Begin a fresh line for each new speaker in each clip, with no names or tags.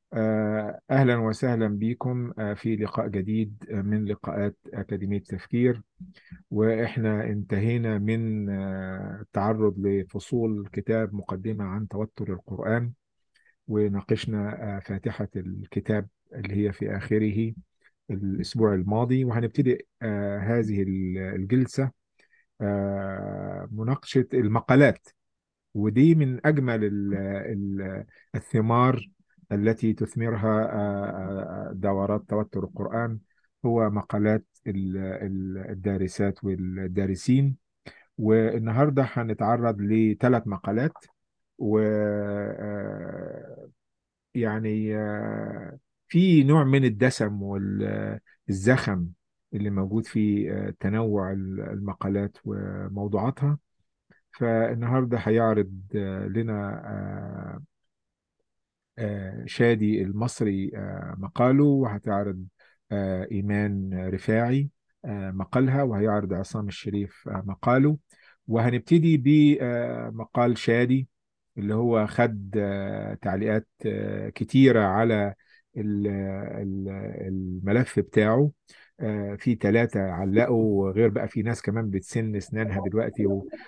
آه، أهلا وسهلا بكم آه، في لقاء جديد آه، من لقاءات أكاديمية تفكير وإحنا انتهينا من آه، التعرض لفصول كتاب مقدمة عن توتر القرآن وناقشنا آه، فاتحة الكتاب اللي هي في آخره الأسبوع الماضي وهنبتدي آه، هذه الجلسة آه، مناقشة المقالات ودي من أجمل ال- ال- الثمار التي تثمرها آه، آه، دورات توتر القرآن هو مقالات ال- ال- الدارسات والدارسين والنهاردة هنتعرض لثلاث مقالات و آه، يعني آه، في نوع من الدسم والزخم اللي موجود في آه، تنوع المقالات وموضوعاتها فالنهارده هيعرض آه، لنا آه، آه، شادي المصري آه، مقاله وهتعرض آه، إيمان رفاعي آه، مقالها وهيعرض عصام الشريف آه، مقاله وهنبتدي بمقال شادي اللي هو خد آه، تعليقات آه، كتيرة على ال- ال- الملف بتاعه آه، في ثلاثة علقوا وغير بقى في ناس كمان بتسن اسنانها دلوقتي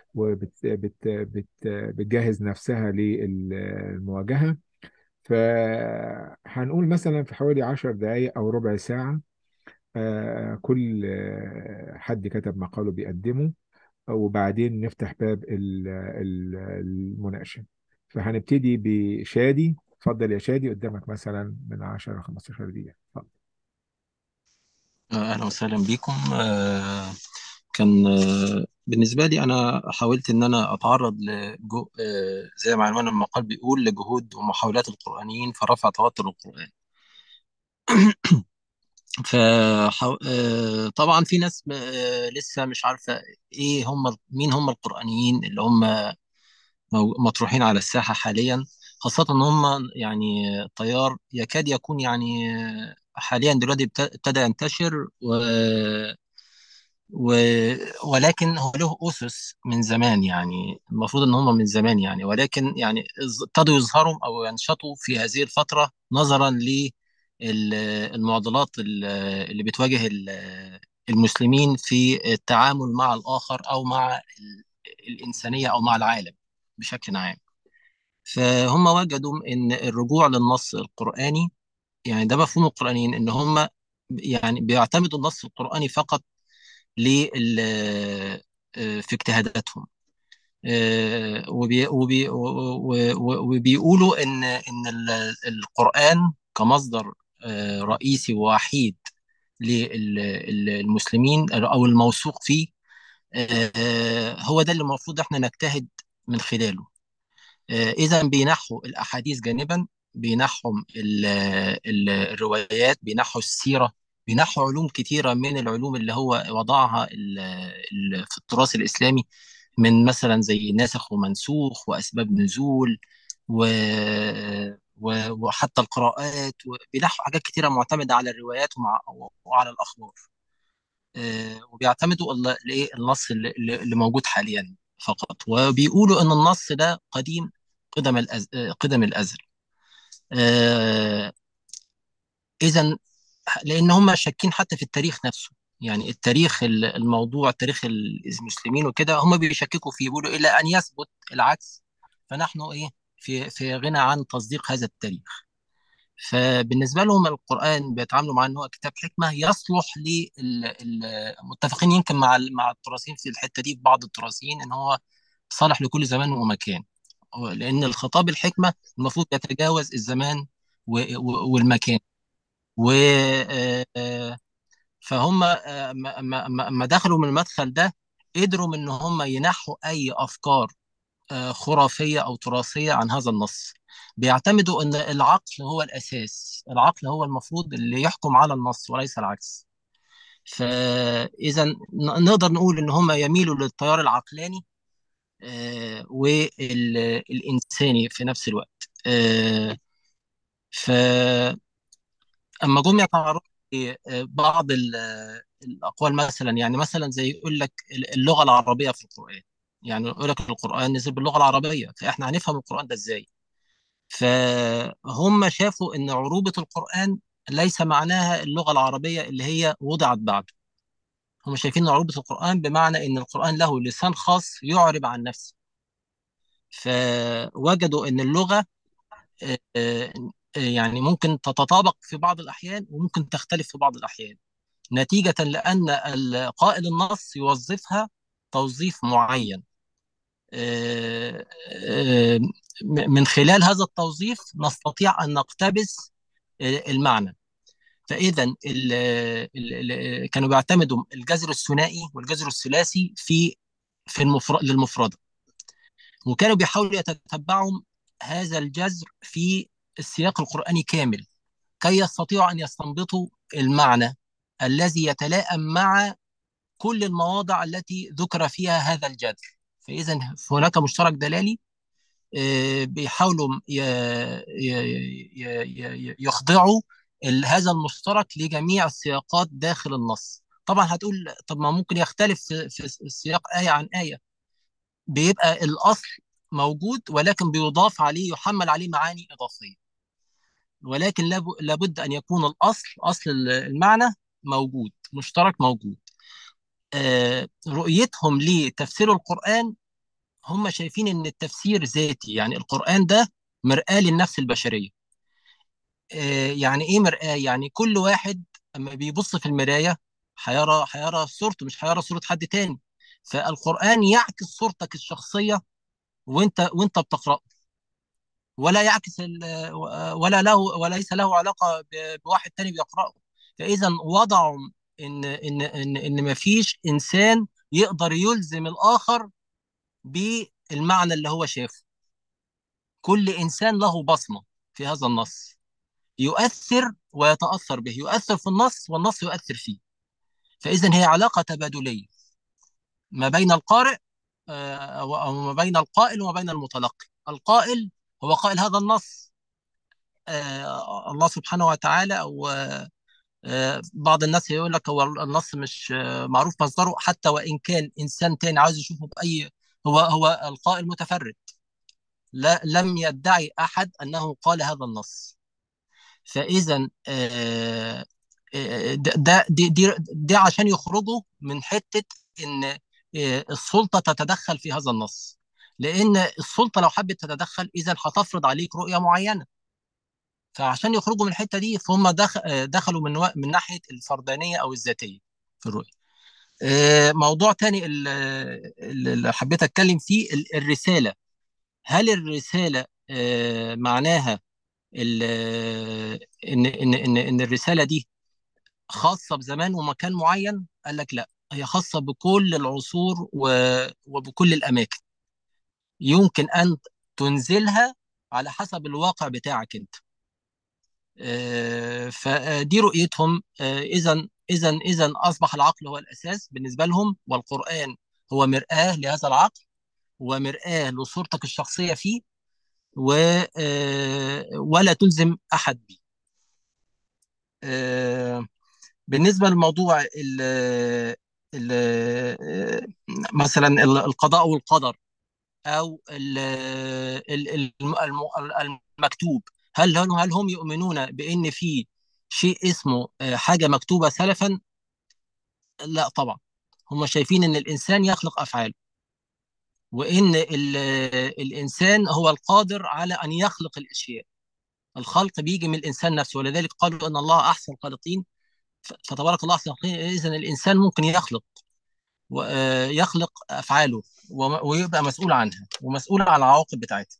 وبتجهز نفسها للمواجهة فهنقول مثلا في حوالي عشر دقايق أو ربع ساعة آه، كل آه، حد كتب مقاله بيقدمه وبعدين نفتح باب ال- ال- المناقشة فهنبتدي بشادي اتفضل يا شادي قدامك مثلا من 10 ل 15 دقيقة اتفضل
أهلا وسهلا بكم آه، كان آه، بالنسبة لي أنا حاولت إن أنا أتعرض لجو آه، زي ما عنوان المقال بيقول لجهود ومحاولات القرآنيين في رفع توتر القرآن فطبعا في ناس آه، لسه مش عارفة إيه هم مين هم القرآنيين اللي هم مو- مطروحين على الساحة حاليا خاصة إن هم يعني تيار يكاد يكون يعني آه، حاليا دلوقتي ابت- ابتدى ينتشر و و... ولكن هو له أسس من زمان يعني المفروض إن هم من زمان يعني ولكن يعني إز- ابتدوا يظهروا أو ينشطوا في هذه الفترة نظرا للمعضلات اللي بتواجه ال- المسلمين في التعامل مع الآخر أو مع ال- الإنسانية أو مع العالم بشكل عام فهم وجدوا إن الرجوع للنص القرآني يعني ده مفهوم القرآنيين إن هم يعني بيعتمدوا النص القرآني فقط لل آه، في اجتهاداتهم آه، وبي وبي و- و- وبيقولوا ان ان ال- القرآن كمصدر آه، رئيسي ووحيد للمسلمين او الموثوق فيه آه، هو ده اللي المفروض احنا نجتهد من خلاله اذا بينحوا الاحاديث جانبا بينحوا ال- ال- الروايات بينحوا السيرة بينحوا علوم كتيرة من العلوم اللي هو وضعها ال- ال- في التراث الإسلامي من مثلا زي ناسخ ومنسوخ وأسباب نزول و... و... وحتى القراءات و... بينحوا حاجات كتيرة معتمدة على الروايات ومع... وعلى الأخبار آه، وبيعتمدوا ال- الإيه؟ النص اللي... اللي اللي موجود حاليا فقط وبيقولوا إن النص ده قديم قدم الأز... آه، قدم الأزل آه، إذا لان هم شاكين حتى في التاريخ نفسه يعني التاريخ ال- الموضوع تاريخ المسلمين وكده هم بيشككوا فيه بيقولوا الى ان يثبت العكس فنحن ايه في في غنى عن تصديق هذا التاريخ فبالنسبه لهم القران بيتعاملوا مع انه هو كتاب حكمه يصلح للمتفقين يمكن مع ال- مع التراثيين في الحته دي في بعض التراثيين ان هو صالح لكل زمان ومكان لان الخطاب الحكمه المفروض يتجاوز الزمان و- و- والمكان و آه، فهم آه، ما ما- ما- ما دخلوا من المدخل ده قدروا من ان هم ينحوا اي افكار آه، خرافيه او تراثيه عن هذا النص بيعتمدوا ان العقل هو الاساس العقل هو المفروض اللي يحكم على النص وليس العكس فاذا ن- نقدر نقول ان هم يميلوا للتيار العقلاني آه، والانساني في نفس الوقت آه، فاما جم يتعرضوا بعض ال- الأقوال مثلا يعني مثلا زي يقول لك اللغة العربية في القرآن يعني يقول لك القرآن نزل باللغة العربية فإحنا هنفهم القرآن ده إزاي فهم شافوا ان عروبة القرآن ليس معناها اللغة العربية اللي هي وضعت بعده هم شايفين ان عروبة القرآن بمعنى ان القرآن له لسان خاص يعرب عن نفسه فوجدوا ان اللغة آه، آه، يعني ممكن تتطابق في بعض الأحيان وممكن تختلف في بعض الأحيان نتيجة لأن قائل النص يوظفها توظيف معين آه، آه، من خلال هذا التوظيف نستطيع أن نقتبس آه، المعنى فإذا ال- ال- ال- كانوا بيعتمدوا الجذر الثنائي والجذر الثلاثي في في المفرد للمفردة وكانوا بيحاولوا يتتبعوا هذا الجذر في السياق القرآني كامل كي يستطيعوا أن يستنبطوا المعنى الذي يتلائم مع كل المواضع التي ذكر فيها هذا الجذر فإذا هناك مشترك دلالي آه، بيحاولوا ي- ي- ي- ي- يخضعوا ال- هذا المشترك لجميع السياقات داخل النص طبعا هتقول طب ما ممكن يختلف في في السياق آية عن آية بيبقى الأصل موجود ولكن بيضاف عليه يحمل عليه معاني إضافية ولكن لاب- لابد أن يكون الأصل أصل المعنى موجود مشترك موجود آه، رؤيتهم لتفسير القرآن هم شايفين ان التفسير ذاتي يعني القرآن ده مرآة للنفس البشرية آه، يعني ايه مرآة يعني كل واحد اما بيبص في المراية هيرى هيرى صورته مش هيرى صورة حد تاني فالقرآن يعكس صورتك الشخصية وانت وانت بتقرأه ولا يعكس ال- ولا له وليس له علاقة ب- بواحد تاني بيقرأه فإذا وضعوا ان ان ان ان مفيش انسان يقدر يلزم الآخر بالمعنى اللي هو شافه كل إنسان له بصمة في هذا النص يؤثر ويتأثر به يؤثر في النص والنص يؤثر فيه فإذا هي علاقة تبادلية ما بين القارئ آه، أو أو ما بين القائل وما بين المتلقي القائل هو قائل هذا النص آه، الله سبحانه وتعالى أو آه، بعض الناس يقول لك هو النص مش آه، معروف مصدره حتى وإن كان إنسان تاني عاوز يشوفه بأي هو هو القائل متفرد لا لم يدعي أحد أنه قال هذا النص فإذا آه، آه، ده ده- دي دي دي عشان يخرجوا من حتة إن آه، السلطة تتدخل في هذا النص لأن السلطة لو حبت تتدخل إذا هتفرض عليك رؤية معينة فعشان يخرجوا من الحتة دي فهم دخ- آه، دخلوا من و- من ناحية الفردانية أو الذاتية في الرؤية آه، موضوع تاني ال- اللي حبيت أتكلم فيه ال- الرسالة هل الرسالة آه، معناها ال- ان ان ان ان الرساله دي خاصه بزمان ومكان معين قال لك لا هي خاصه بكل العصور و- وبكل الاماكن يمكن ان تنزلها على حسب الواقع بتاعك انت آه، فدي رؤيتهم اذا اذا اذا اصبح العقل هو الاساس بالنسبه لهم والقران هو مرآة لهذا العقل ومرآة لصورتك الشخصيه فيه و آه، ولا تلزم احد به آه، بالنسبة لموضوع ال ال مثلا ال- القضاء والقدر أو ال- ال- الم- الم- المكتوب هل هل هل هم يؤمنون بأن في شيء اسمه آه، حاجة مكتوبة سلفا؟ لا طبعا هم شايفين أن الإنسان يخلق أفعاله وأن ال- الإنسان هو القادر على أن يخلق الأشياء الخلق بيجي من الإنسان نفسه ولذلك قالوا أن الله أحسن الخالقين ف- فتبارك الله أحسن الخالقين إذا الإنسان ممكن يخلق ويخلق افعاله وم- ويبقى مسؤول عنها ومسؤول عن العواقب بتاعتها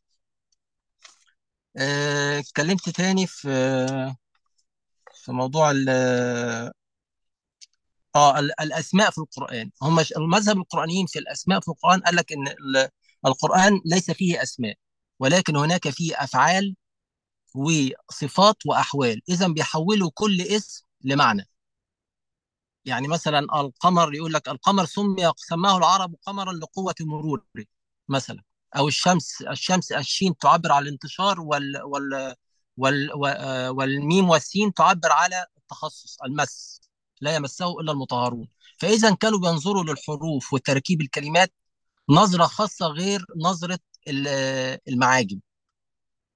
آه، اتكلمت تاني في في موضوع ال اه ال- الاسماء في القران هم ش- المذهب القرانيين في الاسماء في القران قال لك ان ال- القران ليس فيه اسماء ولكن هناك فيه افعال وصفات واحوال اذا بيحولوا كل اسم لمعنى يعني مثلا القمر يقول لك القمر سمي سماه العرب قمرا لقوة مروره مثلا او الشمس الشمس الشين تعبر عن الانتشار وال وال وال و- والميم والسين تعبر على التخصص المس لا يمسه الا المطهرون فاذا كانوا بينظروا للحروف وتركيب الكلمات نظرة خاصة غير نظرة ال- المعاجم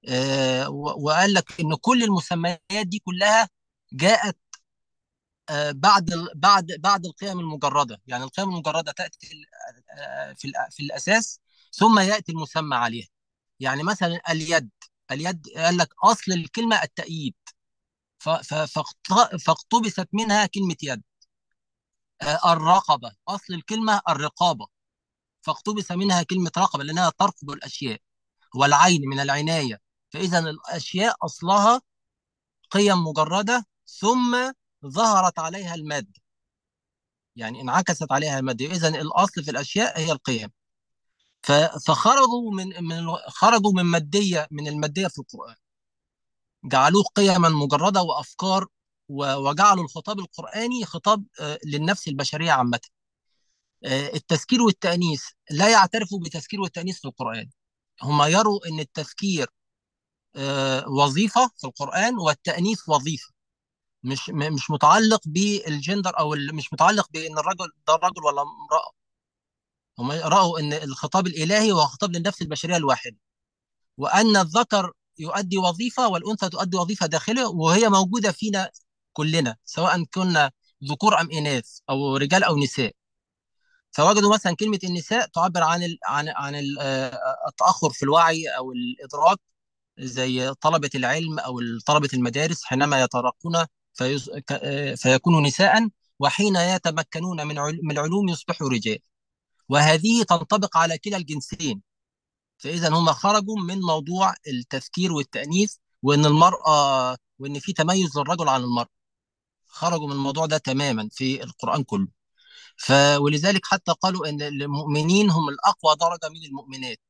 آه، و- وقال لك ان كل المسميات دي كلها جاءت آه، بعد ال- بعد بعد القيم المجرده يعني القيم المجرده تاتي ال- آه، في الأ- في الاساس ثم ياتي المسمى عليها يعني مثلا اليد اليد قال لك اصل الكلمه التأييد ف- ف- فاقت- فاقتبست منها كلمه يد آه، الرقبه اصل الكلمه الرقابه فاقتبس منها كلمه رقبه لانها ترقب الاشياء والعين من العنايه فاذا الاشياء اصلها قيم مجرده ثم ظهرت عليها الماده يعني انعكست عليها الماده اذا الاصل في الاشياء هي القيم ف- فخرجوا من من خرجوا من ماديه من الماديه في القران جعلوه قيما مجرده وافكار و- وجعلوا الخطاب القراني خطاب آه، للنفس البشريه عامه آه، التذكير والتانيث لا يعترفوا بالتذكير والتانيث في القران هم يروا ان التذكير آه، وظيفه في القران والتانيث وظيفه مش م- مش متعلق بالجندر او ال- مش متعلق بان الرجل ده رجل ولا امراه هم راوا ان الخطاب الالهي هو خطاب للنفس البشريه الواحده وان الذكر يؤدي وظيفه والانثى تؤدي وظيفه داخله وهي موجوده فينا كلنا سواء كنا ذكور ام اناث او رجال او نساء فوجدوا مثلا كلمه النساء تعبر عن ال عن عن ال- آه، التاخر في الوعي او الادراك زي طلبه العلم او طلبه المدارس حينما يترقون فيز- ك- آه، فيكونوا نساء وحين يتمكنون من عل- من العلوم يصبحوا رجال وهذه تنطبق على كلا الجنسين فاذا هم خرجوا من موضوع التفكير والتانيث وان المراه وان في تميز للرجل عن المراه خرجوا من الموضوع ده تماما في القران كله ف ولذلك حتى قالوا ان المؤمنين هم الاقوى درجه من المؤمنات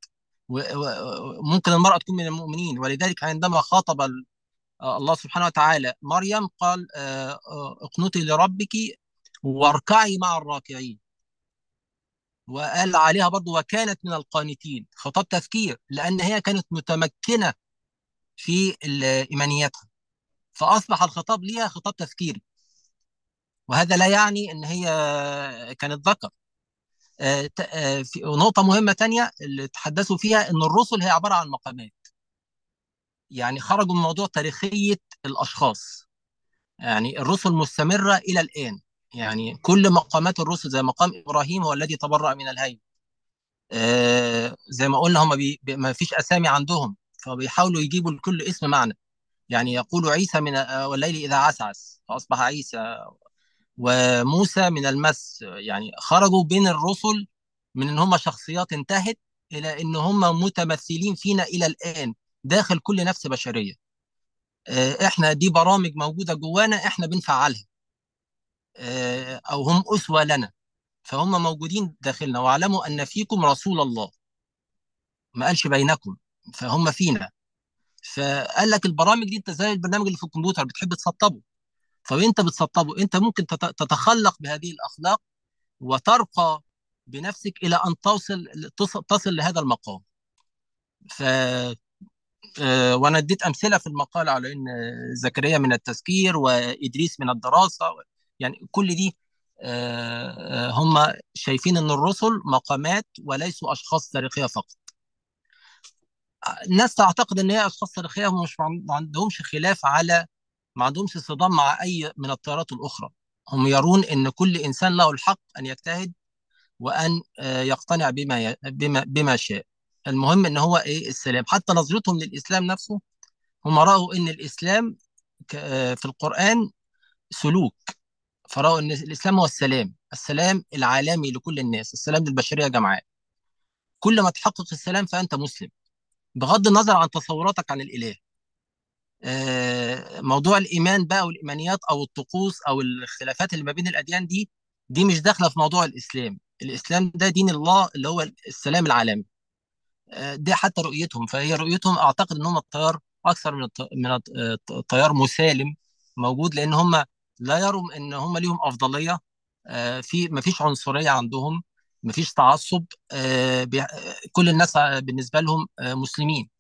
وممكن المراه تكون من المؤمنين ولذلك عندما خاطب ال- الله سبحانه وتعالى مريم قال آه، آه، اقنتي لربك واركعي مع الراكعين وقال عليها برضو وكانت من القانتين خطاب تفكير لان هي كانت متمكنه في ال- ايمانياتها فاصبح الخطاب ليها خطاب تفكيري وهذا لا يعني ان هي كانت ذكر آه، ت- آه، في نقطه مهمه تانية اللي تحدثوا فيها ان الرسل هي عباره عن مقامات يعني خرجوا من موضوع تاريخيه الاشخاص يعني الرسل مستمره الى الان يعني كل مقامات الرسل زي مقام ابراهيم هو الذي تبرأ من الهي آه، زي ما قلنا هم بي بي- ما فيش اسامي عندهم فبيحاولوا يجيبوا لكل اسم معنى يعني يقول عيسى من آه، والليل اذا عسعس فاصبح عيسى وموسى من المس يعني خرجوا بين الرسل من ان هم شخصيات انتهت الى ان هم متمثلين فينا الى الان داخل كل نفس بشريه آه، احنا دي برامج موجوده جوانا احنا بنفعلها آه، او هم اسوه لنا فهم موجودين داخلنا واعلموا ان فيكم رسول الله ما قالش بينكم فهم فينا فقال لك البرامج دي انت زي البرنامج اللي في الكمبيوتر بتحب تسطبه فانت بتسطبه انت ممكن تت- تتخلق بهذه الاخلاق وترقى بنفسك الى ان توصل تصل, تصل لهذا المقام ف آه، وانا اديت امثله في المقال على ان زكريا من التذكير وادريس من الدراسه يعني كل دي آه، آه، هم شايفين ان الرسل مقامات وليسوا اشخاص تاريخيه فقط الناس تعتقد ان هي اشخاص تاريخيه هم مش ما عندهمش خلاف على ما عندهمش صدام مع اي من التيارات الاخرى هم يرون ان كل انسان له الحق ان يجتهد وان آه، يقتنع بما ي- بما بما شاء المهم ان هو ايه السلام حتى نظرتهم للاسلام نفسه هم راوا ان الاسلام ك- آه، في القران سلوك فرأوا ان الاسلام هو السلام السلام العالمي لكل الناس السلام للبشريه جمعاء كل ما تحقق السلام فانت مسلم بغض النظر عن تصوراتك عن الاله آه، موضوع الايمان بقى والايمانيات او الطقوس او الخلافات اللي ما بين الاديان دي دي مش داخله في موضوع الاسلام الاسلام ده دين الله اللي هو السلام العالمي آه، دي حتى رؤيتهم فهي رؤيتهم اعتقد ان هم التيار اكثر من الت- من الت- آه، التيار مسالم موجود لان هم لا يروا ان هم ليهم افضليه آه، في ما فيش عنصريه عندهم ما فيش تعصب آه، بي- آه، كل الناس آه، بالنسبه لهم آه، مسلمين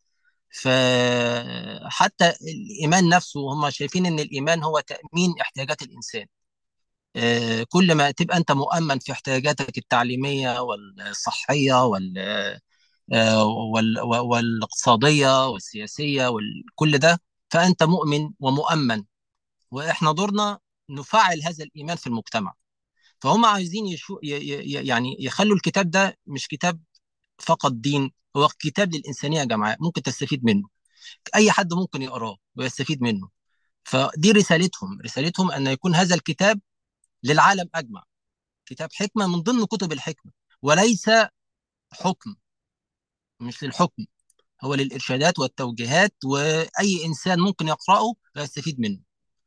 فحتى الإيمان نفسه هم شايفين إن الإيمان هو تأمين احتياجات الإنسان آه، كل ما تبقى أنت مؤمن في احتياجاتك التعليمية والصحية وال آه، وال- والاقتصادية والسياسية وكل ده فأنت مؤمن ومؤمن وإحنا دورنا نفعل هذا الإيمان في المجتمع فهم عايزين يشو ي- ي- يعني يخلوا الكتاب ده مش كتاب فقط دين هو كتاب للإنسانية يا جماعة ممكن تستفيد منه أي حد ممكن يقراه ويستفيد منه فدي رسالتهم رسالتهم أن يكون هذا الكتاب للعالم أجمع كتاب حكمة من ضمن كتب الحكمة وليس حكم مش للحكم هو للإرشادات والتوجيهات وأي إنسان ممكن يقرأه ويستفيد منه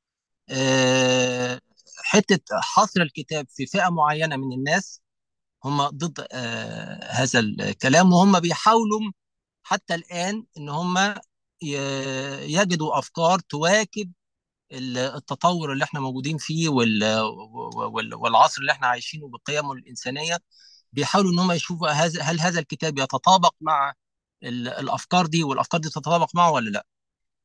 آه، حتة حصر الكتاب في فئة معينة من الناس هم ضد آه، هذا الكلام وهم بيحاولوا حتى الآن إن هم ي- يجدوا أفكار تواكب ال- التطور اللي احنا موجودين فيه وال- وال- والعصر اللي احنا عايشينه بقيمه الإنسانية بيحاولوا ان هم يشوفوا هذا هل هذا الكتاب يتطابق مع ال- الافكار دي والافكار دي تتطابق معه ولا لا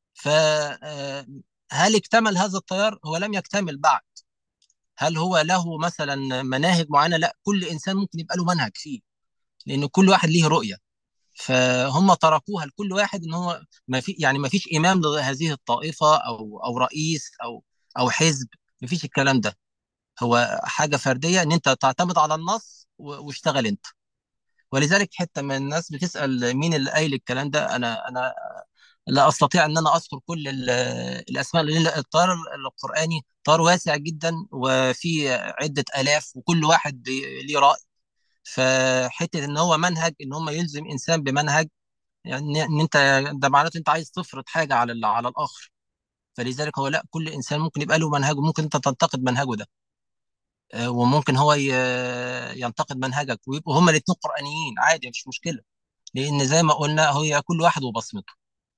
فهل اكتمل هذا التيار هو لم يكتمل بعد هل هو له مثلا مناهج معينه لا كل انسان ممكن يبقى له منهج فيه لان كل واحد ليه رؤيه فهم تركوها لكل واحد ان هو ما في يعني ما فيش امام لهذه الطائفه او او رئيس او او حزب ما فيش الكلام ده هو حاجه فرديه ان انت تعتمد على النص و- واشتغل انت ولذلك حتى من الناس بتسأل مين اللي قايل الكلام ده أنا أنا لا أستطيع أن أنا أذكر كل ال- الأسماء لأن الطار القرآني طار واسع جدا وفي عدة آلاف وكل واحد بي- ليه رأي فحتة إن هو منهج إن هم يلزم إنسان بمنهج يعني إن أنت ده معناته أنت عايز تفرض حاجة على ال- على الآخر فلذلك هو لا كل إنسان ممكن يبقى له منهج وممكن أنت تنتقد منهجه ده آه، وممكن هو ي- ينتقد منهجك ويبقوا هما الاثنين قرآنيين عادي مفيش مشكلة لان زي ما قلنا هي كل واحد وبصمته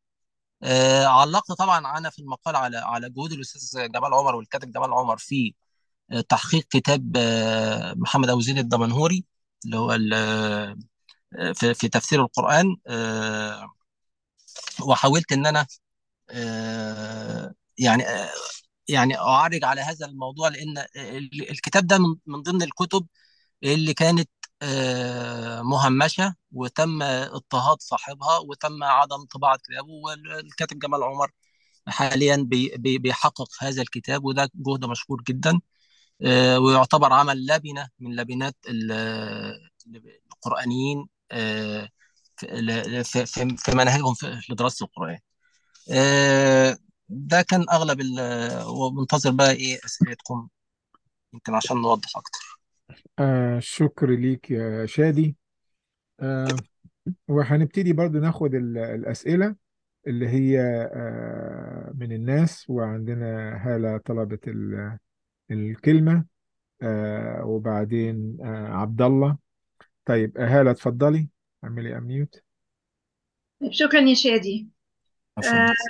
آه علقت طبعا انا في المقال على على جهود الاستاذ جمال عمر والكاتب جمال عمر في آه، تحقيق كتاب آه محمد ابو زيد الدمنهوري اللي هو ال- آه، في, في تفسير القران آه وحاولت ان انا آه يعني آه يعني اعرج على هذا الموضوع لان ال- الكتاب ده من من ضمن الكتب اللي كانت آه، مهمشة وتم اضطهاد صاحبها وتم عدم طباعة كتابه والكاتب جمال عمر حاليا بي- بي- بيحقق هذا الكتاب وده جهد مشكور جدا آه، ويعتبر عمل لبنة من لبنات ال- القرآنيين آه، في في- في- في مناهجهم في لدراسة القرآن آه، ده كان أغلب ال- ومنتظر بقى إيه أسئلتكم يمكن عشان نوضح أكتر
آه شكر ليك يا شادي آه وهنبتدي برضو ناخد ال- الأسئلة اللي هي آه من الناس وعندنا هالة طلبت ال- الكلمة آه وبعدين آه عبد الله طيب آه، هالة اتفضلي اعملي اميوت
طيب شكرا يا شادي
عفوا
آه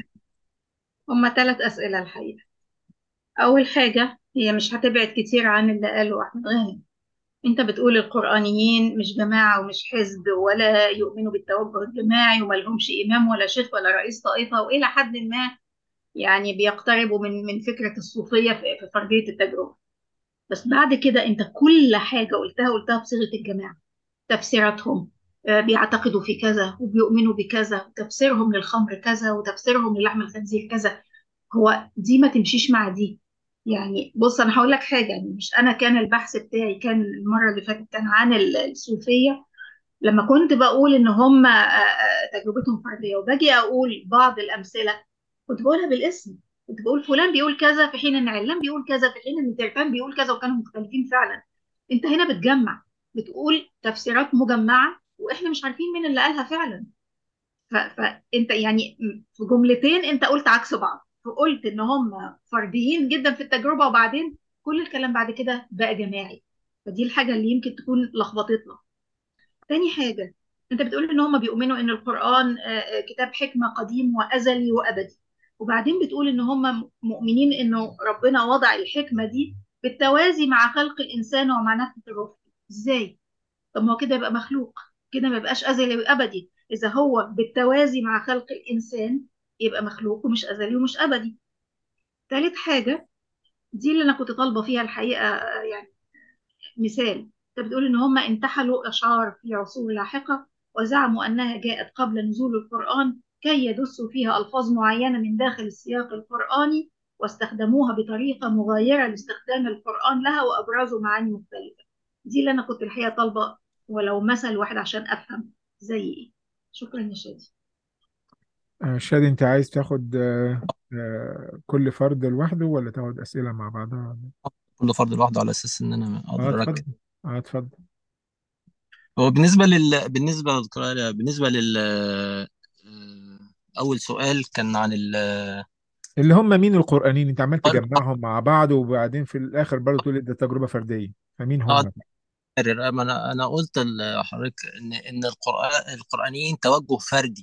هما ثلاث أسئلة الحقيقة أول حاجة هي مش هتبعد كتير عن اللي قاله أحمد غانم أنت بتقول القرآنيين مش جماعة ومش حزب ولا يؤمنوا بالتوجه الجماعي وما لهمش إمام ولا شيخ ولا رئيس طائفة وإلى حد ما يعني بيقتربوا من من فكرة الصوفية في في فردية التجربة بس بعد كده أنت كل حاجة قلتها قلتها بصيغة الجماعة تفسيراتهم آه، بيعتقدوا في كذا وبيؤمنوا بكذا وتفسيرهم للخمر كذا وتفسيرهم للحم الخنزير كذا هو دي ما تمشيش مع دي يعني بص انا هقول لك حاجه يعني مش انا كان البحث بتاعي كان المره اللي فاتت كان عن ال- الصوفيه لما كنت بقول ان هم آه، آه، تجربتهم فرديه وباجي اقول بعض الامثله كنت بقولها بالاسم كنت بقول فلان بيقول كذا في حين ان علان بيقول كذا في حين ان تركان بيقول كذا وكانوا مختلفين فعلا انت هنا بتجمع بتقول تفسيرات مجمعه واحنا مش عارفين مين اللي قالها فعلا ف- فانت يعني في جملتين انت قلت عكس بعض فقلت ان هم فرديين جدا في التجربه وبعدين كل الكلام بعد كده بقى جماعي فدي الحاجه اللي يمكن تكون لخبطتنا تاني حاجه انت بتقول ان هم بيؤمنوا ان القران آه، آه، كتاب حكمه قديم وازلي وابدي وبعدين بتقول ان هم مؤمنين انه ربنا وضع الحكمه دي بالتوازي مع خلق الانسان ومع نفخه الروح ازاي طب ما هو كده يبقى مخلوق كده ما يبقاش أزلي وأبدي إذا هو بالتوازي مع خلق الإنسان يبقى مخلوق ومش أزلي ومش أبدي ثالث حاجة دي اللي أنا كنت طالبة فيها الحقيقة يعني مثال أنت بتقول إن هم انتحلوا أشعار في عصور لاحقة وزعموا أنها جاءت قبل نزول القرآن كي يدسوا فيها ألفاظ معينة من داخل السياق القرآني واستخدموها بطريقة مغايرة لاستخدام القرآن لها وأبرزوا معاني مختلفة دي اللي أنا كنت الحقيقة طالبة ولو مثل واحد عشان أفهم زي إيه شكرا يا شادي
آه، شادي انت عايز تاخد آه، آه، كل فرد لوحده ولا تاخد اسئله مع بعضها
كل فرد لوحده على اساس ان انا
اه
اقدر اركز
اتفضل اه اتفضل
هو بالنسبه لل بالنسبه للقراءة- بالنسبه لل آه، اول سؤال كان عن ال
اللي هم مين القرآنيين انت عمال تجمعهم مع بعض وبعدين في الاخر برضه تقول ده تجربه فرديه فمين
اه
هم
تكرر ما انا انا قلت لحضرتك ان ان القرآن القرآنيين توجه فردي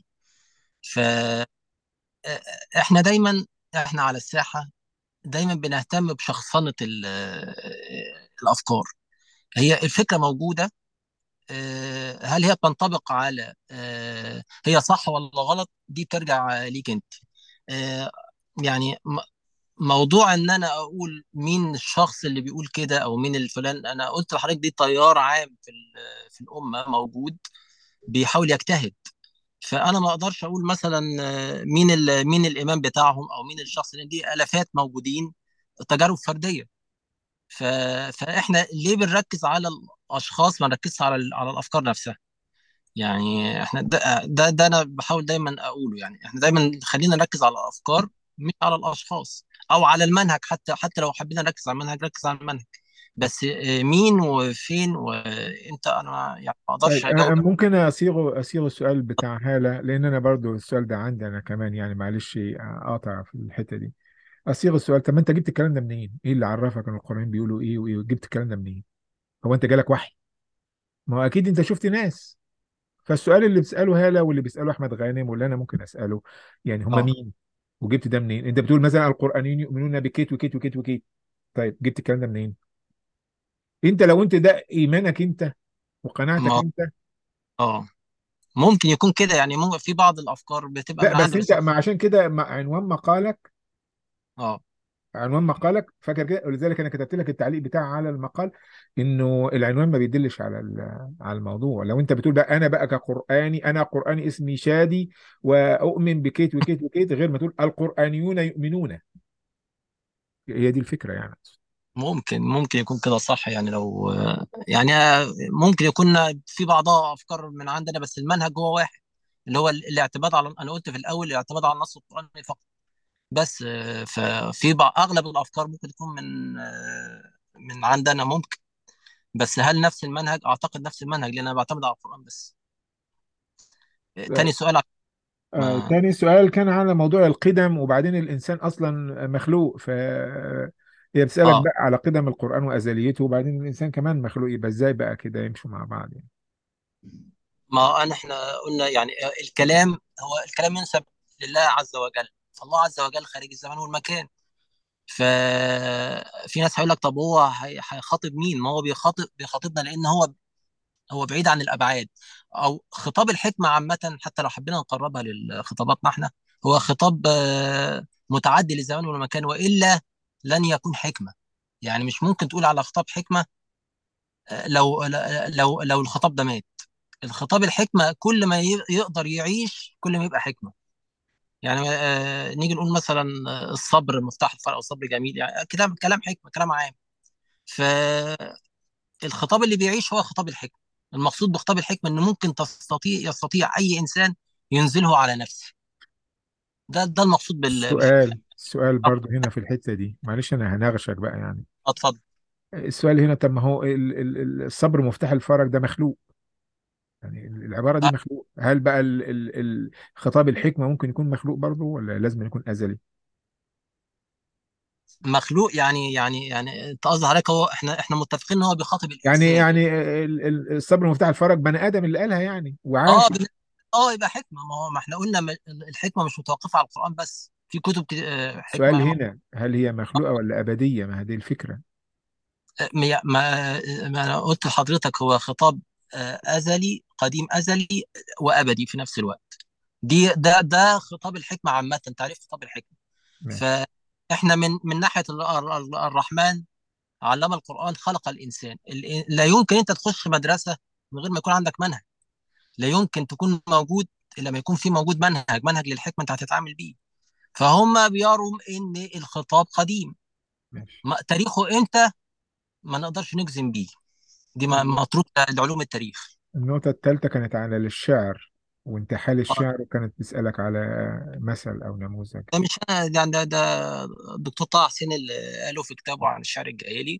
فاحنا دايما احنا على الساحه دايما بنهتم بشخصنه ال- الافكار هي الفكره موجوده آه، هل هي بتنطبق على آه، هي صح ولا غلط دي بترجع ليك انت آه، يعني م- موضوع ان انا اقول مين الشخص اللي بيقول كده او مين الفلان انا قلت لحضرتك دي تيار عام في ال- في الامه موجود بيحاول يجتهد فانا ما اقدرش اقول مثلا آه، مين ال- مين الامام بتاعهم او مين الشخص اللي دي الافات موجودين تجارب فرديه ف... فاحنا ليه بنركز على الاشخاص ما نركزش على ال... على الافكار نفسها يعني احنا ده, ده ده انا بحاول دايما اقوله يعني احنا دايما خلينا نركز على الافكار مش على الاشخاص او على المنهج حتى حتى لو حبينا نركز على المنهج نركز على المنهج بس آه، مين وفين وانت انا يعني ما اقدرش
طيب أنا
اجاوب
ممكن اصيغه اصيغ السؤال بتاع هالة لان انا برضو السؤال ده عندي انا كمان يعني معلش اقاطع في الحته دي اصيغ السؤال طب ما انت جبت الكلام ده منين؟ ايه اللي عرفك ان القرآن بيقولوا ايه وايه وجبت الكلام ده منين؟ هو انت جالك وحي؟ ما هو اكيد انت شفت ناس فالسؤال اللي بتساله هالة واللي بيساله احمد غانم واللي انا ممكن اساله يعني هم
اه
مين؟ وجبت ده منين؟ انت بتقول مثلا القرآنيين يؤمنون بكيت وكيت وكيت وكيت طيب جبت الكلام ده منين؟ انت لو انت ده ايمانك انت وقناعتك
ما
انت
اه ممكن يكون كده يعني ممكن في بعض الافكار بتبقى
لا
من
بس
عندي
انت
بس
ما عشان كده مع عنوان مقالك
اه
عنوان مقالك فاكر كده ولذلك انا كتبت لك التعليق بتاعي على المقال انه العنوان ما بيدلش على ال- على الموضوع لو انت بتقول بقى انا بقى كقراني انا قراني اسمي شادي واؤمن بكيت وكيت وكيت غير ما تقول القرانيون يؤمنون هي دي الفكره يعني
ممكن ممكن يكون كده صح يعني لو يعني ممكن يكون في بعضها افكار من عندنا بس المنهج هو واحد اللي هو الاعتماد على انا قلت في الاول الاعتماد على النص القراني فقط بس ففي بعض اغلب الافكار ممكن تكون من من عندنا ممكن بس هل نفس المنهج اعتقد نفس المنهج لان انا بعتمد على القران بس تاني سؤال
آه،
ما
تاني سؤال كان على موضوع القدم وبعدين الإنسان أصلا مخلوق ف هي بتسألك
اه
بقى على قدم القرآن وأزليته وبعدين الإنسان كمان مخلوق يبقى إزاي بقى كده يمشوا مع بعض يعني
ما انا احنا قلنا يعني الكلام هو الكلام ينسب لله عز وجل فالله عز وجل خارج الزمان والمكان ففي ناس هيقول لك طب هو هي- هيخاطب مين ما هو بيخاطب بيخاطبنا لان هو هو بعيد عن الابعاد او خطاب الحكمه عامه حتى لو حبينا نقربها لخطاباتنا احنا هو خطاب آه، متعدي للزمان والمكان والا لن يكون حكمه يعني مش ممكن تقول على خطاب حكمه آه، لو لو لو الخطاب ده مات الخطاب الحكمه كل ما ي- يقدر يعيش كل ما يبقى حكمه يعني آه، نيجي نقول مثلا آه، الصبر مفتاح الفرق او الصبر جميل يعني كلام كلام حكمه كلام عام فالخطاب اللي بيعيش هو خطاب الحكمه المقصود بخطاب الحكمه انه ممكن تستطيع يستطيع اي انسان ينزله على نفسه ده ده المقصود بال بال-
السؤال السؤال برضو هنا في الحتة دي معلش أنا هناغشك بقى يعني
اتفضل
السؤال هنا طب ما هو ال- ال- ال- الصبر مفتاح الفرج ده مخلوق يعني العبارة دي مخلوق هل بقى ال- ال- ال- خطاب الحكمة ممكن يكون مخلوق برضو ولا لازم يكون أزلي
مخلوق يعني يعني يعني انت قصدي عليك هو احنا احنا متفقين ان هو بيخاطب
يعني
الانسان
يعني ال- ال- الصبر مفتاح الفرج بني آدم اللي قالها يعني
اه
وعاش
بن- اه يبقى حكمه ما هو ما احنا قلنا م- الحكمه مش متوقفه على القران بس في كتب ك- آه،
السؤال
حكمه
هنا هل هي مخلوقة ولا أبدية ما هذه الفكرة
ما ما ما انا قلت لحضرتك هو خطاب آه، ازلي قديم ازلي وابدي في نفس الوقت دي ده ده خطاب الحكمه عامه تعريف خطاب الحكمه
ماشي
فاحنا من من ناحيه ال- ال- الرحمن علم القران خلق الانسان ال- لا يمكن انت تخش مدرسه من غير ما يكون عندك منهج لا يمكن تكون موجود الا لما يكون في موجود منهج منهج للحكمه انت هتتعامل بيه فهم بيروا ان الخطاب قديم
ماشي
ما تاريخه امتى ما نقدرش نجزم بيه دي ما- متروك لعلوم التاريخ
النقطة الثالثة كانت على الشعر وانتحال
آه،
الشعر وكانت بتسألك على مثل أو نموذج
ده مش انا ده ده, ده الدكتور طه حسين اللي قاله في كتابه عن الشعر الجاهلي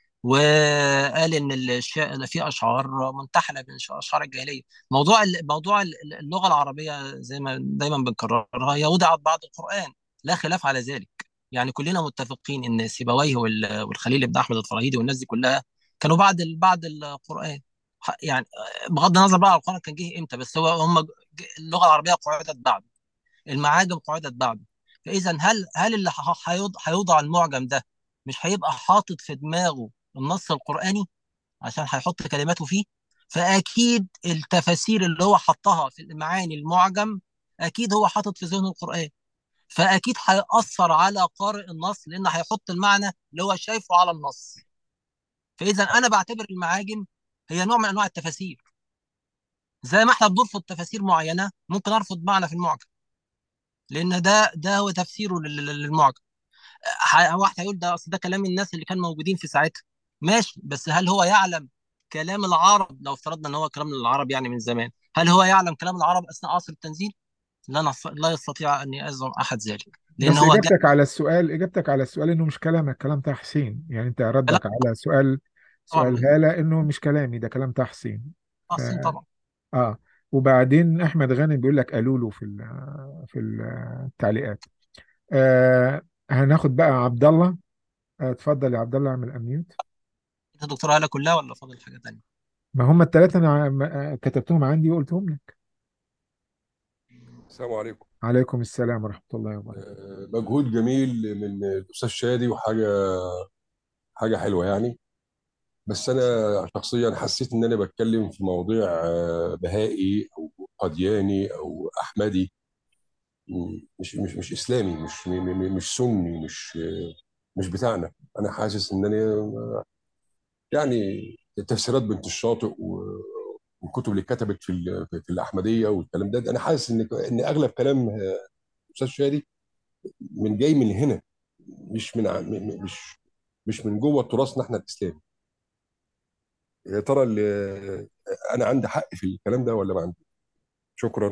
وقال ان الشعر في اشعار منتحله من اشعار الجاهليه موضوع ال- موضوع ال- اللغه العربيه زي ما دايما بنكررها هي وضعت بعد القران لا خلاف على ذلك يعني كلنا متفقين ان سيبويه وال- والخليل بن احمد الفراهيدي والناس دي كلها كانوا بعد ال- بعد القران ح- يعني بغض النظر بقى عن القران كان جه امتى بس هو هم ج- اللغه العربيه قعدت بعده المعاجم قعدت بعده فاذا هل هل اللي ح- هيوض- هيوضع المعجم ده مش هيبقى حاطط في دماغه النص القرآني عشان هيحط كلماته فيه فأكيد التفاسير اللي هو حطها في المعاني المعجم أكيد هو حاطط في ذهنه القرآن فأكيد هيأثر على قارئ النص لأن هيحط المعنى اللي هو شايفه على النص فإذا أنا بعتبر المعاجم هي نوع من أنواع التفاسير زي ما احنا بنرفض تفاسير معينة ممكن أرفض معنى في المعجم لأن ده ده هو تفسيره لل- لل- للمعجم ح- واحد هيقول ده اصل ده كلام الناس اللي كانوا موجودين في ساعتها ماشي بس هل هو يعلم كلام العرب لو افترضنا ان هو كلام العرب يعني من زمان هل هو يعلم كلام العرب اثناء عصر التنزيل لا نص... لا يستطيع ان يزعم احد ذلك لان
بس
هو جاء
إجابتك على السؤال إجابتك على السؤال إنه مش كلامك كلام تحسين يعني أنت
كلام
ردك على سؤال
طبعا
سؤال هالة إنه مش كلامي ده كلام تحسين ف
تحسين طبعا
آه وبعدين أحمد غانم بيقول لك قالوا له في ال... في التعليقات آه هناخد بقى عبد الله آه، اتفضل يا عبد الله اعمل اميوت
انت دكتور هلا كلها ولا فاضل حاجه ثانيه
ما هم الثلاثة أنا ع- ما- كتبتهم عندي وقلتهم لك
السلام عليكم
عليكم السلام ورحمة الله وبركاته
آه، مجهود جميل من الاستاذ شادي وحاجه حاجه حلوه يعني بس انا شخصيا حسيت ان انا بتكلم في مواضيع آه، بهائي او قدياني او احمدي م- مش مش مش اسلامي مش م- م- مش سني مش آه، مش بتاعنا انا حاسس ان انا آه، يعني تفسيرات بنت الشاطئ و- والكتب اللي اتكتبت في ال- في الاحمديه والكلام ده انا حاسس ان ان اغلب كلام آه، الاستاذ شادي من جاي من هنا مش من ع- م- م- مش مش من جوه تراثنا احنا الاسلامي يا ترى اللي انا عندي حق في الكلام ده ولا ما عندي شكرا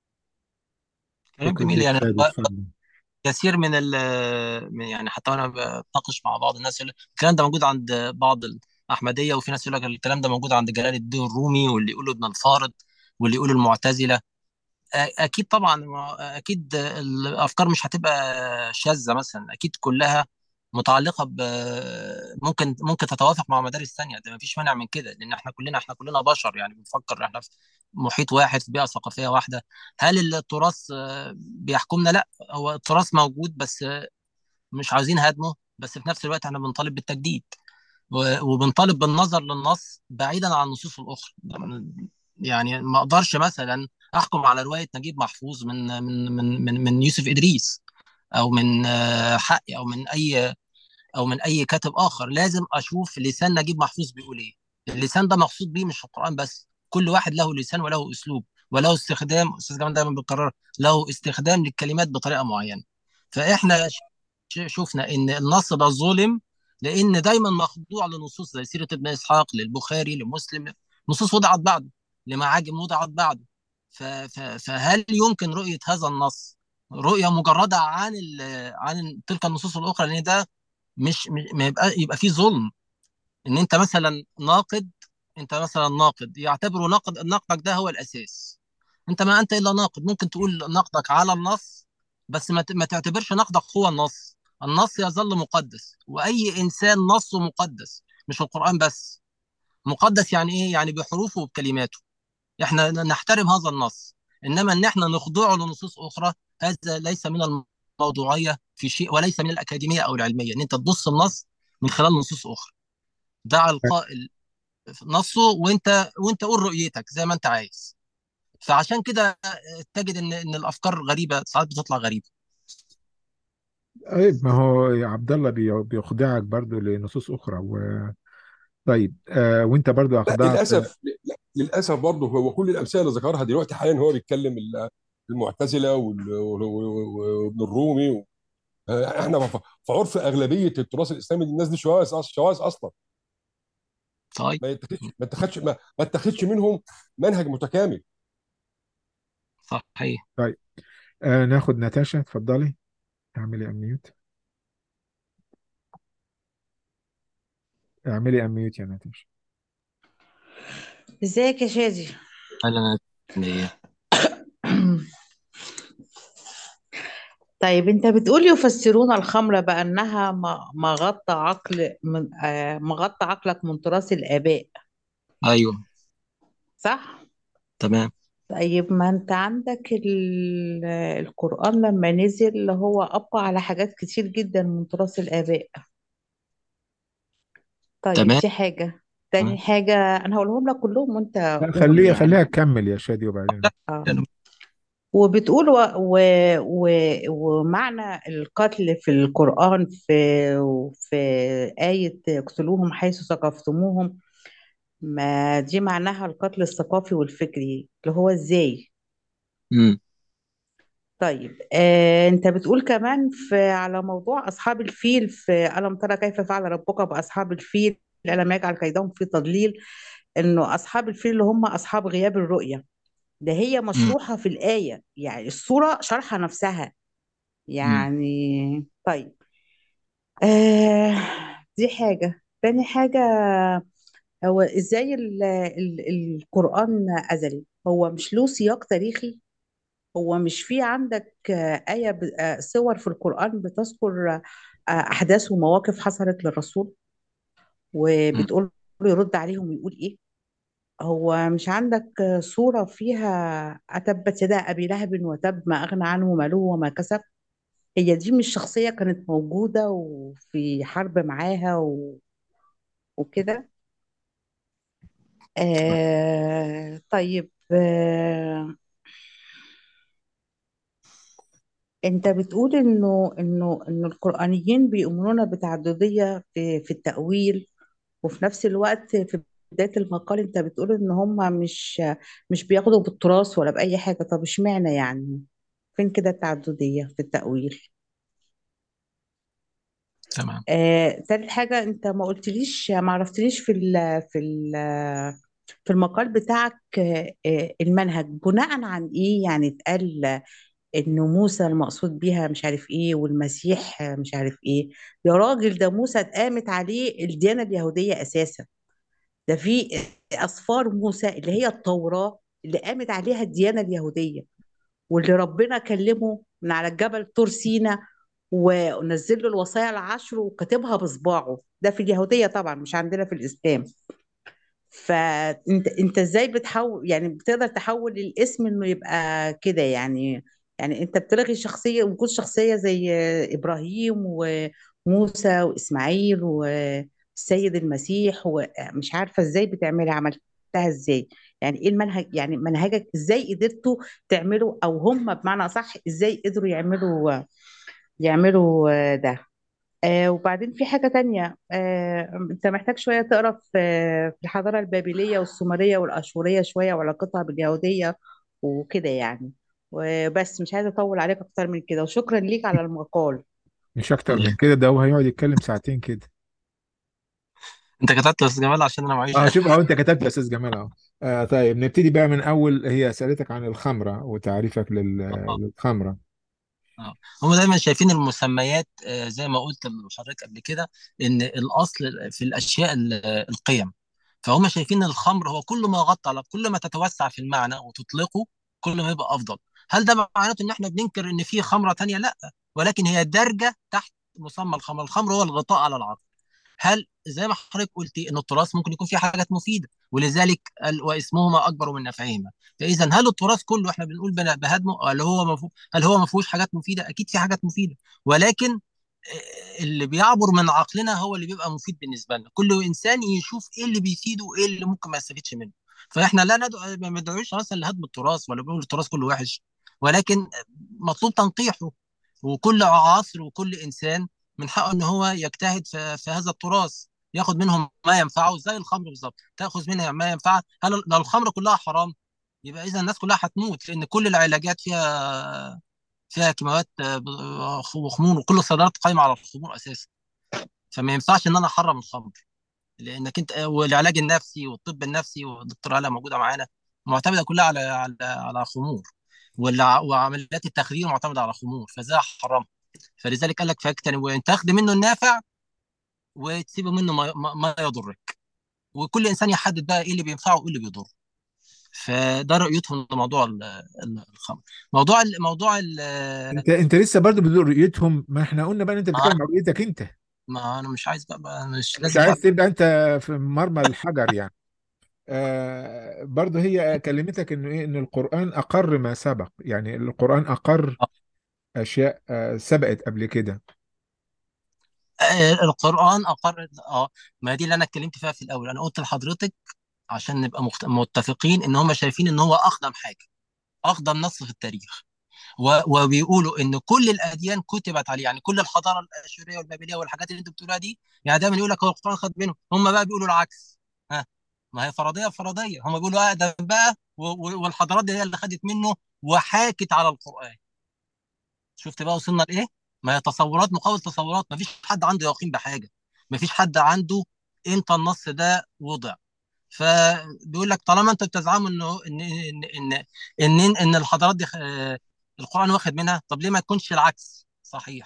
كلام
شكرا
جميل
لك
يعني
شادي اتفضل
كثير من ال من- يعني حتى وانا بتناقش مع بعض الناس يقول لك الكلام ده موجود عند بعض الاحمديه وفي ناس يقول لك الكلام ده موجود عند جلال الدين الرومي واللي يقولوا ابن الفارض واللي يقولوا المعتزله اكيد طبعا اكيد الافكار مش هتبقى شاذه مثلا اكيد كلها متعلقه ب ممكن ممكن تتوافق مع مدارس ثانيه ده ما فيش مانع من كده لان احنا كلنا احنا كلنا بشر يعني بنفكر احنا في محيط واحد في بيئه ثقافيه واحده هل التراث آه، بيحكمنا لا هو التراث موجود بس آه، مش عاوزين هدمه بس في نفس الوقت احنا بنطالب بالتجديد و- وبنطالب بالنظر للنص بعيدا عن النصوص الاخرى يعني ما اقدرش مثلا احكم على روايه نجيب محفوظ من من من من, من يوسف ادريس او من آه، حقي او من اي او من اي كاتب اخر لازم اشوف لسان نجيب محفوظ بيقول ايه اللسان ده مقصود بيه مش القران بس كل واحد له لسان وله اسلوب وله استخدام استاذ جمال دايما بيكرر له استخدام للكلمات بطريقه معينه فاحنا ش- شفنا ان النص ده ظلم لان دايما مخضوع لنصوص زي سيره ابن اسحاق للبخاري لمسلم نصوص وضعت بعده لمعاجم وضعت بعده ف- ف- فهل يمكن رؤيه هذا النص رؤيه مجرده عن ال- عن تلك النصوص الاخرى لان ده مش م- ما يبقى يبقى فيه ظلم ان انت مثلا ناقد انت مثلا ناقد يعتبروا نقد نقدك ده هو الاساس انت ما انت الا ناقد ممكن تقول نقدك على النص بس ما ت- ما تعتبرش نقدك هو النص النص يظل مقدس واي انسان نصه مقدس مش القرآن بس مقدس يعني ايه يعني بحروفه وبكلماته احنا نحترم هذا النص انما ان احنا نخضعه لنصوص اخرى هذا ليس من الموضوعيه في شيء وليس من الاكاديميه او العلميه ان انت تبص النص من خلال نصوص اخرى دع القائل نصه وانت وانت قول رؤيتك زي ما انت عايز فعشان كده تجد ان ان الافكار غريبه ساعات بتطلع غريبه
طيب ما هو يا عبد الله بي- بيخضعك برضو لنصوص أخرى و... طيب آه وانت برضو
لا
اخضعت
للاسف لا للاسف برضه هو كل الامثله اللي ذكرها دلوقتي حاليا هو بيتكلم ال- المعتزله وال- وال- وابن الرومي و- احنا في في عرف اغلبيه التراث الاسلامي الناس دي شواذ أص- شواذ اصلا
طيب
ما يتخذش ما اتخذش ما ما اتخذش منهم منهج متكامل
صحيح
طيب آه ناخد ناتاشا اتفضلي اعملي اميوت اعملي اميوت يا ناتاشا
ازيك يا شادي
انا إيه؟
طيب انت بتقول يفسرون الخمر بأنها ما ما غطى عقل من آه ما غطى عقلك من تراث الآباء
ايوه
صح؟
تمام
طيب ما انت عندك ال- القرآن لما نزل هو أبقى على حاجات كتير جدا من تراث الآباء طيب
تمام
دي حاجة تاني
مم.
حاجة أنا هقولهم لك كلهم وأنت
لا
قول
خليها خليها
يعني
تكمل يا شادي وبعدين
آه.
أنا-
وبتقول و... و... و... ومعنى القتل في القرآن في في آية اقتلوهم حيث ثقفتموهم ما دي معناها القتل الثقافي والفكري اللي هو ازاي
مم.
طيب آه، انت بتقول كمان في على موضوع اصحاب الفيل في ألم ترى كيف فعل ربك باصحاب الفيل ألم يجعل كيدهم في تضليل انه اصحاب الفيل اللي هم اصحاب غياب الرؤية ده هي
مم.
مشروحة في الآية يعني السورة شرحة نفسها
مم.
يعني طيب آه دي حاجة تاني حاجة هو ازاي ال ال القرآن أزلي هو مش له سياق تاريخي هو مش في عندك آه، آية ب- آه، صور في القرآن بتذكر آه، أحداث ومواقف حصلت للرسول
مم.
وبتقول له يرد عليهم ويقول إيه هو مش عندك آه، صورة فيها أتبت يدا أبي لهب وتب ما أغنى عنه ماله وما كسب هي دي مش شخصية كانت موجودة وفي حرب معاها و... وكده آه طيب آه انت بتقول انه انه انه القرآنيين بيؤمنون بتعددية في في التأويل وفي نفس الوقت في بداية المقال انت بتقول ان هم مش مش بياخدوا بالتراث ولا بأي حاجة طب اشمعنى يعني فين كده التعددية في التأويل
تمام
آه، تالت حاجة انت ما قلتليش ما عرفتليش في ال في ال في المقال بتاعك آه، آه، المنهج بناء عن ايه يعني اتقال انه موسى المقصود بيها مش عارف ايه والمسيح آه، مش عارف ايه يا راجل ده موسى اتقامت عليه الديانة اليهودية اساسا ده في اصفار موسى اللي هي التوراة اللي قامت عليها الديانة اليهودية واللي ربنا كلمه من على الجبل طور سينا ونزل له الوصايا العشر وكاتبها بصباعه ده في اليهودية طبعا مش عندنا في الإسلام فانت انت ازاي بتحول يعني بتقدر تحول الاسم انه يبقى كده يعني يعني انت بتلغي شخصية وجود شخصية زي ابراهيم وموسى واسماعيل والسيد المسيح ومش عارفة ازاي بتعملها عملتها ازاي يعني ايه المنهج يعني منهجك ازاي قدرتوا تعملوا او هم بمعنى صح ازاي قدروا يعملوا يعملوا آه، ده آه وبعدين في حاجة تانية آه انت محتاج شوية تقرا في في الحضارة البابلية والسومرية والأشورية شوية وعلاقتها باليهودية وكده يعني وبس مش عايزة أطول عليك أكتر من كده وشكرا ليك على المقال
مش اكتر من كده ده هو هيقعد يتكلم ساعتين كده
انت كتبت يا استاذ جمال عشان انا معيش
اه شوف اهو انت كتبت يا استاذ جمال اهو آه طيب نبتدي بقى من اول هي سألتك عن الخمرة وتعريفك لل...
آه.
للخمرة
اه هم دايما شايفين المسميات آه، زي ما قلت لحضرتك قبل كده ان الاصل في الاشياء ال- القيم فهم شايفين الخمر هو كل ما غطى على كل ما تتوسع في المعنى وتطلقه كل ما يبقى افضل هل ده معناته ان احنا بننكر ان في خمره تانية لا ولكن هي درجه تحت مسمى الخمر الخمر هو الغطاء على العقل هل زي ما حضرتك قلتي ان التراث ممكن يكون فيه حاجات مفيده ولذلك قال واسمهما اكبر من نفعهما فاذا هل التراث كله احنا بنقول بن- بهدمه هل هو مفهوم هل هو ما فيهوش حاجات مفيده اكيد في حاجات مفيده ولكن آه، اللي بيعبر من عقلنا هو اللي بيبقى مفيد بالنسبه لنا كل انسان يشوف ايه اللي بيفيده وايه اللي ممكن ما يستفيدش منه فاحنا لا ندعو ما بندعوش مثلا لهدم التراث ولا بنقول التراث كله وحش ولكن مطلوب تنقيحه وكل عصر وكل انسان من حقه ان هو يجتهد في, في هذا التراث ياخد منهم ما ينفعه زي الخمر بالظبط تاخذ منها ما ينفعها هل لو الخمر كلها حرام يبقى اذا الناس كلها هتموت لان كل العلاجات فيها فيها كيماويات آه، ب- آه، وخمور وكل الصيدليات قايمه على الخمور اساسا فما ينفعش ان انا احرم الخمر لانك انت والعلاج النفسي والطب النفسي والدكتوره هلا موجوده معانا معتمده كلها على على على خمور والع- وعمليات التخدير معتمده على خمور فازاي احرمها فلذلك قال لك فاجتنب وان تاخد منه النافع وتسيب منه ما, ما, ما يضرك وكل انسان يحدد بقى ايه اللي بينفعه وايه اللي بيضره فده رؤيتهم لموضوع ال- ال- الخمر موضوع ال موضوع ال
انت انت لسه برضه بتقول رؤيتهم ما احنا قلنا بقى إن انت
ما
بتتكلم عن رؤيتك انت
ما انا مش عايز بقى, بقى مش
مش
لازم
عايز
بقى
تبقى انت في مرمى الحجر يعني آه برضه هي كلمتك انه ايه ان القرآن اقر ما سبق يعني القرآن اقر اشياء آه سبقت قبل كده
آه، القرآن أقر اه ما دي اللي أنا اتكلمت فيها في الأول أنا قلت لحضرتك عشان نبقى مخت- متفقين إن هم شايفين إن هو أقدم حاجة أقدم نص في التاريخ و- وبيقولوا إن كل الأديان كتبت عليه يعني كل الحضارة الأشورية والبابلية والحاجات اللي أنت بتقولها دي يعني دايما يقول لك هو القرآن خد منهم هم بقى بيقولوا العكس ها ما هي فرضية فرضية هم بيقولوا أقدم بقى و- و- والحضارات دي هي اللي خدت منه وحاكت على القرآن شفت بقى وصلنا لايه ما هي تصورات مقابل تصورات ما فيش حد عنده يقين بحاجه ما فيش حد عنده امتى النص ده وضع فبيقول لك طالما انت بتزعم انه ان ان ان ان, إن الحضارات دي آه، القران واخد منها طب ليه ما تكونش العكس صحيح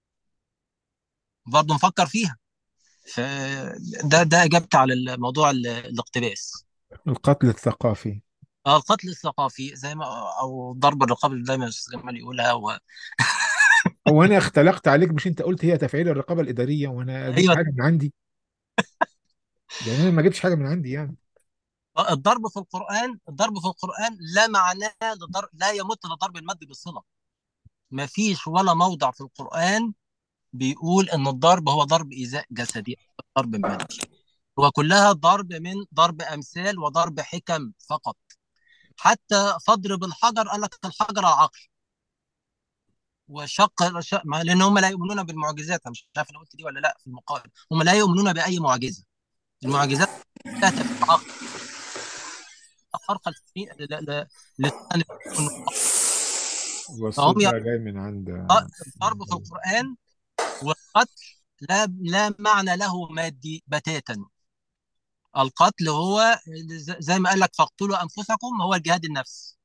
برضه نفكر فيها فده ده اجابتي على الموضوع ال- الاقتباس
القتل الثقافي
آه، القتل الثقافي زي ما او ضرب الرقاب اللي دايما الاستاذ جمال يقولها و...
هو انا اختلقت عليك مش انت قلت هي تفعيل الرقابة الإدارية وانا جبت
ايوه
حاجة من عندي يعني انا ما جبتش حاجة من عندي يعني
الضرب في القرآن الضرب في القرآن لا معناه لضرب لا يمت لضرب المد بالصلة ما فيش ولا موضع في القرآن بيقول ان الضرب هو ضرب إيذاء جسدي أو ضرب مادي هو كلها ضرب من ضرب أمثال وضرب حكم فقط حتى فاضرب الحجر قال لك الحجر العقل وشق شق- ما- لان هم لا يؤمنون بالمعجزات أنا مش عارف انا قلت دي ولا لا في المقال هم لا يؤمنون باي معجزه المعجزات لا تفي عقل خرق السنين ل- ل- لسان
والصوت
فهم
ده جاي من عند
الضرب في القرآن والقتل لا لا معنى له مادي بتاتا القتل هو ز- زي ما قال لك فاقتلوا انفسكم هو الجهاد النفس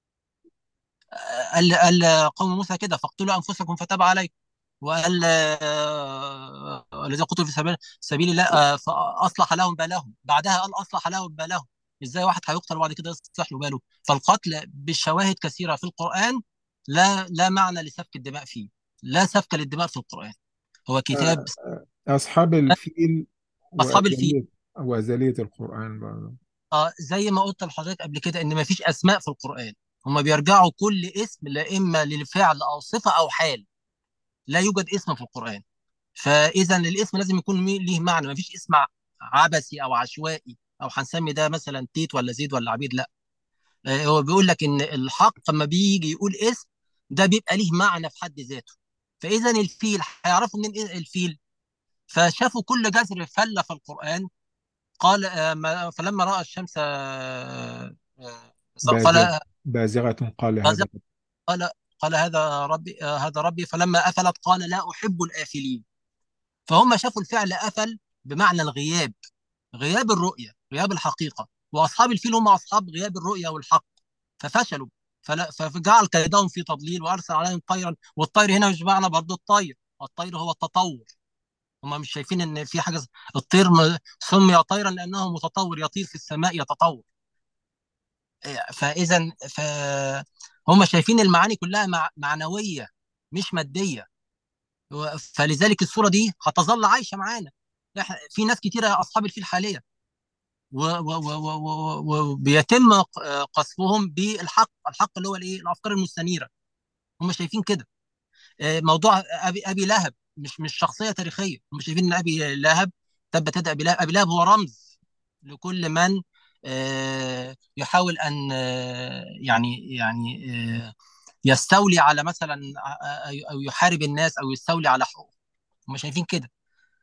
قال قال قوم موسى كده فاقتلوا انفسكم فتاب عليكم وقال آه، الذين قتلوا في سبيل سبيل الله آه، فاصلح لهم بالهم بعدها قال اصلح لهم بالهم ازاي واحد هيقتل وبعد كده يصلح له باله فالقتل بالشواهد كثيره في القران لا لا معنى لسفك الدماء فيه لا سفك للدماء في القران هو كتاب
أصحاب الفيل
اصحاب الفيل
وأزلية وأزلية القرآن برضه
اه زي ما قلت لحضرتك قبل كده ان مفيش اسماء في القران هم بيرجعوا كل اسم لا اما للفعل او صفه او حال لا يوجد اسم في القران فاذا الاسم لازم يكون مي- ليه معنى مفيش اسم ع- عبثي او عشوائي او هنسمي ده مثلا تيت ولا زيد ولا عبيد لا آه، هو بيقول لك ان الحق لما بيجي يقول اسم ده بيبقى ليه معنى في حد ذاته فاذا الفيل هيعرفوا منين إيه الفيل فشافوا كل جذر فله في القران قال آه، ما- فلما راى الشمس آه، آه،
بازغ
قال
بازغة قال هذا
قال قال هذا ربي آه، هذا ربي فلما افلت قال لا احب الافلين فهم شافوا الفعل افل بمعنى الغياب غياب الرؤيه غياب الحقيقه واصحاب الفيل هم اصحاب غياب الرؤيه والحق ففشلوا فلا فجعل كيدهم في تضليل وارسل عليهم طيرا والطير هنا مش معنى برضه الطير الطير هو التطور هم مش شايفين ان في حاجه الطير م- سمي طيرا لانه متطور يطير في السماء يتطور فاذا فهم شايفين المعاني كلها مع معنويه مش ماديه و- فلذلك الصوره دي هتظل عايشه معانا إحنا- في ناس كتيره اصحاب الفيل حاليا و- و- و- و- و- وبيتم ق- قصفهم بالحق الحق اللي هو الايه الافكار المستنيره هم شايفين كده آه، موضوع ابي ابي لهب مش مش شخصيه تاريخيه هم شايفين ان ابي لهب تبت يد ابي لهب ابي لهب هو رمز لكل من آه، يحاول ان آه، يعني يعني آه، يستولي على مثلا آه، او يحارب الناس او يستولي على حقوق هم شايفين كده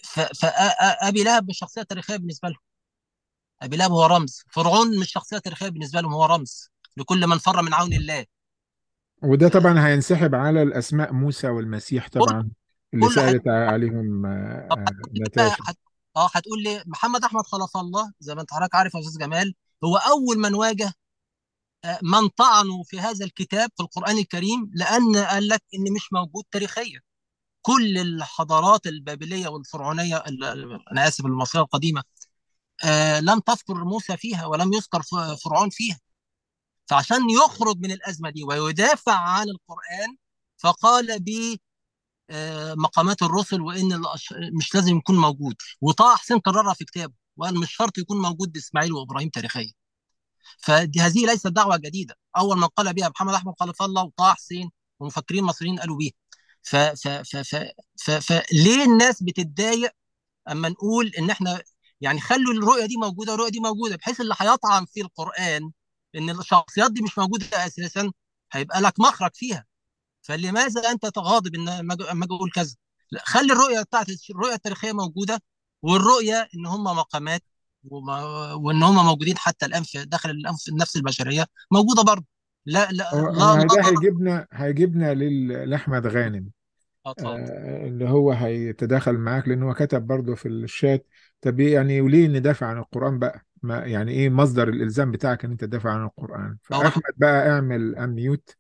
فأبي لهب مش شخصية تاريخية بالنسبة لهم أبي لهب هو رمز فرعون مش شخصية تاريخية بالنسبة لهم هو رمز لكل من فر من عون الله
وده طبعا هينسحب على الأسماء موسى والمسيح
كل
طبعا اللي
كل حاجة
سألت عليهم آه،
طب
آه،
هتقول لي بقى
نتاشا
هت... اه هتقول لي محمد احمد خلف الله زي ما انت حضرتك عارف يا استاذ جمال هو اول من واجه آه، من طعنوا في هذا الكتاب في القرآن الكريم لأن قال لك إن مش موجود تاريخيا كل الحضارات البابلية والفرعونية ال- ال- أنا آسف المصرية القديمة آه، لم تذكر موسى فيها ولم يذكر ف- فرعون فيها فعشان يخرج من الأزمة دي ويدافع عن القرآن فقال بمقامات الرسل وإن الأش- مش لازم يكون موجود وطه حسين كررها في كتابه وقال مش شرط يكون موجود إسماعيل وإبراهيم تاريخيا فهذه ليست دعوة جديدة أول من قال بها محمد أحمد خلف الله وطه حسين ومفكرين مصريين قالوا بيها ف ف ف ف ف فليه الناس بتتضايق اما نقول ان احنا يعني خلوا الرؤيه دي موجوده والرؤيه دي موجوده بحيث اللي هيطعن في القران ان الشخصيات دي مش موجوده اساسا هيبقى لك مخرج فيها فلماذا انت تغاضب ان اما أجي أما أجي اقول كذا لا خلي الرؤيه بتاعت الرؤيه التاريخيه موجوده والرؤيه ان هم مقامات وما وان هم موجودين حتى الان في داخل الانف النفس البشريه موجوده برضه لا لا
هو
لا
هو
لا
ده
ضرر
هيجيبنا هيجيبنا لل- لأحمد غانم
اه اتفضل
آه، اللي هو هيتداخل معاك لأنه هو كتب برضه في الشات طب إيه يعني وليه ندافع عن القرآن بقى ما يعني إيه مصدر الإلزام بتاعك إن أنت تدافع عن القرآن
هو
فأحمد بقى اعمل أميوت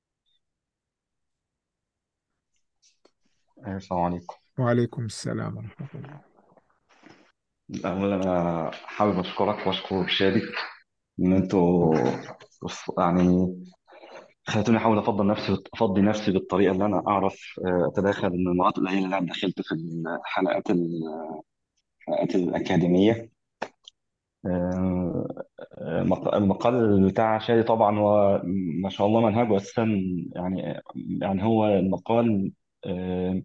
أيوة، السلام عليكم
وعليكم السلام ورحمة الله
أولا أنا حابب أشكرك وأشكر شادي إن أنتوا يعني خليتوني أحاول أفضل نفسي أفضي نفسي بالطريقة اللي أنا أعرف آه، أتداخل من المرات القليلة اللي أنا دخلت في الحلقات الحلقات الأكاديمية آه، آه، مق- المقال بتاع شادي طبعا هو ما شاء الله منهجه أساسا يعني يعني هو المقال آه،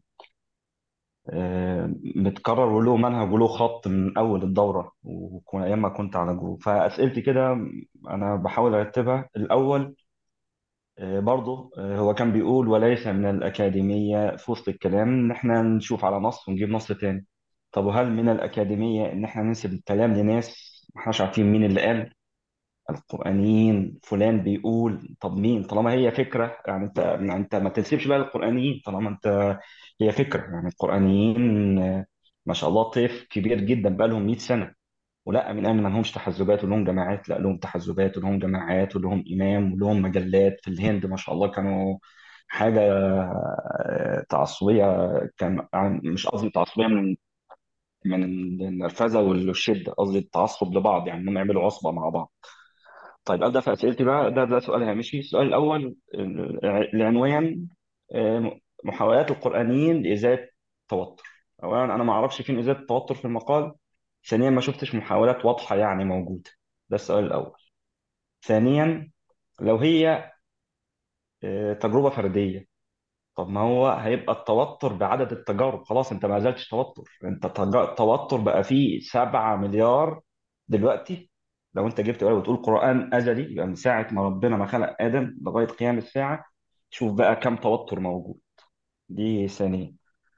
آه، متكرر وله منهج وله خط من أول الدورة وكون أيام ما كنت على جروب فأسئلتي كده أنا بحاول أرتبها الأول آه، برضه آه، هو كان بيقول وليس من الأكاديمية في وسط الكلام إن إحنا نشوف على نص ونجيب نص تاني طب وهل من الأكاديمية إن إحنا ننسب الكلام لناس ما إحناش عارفين مين اللي قال القرآنيين فلان بيقول طب مين طالما هي فكرة يعني انت يعني انت ما تنسبش بقى للقرآنيين طالما انت هي فكرة يعني القرآنيين آه، ما شاء الله طيف كبير جدا بقى لهم 100 سنة ولا من ان ما لهمش تحزبات ولهم جماعات لا لهم تحزبات ولهم جماعات ولهم إمام ولهم مجلات في الهند ما شاء الله كانوا حاجة آه، تعصبية كان يعني مش قصدي تعصبية من من النرفزة والشدة قصدي التعصب لبعض يعني انهم يعملوا عصبة مع بعض طيب أبدأ في أسئلتي بقى ده ده سؤال هامشي السؤال الأول آه، العنوان آه، محاولات القرآنيين لإزالة التوتر أولا أنا ما أعرفش فين إزالة التوتر في المقال ثانيا ما شفتش محاولات واضحة يعني موجودة ده السؤال الأول ثانيا لو هي آه، تجربة فردية طب ما هو هيبقى التوتر بعدد التجارب خلاص انت ما زلتش توتر انت تج- التوتر بقى فيه 7 مليار دلوقتي لو انت جبت ورقه وتقول قرآن أزلي يبقى من ساعة ما ربنا ما خلق آدم لغاية قيام الساعة شوف بقى كم توتر موجود دي ثانيا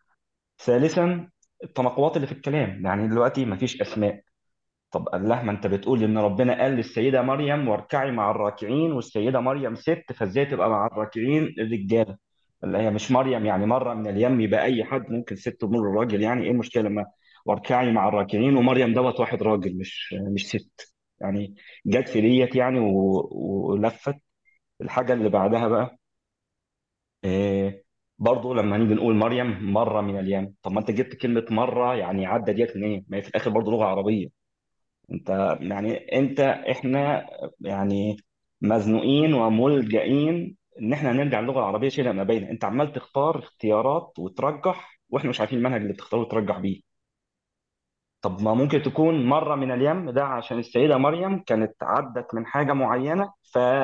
ثالثا التناقضات اللي في الكلام يعني دلوقتي ما فيش أسماء طب قال لها ما انت بتقول ان ربنا قال للسيده مريم واركعي مع الراكعين والسيده مريم ست فازاي تبقى مع الراكعين الرجاله اللي هي مش مريم يعني مره من اليم يبقى اي حد ممكن ست تمر الراجل يعني ايه المشكله لما واركعي مع الراكعين ومريم دوت واحد راجل مش مش ست يعني جت في ديت يعني و- ولفت الحاجه اللي بعدها بقى إيه برضه لما نيجي نقول مريم مره من اليم طب ما انت جبت كلمه مره يعني عدى ديت منين؟ ما هي في الاخر برضه لغه عربيه انت يعني انت احنا يعني مزنوقين وملجئين ان احنا نرجع للغه العربيه شيئا ما بين انت عمال تختار اختيارات وترجح واحنا مش عارفين المنهج اللي بتختاره وترجح بيه طب ما ممكن تكون مره من اليم ده عشان السيده مريم كانت عدت من حاجه معينه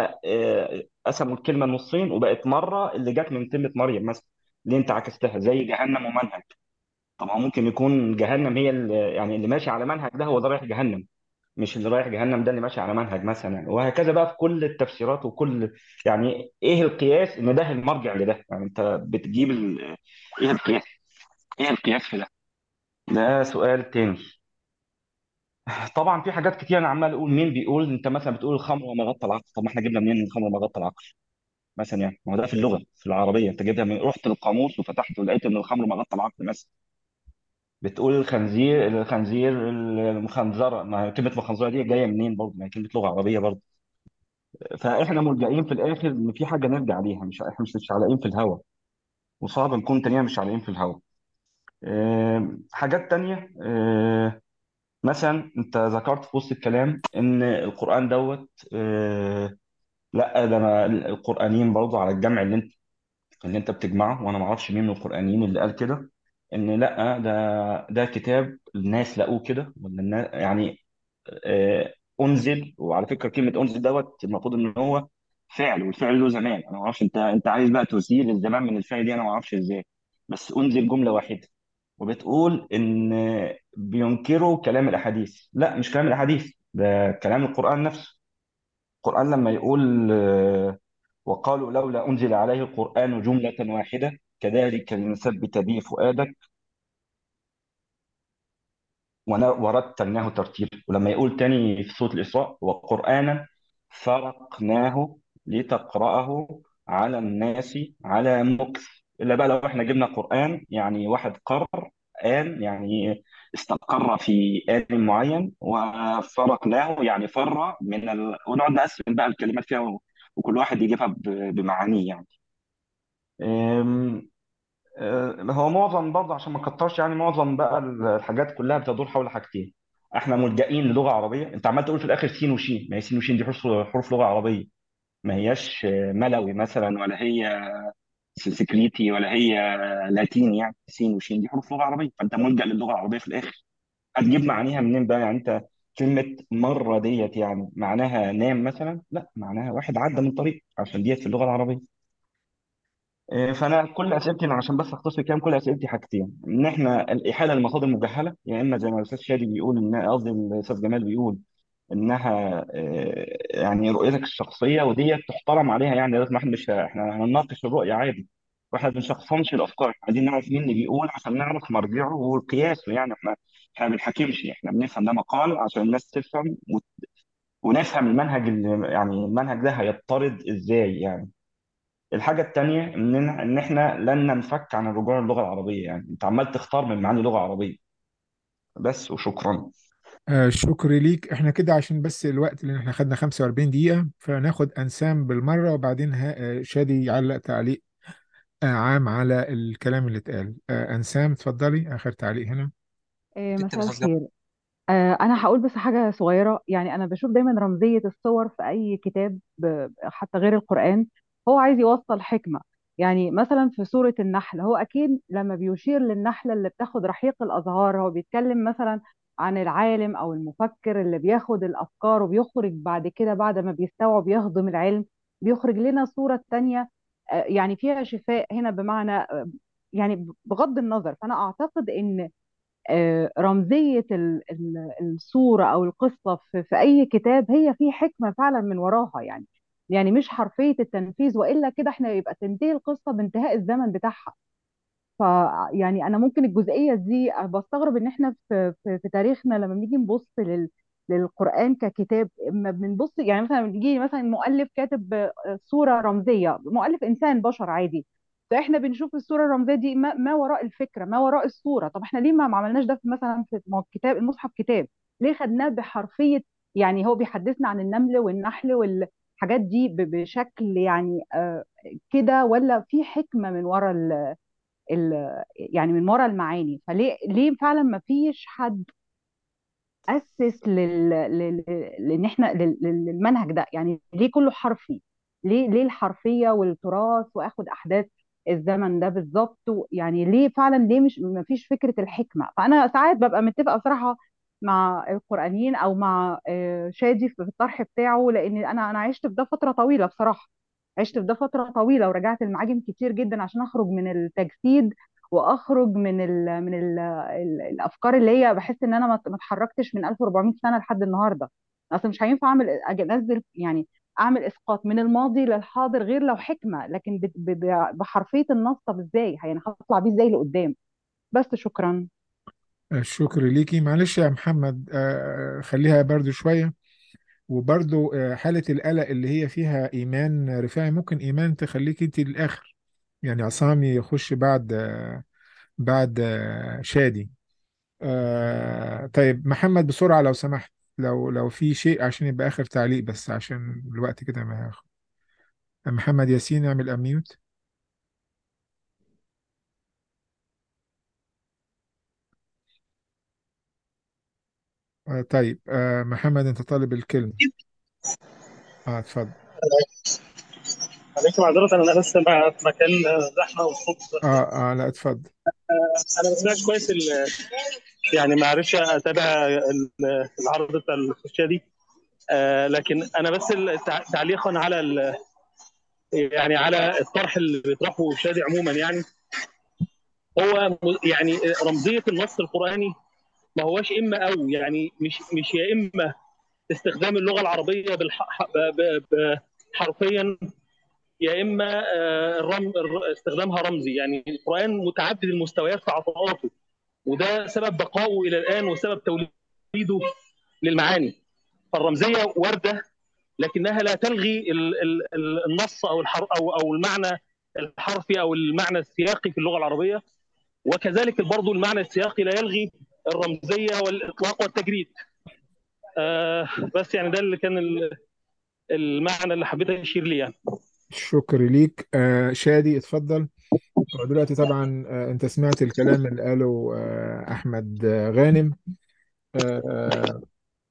فقسموا الكلمه نصين وبقت مره اللي جت من كلمه مريم مثلا ليه انت عكستها زي جهنم ومنهج طب ما ممكن يكون جهنم هي اللي يعني اللي ماشي على منهج ده هو ده رايح جهنم مش اللي رايح جهنم ده اللي ماشي على منهج مثلا يعني وهكذا بقى في كل التفسيرات وكل يعني ايه القياس ان ده المرجع لده يعني انت بتجيب ال... ايه القياس ايه القياس في ده ده سؤال تاني طبعا في حاجات كتير انا عمال اقول مين بيقول انت مثلا بتقول الخمر وما غطى العقل طب ما احنا جبنا منين الخمر وما غطى العقل مثلا يعني ما هو ده في اللغه في العربيه انت جبتها من رحت للقاموس وفتحت ولقيت ان الخمر ما غطى العقل مثلا بتقول الخنزير الخنزير المخنزره ما هي كلمه مخنزره دي جايه منين برضه ما هي كلمه لغه عربيه برضه فاحنا ملجئين في الاخر ان في حاجه نرجع ليها مش احنا مش مش علاقين في الهوا وصعب نكون تانية مش علاقين في الهوا آم، حاجات تانية آه، مثلا انت ذكرت في وسط الكلام ان القرآن دوت آه، لا ده انا القرآنيين برضو على الجمع اللي انت اللي انت بتجمعه وانا ما اعرفش مين من القرآنيين اللي قال كده ان لا ده ده كتاب الناس لقوه كده ولا الناس يعني آه، انزل وعلى فكره كلمه انزل دوت المفروض ان هو فعل والفعل له زمان انا ما اعرفش انت انت عايز بقى تزيل الزمان من الفعل دي انا ما اعرفش ازاي بس انزل جمله واحده وبتقول ان بينكروا كلام الاحاديث لا مش كلام الاحاديث ده كلام القران نفسه القران لما يقول آه، وقالوا لولا انزل عليه القران جمله واحده كذلك لنثبت به فؤادك ون- ورتلناه ترتيلا ولما يقول تاني في سورة الإسراء وقرآنا فرقناه لتقرأه على الناس على مكث إلا بقى لو احنا جبنا قرآن يعني واحد قرر آن يعني استقر في آن معين وفرقناه يعني فر من ال... ونقعد نقسم بقى الكلمات فيها و- وكل واحد يجيبها ب- بمعانيه يعني أم، آه، هو معظم برضه عشان ما اكترش يعني معظم بقى الحاجات كلها بتدور حول حاجتين احنا ملجئين للغه عربيه انت عمال تقول في الاخر سين وشين ما هي سين وشين دي حروف حروف لغه عربيه ما هياش آه، ملوي مثلا ولا هي سكريتي ولا هي لاتيني يعني سين وشين دي حروف لغه عربيه فانت ملجأ للغه العربيه في الاخر هتجيب معانيها منين بقى يعني انت كلمه مره ديت يعني معناها نام مثلا لا معناها واحد عدى من طريق عشان ديت في اللغه العربيه إيه، فانا كل اسئلتي أنا عشان بس اختصر الكلام كل اسئلتي حاجتين ان احنا الاحاله للمصادر المجهله يا اما زي ما الاستاذ شادي بيقول ان قصدي الاستاذ جمال بيقول انها إيه، يعني رؤيتك الشخصيه وديت تحترم عليها يعني لازم احنا مش احنا هنناقش الرؤيه عادي واحنا ما بنشخصنش الافكار إحنا عايزين نعرف مين اللي بيقول عشان نعرف مرجعه وقياسه يعني احنا احنا ما بنحكمش احنا بنفهم ده مقال عشان الناس تفهم و- ونفهم المنهج اللي يعني المنهج ده هيضطرد ازاي يعني الحاجة التانية إن إن إحنا لن ننفك عن الرجوع للغة العربية يعني أنت عمال تختار من معاني لغة عربية بس وشكرا
آه شكر ليك احنا كده عشان بس الوقت لان احنا خدنا 45 دقيقة فناخد انسام بالمرة وبعدين ها- آه، شادي يعلق تعليق آه عام على الكلام اللي اتقال آه انسام اتفضلي اخر تعليق هنا
آه،
ست
مساء
مساء
الخير آه، أنا هقول بس حاجة صغيرة يعني أنا بشوف دايما رمزية الصور في أي كتاب ب- حتى غير القرآن هو عايز يوصل حكمة يعني مثلا في سورة النحل هو أكيد لما بيشير للنحلة اللي بتاخد رحيق الأزهار هو بيتكلم مثلا عن العالم أو المفكر اللي بياخد الأفكار وبيخرج بعد كده بعد ما بيستوعب يهضم العلم بيخرج لنا صورة تانية آه، يعني فيها شفاء هنا بمعنى آه، يعني بغض النظر فأنا أعتقد إن آه، رمزية ال- ال- الصورة أو القصة في في أي كتاب هي في حكمة فعلا من وراها يعني يعني مش حرفية التنفيذ وإلا كده احنا يبقى تنتهي القصة بانتهاء الزمن بتاعها فيعني انا ممكن الجزئيه دي بستغرب ان احنا في في, في تاريخنا لما بنيجي نبص لل للقرآن ككتاب اما بنبص يعني مثلا بيجي مثلا مؤلف كاتب آه، صورة رمزية مؤلف إنسان بشر عادي فإحنا بنشوف الصورة الرمزية دي ما, ما وراء الفكرة ما وراء الصورة طب إحنا ليه ما ما عملناش ده في مثلا في ما هو الكتاب المصحف كتاب ليه خدناه بحرفية يعني هو بيحدثنا عن النمل والنحل والحاجات دي ب- بشكل يعني آه، كده ولا في حكمة من وراء ال- يعني من ورا المعاني فليه ليه فعلا ما فيش حد اسس لل... لل... لان احنا لل... لل- للمنهج ده يعني ليه كله حرفي ليه ليه الحرفيه والتراث واخد احداث الزمن ده بالظبط و- يعني ليه فعلا ليه مش ما فيش فكره الحكمه فانا ساعات ببقى متفقه بصراحه مع القرانيين او مع آه، شادي في الطرح بتاعه لان انا انا عشت في ده فتره طويله بصراحه عشت في ده فتره طويله ورجعت المعاجم كتير جدا عشان اخرج من التجسيد واخرج من ال من ال ال- الافكار اللي هي بحس ان انا ما ما اتحركتش من 1400 سنه لحد النهارده اصل مش هينفع اعمل أجي انزل يعني اعمل اسقاط من الماضي للحاضر غير لو حكمه لكن ب- ب- بحرفيه النص طب ازاي يعني هطلع بيه ازاي لقدام بس شكرا
الشكر ليكي معلش يا محمد آه، خليها برضو شوية وبرضو آه، حالة القلق اللي هي فيها إيمان رفاعي ممكن إيمان تخليك أنت للآخر يعني عصام يخش بعد آه، بعد آه، شادي آه، طيب محمد بسرعة لو سمحت لو لو في شيء عشان يبقى آخر تعليق بس عشان الوقت كده ما ياخد محمد ياسين اعمل أميوت آه، طيب آه، محمد أنت طالب الكلمة اه اتفضل
عليكم معذرة أنا بس مع- في مكان زحمة والصوت
اه اه لا اتفضل
أنا ما سمعتش كويس ال- يعني ما عرفتش أتابع ال- العرض بتاع الخشية دي آه، لكن أنا بس التع- تعليقا على ال- يعني على الطرح اللي بيطرحه الشادي عموما يعني هو م- يعني رمزية النص القرآني ما هوش إما أو يعني مش مش يا إما استخدام اللغة العربية بالح... ب- ب- ب- حرفيا يا اما آه، الرم... الر- استخدامها رمزي يعني القران متعدد المستويات في عطاءاته وده سبب بقائه الى الان وسبب توليده للمعاني فالرمزيه وارده لكنها لا تلغي ال... ال... ال- النص او الحر... او او المعنى الحرفي او المعنى السياقي في اللغه العربيه وكذلك برضه المعنى السياقي لا يلغي الرمزيه والاطلاق والتجريد آه بس يعني ده اللي كان ال- المعنى اللي حبيت اشير ليه يعني
شكر ليك آه شادي اتفضل دلوقتي طبعا آه انت سمعت الكلام اللي قاله آه احمد آه غانم آه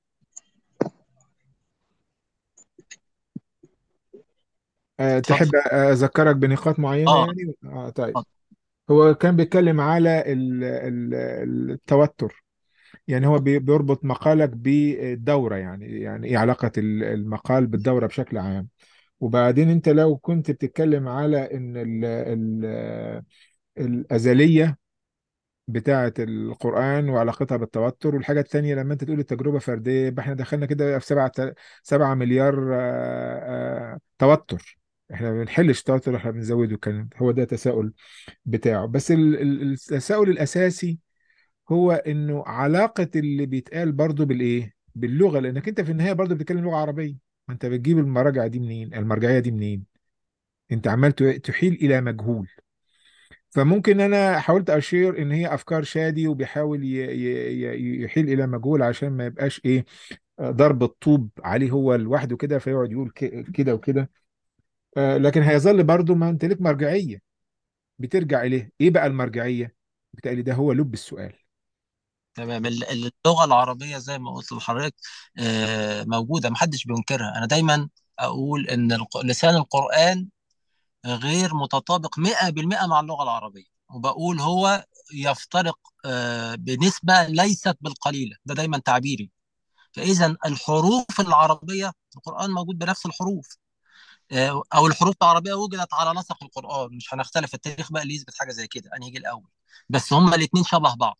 آه تحب
اتفضل
اذكرك بنقاط معينة
اه
يعني آه طيب
اتفضل
هو كان بيتكلم على ال- ال- التوتر يعني هو بي- بيربط مقالك بالدورة يعني يعني ايه علاقة ال- المقال بالدورة بشكل عام وبعدين انت لو كنت بتتكلم على ان ال ال الأزلية بتاعة القرآن وعلاقتها بالتوتر والحاجة التانية لما انت تقول التجربة فردية يبقى احنا دخلنا كده في سبعة سبعة مليار آه، آه، توتر احنا ما بنحلش توتر احنا بنزوده كان هو ده التساؤل بتاعه بس ال- ال- التساؤل الأساسي هو انه علاقة اللي بيتقال برضو بالايه باللغة لانك انت في النهاية برضو بتتكلم لغة عربية ما انت بتجيب المراجع دي منين المرجعية دي منين انت عمال تحيل الى مجهول فممكن انا حاولت اشير ان هي افكار شادي وبيحاول ي- ي- ي- يحيل الى مجهول عشان ما يبقاش ايه ضرب الطوب عليه هو لوحده كده فيقعد يقول ك- كده وكده آه، لكن هيظل برضو ما انت لك مرجعيه بترجع اليه ايه بقى المرجعيه بالتالي ده هو لب السؤال
تمام ال- اللغة العربية زي ما قلت لحضرتك آه، موجودة محدش بينكرها أنا دايما أقول إن الق- لسان القرآن غير متطابق 100% مع اللغة العربية وبقول هو يفترق آه، بنسبة ليست بالقليلة ده دايما تعبيري فإذا الحروف العربية القرآن موجود بنفس الحروف آه، أو الحروف العربية وجدت على نسق القرآن مش هنختلف التاريخ بقى اللي يثبت حاجة زي كده أنا يجي الأول بس هما الاتنين شبه بعض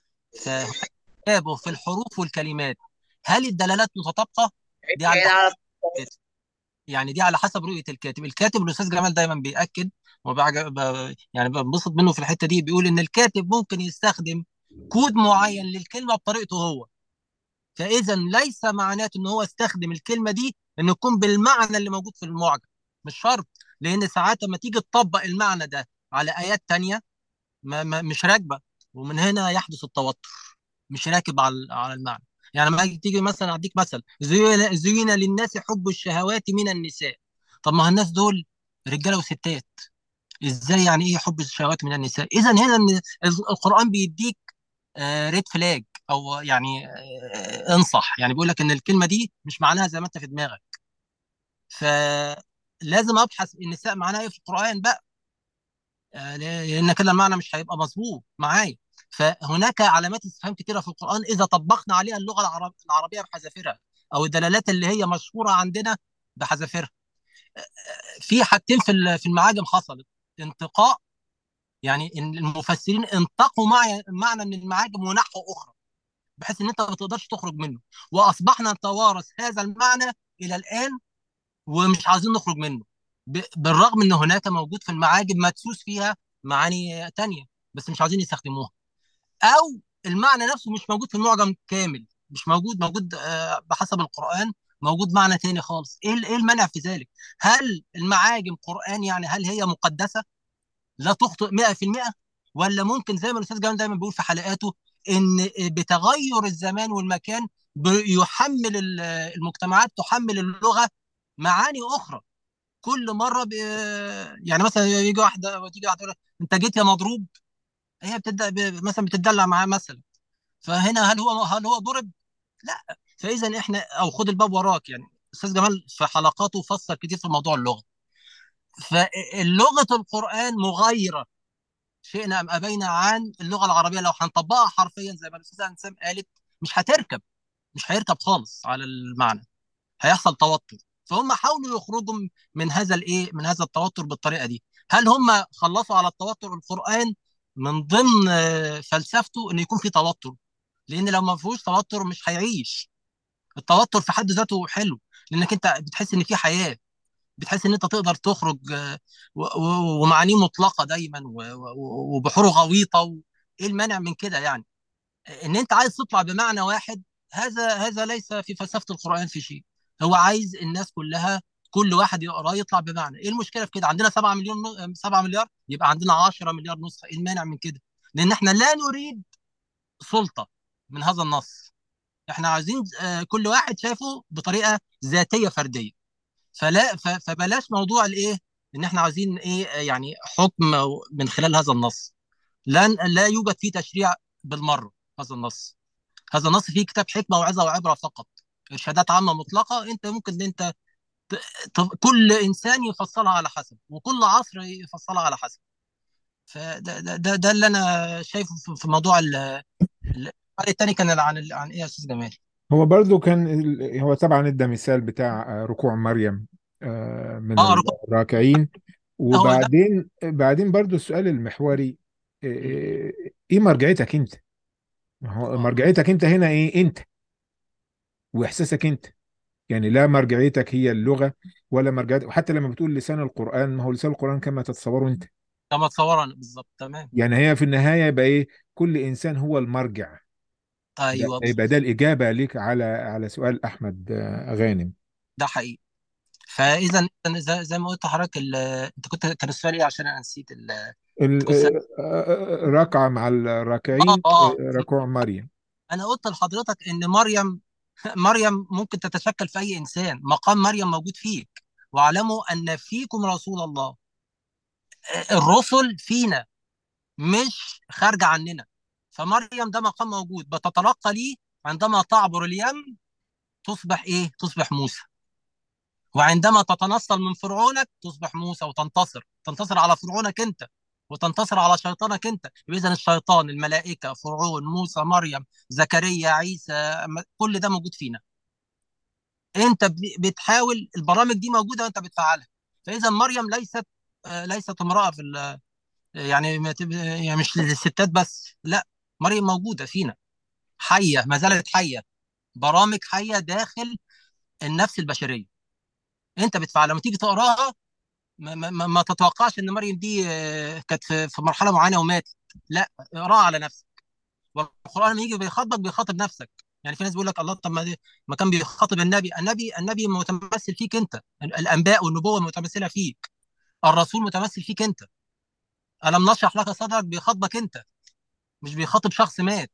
فهناك في الحروف والكلمات هل الدلالات متطابقة؟ دي على يعني دي على حسب رؤية الكاتب الكاتب الأستاذ جمال دايما بيأكد وبعجب ب- يعني بنبسط منه في الحتة دي بيقول إن الكاتب ممكن يستخدم كود معين للكلمة بطريقته هو فإذا ليس معناته إن هو استخدم الكلمة دي إن يكون بالمعنى اللي موجود في المعجم مش شرط لأن ساعات لما تيجي تطبق المعنى ده على آيات تانية ما ما مش راكبة ومن هنا يحدث التوتر مش راكب على على المعنى يعني لما تيجي تيجي مثلا اديك مثل زين زين للناس حب الشهوات من النساء طب ما هو الناس دول رجاله وستات ازاي يعني ايه حب الشهوات من النساء اذا هنا إن ال- القران بيديك ريد فلاج او يعني آه، انصح يعني بيقول لك ان الكلمه دي مش معناها زي ما انت في دماغك فلازم ابحث النساء معناها ايه في القران بقى آه، لان كده المعنى مش هيبقى مظبوط معايا فهناك علامات استفهام كتيره في القران اذا طبقنا عليها اللغه العرب العربيه بحذافيرها او الدلالات اللي هي مشهوره عندنا بحذافيرها في حاجتين في ال- في المعاجم حصلت انتقاء يعني إن المفسرين انتقوا معنى معنى من المعاجم ونحوا اخرى بحيث ان انت ما تقدرش تخرج منه واصبحنا نتوارث هذا المعنى الى الان ومش عايزين نخرج منه ب- بالرغم ان هناك موجود في المعاجم مدسوس فيها معاني تانية بس مش عايزين يستخدموها او المعنى نفسه مش موجود في المعجم كامل مش موجود موجود آه، بحسب القرآن موجود معنى تاني خالص ايه ال- ايه المانع في ذلك هل المعاجم قرآن يعني هل هي مقدسة لا تخطئ 100% ولا ممكن زي ما الاستاذ جمال دايما بيقول في حلقاته ان بتغير الزمان والمكان بيحمل ال- المجتمعات تحمل اللغة معاني اخرى كل مره ب... يعني مثلا يجي واحده وتيجي واحده تقول لك، انت جيت يا مضروب هي بتبدا ب... مثلا بتدلع معاه مثلا فهنا هل هو هل هو ضرب؟ لا فاذا احنا او خد الباب وراك يعني استاذ جمال في حلقاته فسر كتير في موضوع اللغه فاللغه القران مغايره شئنا ام ابينا عن اللغه العربيه لو هنطبقها حرفيا زي ما الاستاذه انسام قالت مش هتركب مش هيركب خالص على المعنى هيحصل توتر فهم حاولوا يخرجوا من هذا الايه من هذا التوتر بالطريقه دي هل هم خلصوا على التوتر القرآن من ضمن آه، فلسفته ان يكون في توتر لان لو ما فيهوش توتر مش هيعيش التوتر في حد ذاته حلو لانك انت بتحس ان في حياة بتحس ان انت تقدر تخرج آه، و- و- ومعانيه مطلقة دايما و- و- وبحوره غويطة و- ايه المانع من كده يعني ان انت عايز تطلع بمعنى واحد هذا هذا ليس في فلسفة القرآن في شيء هو عايز الناس كلها كل واحد يقراه يطلع بمعنى ايه المشكلة في كده عندنا 7 مليون 7 مليار يبقى عندنا 10 مليار نسخة ايه المانع من كده لان احنا لا نريد سلطة من هذا النص احنا عايزين آه، كل واحد شايفه بطريقة ذاتية فردية فلا ف- فبلاش موضوع الايه ان احنا عايزين ايه آه، يعني حكم من خلال هذا النص لن لا يوجد فيه تشريع بالمرة هذا النص هذا النص فيه كتاب حكمة وعظة وعبرة فقط إرشادات عامة مطلقة أنت ممكن إن أنت ت... ت... كل إنسان يفصلها على حسب وكل عصر يفصلها على حسب فده ده, ده, ده اللي أنا شايفه في في موضوع ال... ال- الفرق التاني كان عن ال... عن إيه يا أستاذ جمال؟
هو برضو كان ال- هو طبعا ادى مثال بتاع آه، ركوع مريم آه، من
آه ركوع
الراكعين
هو ده
وبعدين بعدين برضو السؤال المحوري
م.
آه، ايه مرجعيتك انت ما هو
آه
مرجعيتك انت هنا ايه انت واحساسك انت يعني لا مرجعيتك هي اللغة ولا مرجعيتك وحتى لما بتقول لسان القرآن ما هو لسان القرآن كما تتصوره انت
كما تصور أنا بالظبط تمام
يعني هي في النهاية يبقى ايه كل انسان هو المرجع ده
أيوه
يبقى
بالظبط
ده الإجابة ليك على على سؤال أحمد آه، غانم
ده حقيقي فإذا إذا زي زي ما قلت لحضرتك ال... أنت كنت كان السؤال إيه عشان أنا نسيت ال...
ال-
كنت سأ-
آه، آه، ركعة مع
آه
الراكعين
آه
آه، ركوع مريم
أنا قلت لحضرتك إن مريم مريم ممكن تتشكل في أي إنسان مقام مريم موجود فيك واعلموا أن فيكم رسول الله الرسل فينا مش خارجة عننا فمريم ده مقام موجود بتتلقى ليه عندما تعبر اليم تصبح إيه؟ تصبح موسى وعندما تتنصل من فرعونك تصبح موسى وتنتصر تنتصر على فرعونك أنت وتنتصر على شيطانك أنت إذا الشيطان الملائكة فرعون موسى مريم زكريا عيسى كل ده موجود فينا انت ب- بتحاول البرامج دي موجوده وانت بتفعلها فاذا مريم ليست آه، ليست امراه في ال- يعني ما تب- يعني مش للستات بس لا مريم موجوده فينا حيه ما زالت حيه برامج حيه داخل النفس البشريه انت بتفعلها لما تيجي تقراها ما, ما, ما ما تتوقعش ان مريم دي آه، كانت في في مرحله معينه وماتت لا اقراها على نفسك والقران لما يجي بيخاطبك بيخاطب نفسك يعني في ناس بيقول لك الله طب ما, دي- ما كان بيخاطب النبي النبي النبي متمثل فيك انت الانباء والنبوه متمثله فيك الرسول متمثل فيك انت الم نشرح لك صدرك بيخاطبك انت مش بيخاطب شخص مات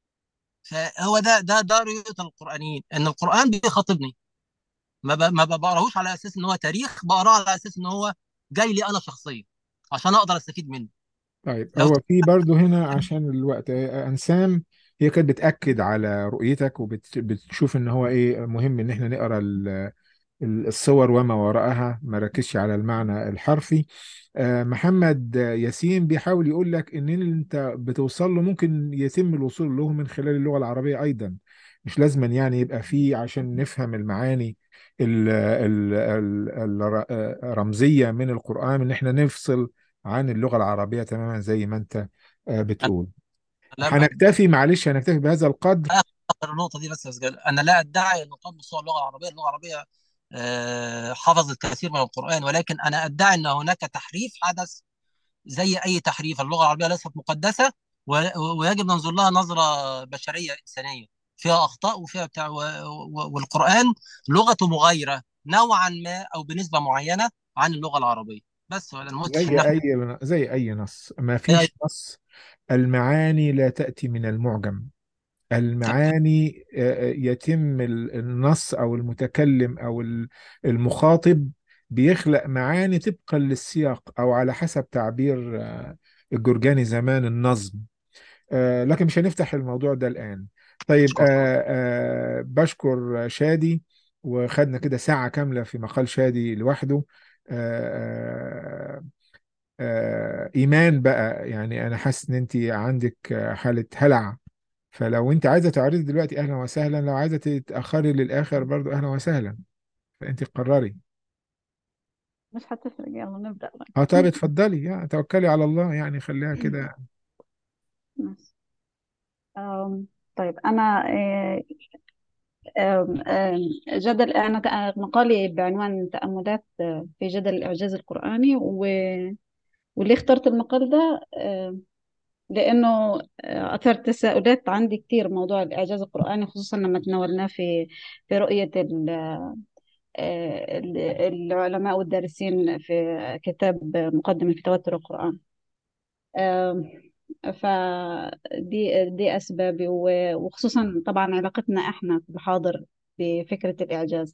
فهو ده ده ده رؤيه القرانيين ان القران بيخاطبني ما ب- ما بقراهوش على اساس ان هو تاريخ بقراه على اساس ان هو جاي لي انا شخصيا عشان اقدر استفيد منه
طيب
لو
هو في برضه هنا عشان الوقت آه، أنسام هي كانت بتأكد على رؤيتك وبتشوف إن هو إيه مهم إن إحنا نقرأ ال- ال- الصور وما وراءها ما ركزش على المعنى الحرفي آه، محمد ياسين بيحاول يقول لك ان اللي انت بتوصل له ممكن يتم الوصول له من خلال اللغة العربية ايضا مش لازما يعني يبقى فيه عشان نفهم المعاني ال- ال- ال- الرمزية من القرآن ان احنا نفصل عن اللغة العربية تماما زي ما انت آه، بتقول
لا ما
هنكتفي معلش هنكتفي بهذا القدر
اخر النقطه دي بس يا سجل انا لا ادعي ان قام بصور اللغه العربيه اللغه العربيه آه، حفظت كثير من القران ولكن انا ادعي ان هناك تحريف حدث زي اي تحريف اللغه العربيه ليست مقدسه و- ويجب ننظر لها نظرة بشرية إنسانية فيها أخطاء وفيها بتاع و- و- والقرآن لغته مغايرة نوعا ما أو بنسبة معينة عن اللغة العربية بس ولا المهم إن
زي
احنا
أي زي أي نص ما فيش نص المعاني لا تأتي من المعجم المعاني آه، يتم ال- النص أو المتكلم أو ال- المخاطب بيخلق معاني طبقا للسياق أو على حسب تعبير آه، الجرجاني زمان النظم آه، لكن مش هنفتح الموضوع ده الآن طيب
أشكر
آه، آه، بشكر شادي وخدنا كده ساعة كاملة في مقال شادي لوحده آه، آه، إيمان بقى يعني أنا حاسس إن أنت عندك آه، حالة هلع فلو أنت عايزة تعرضي دلوقتي أهلا وسهلا لو عايزة تتأخري للآخر برضو أهلا وسهلا فأنت قرري
مش هتفرق يلا نبدأ بقى
اه طيب اتفضلي يعني توكلي على الله يعني خليها كده
ماشي. أم، طيب أنا آه، أم، أم، جدل أنا تأ- مقالي بعنوان تأملات آه، في جدل الإعجاز القرآني و... وليه اخترت المقال ده آه، لأنه آه، أثار تساؤلات عندي كتير موضوع الإعجاز القرآني خصوصا لما تناولناه في في رؤية ال- آه، ال- العلماء والدارسين في كتاب مقدمة في توتر القرآن آم، فدي دي أسبابي و- وخصوصا طبعا علاقتنا إحنا في الحاضر بفكرة الإعجاز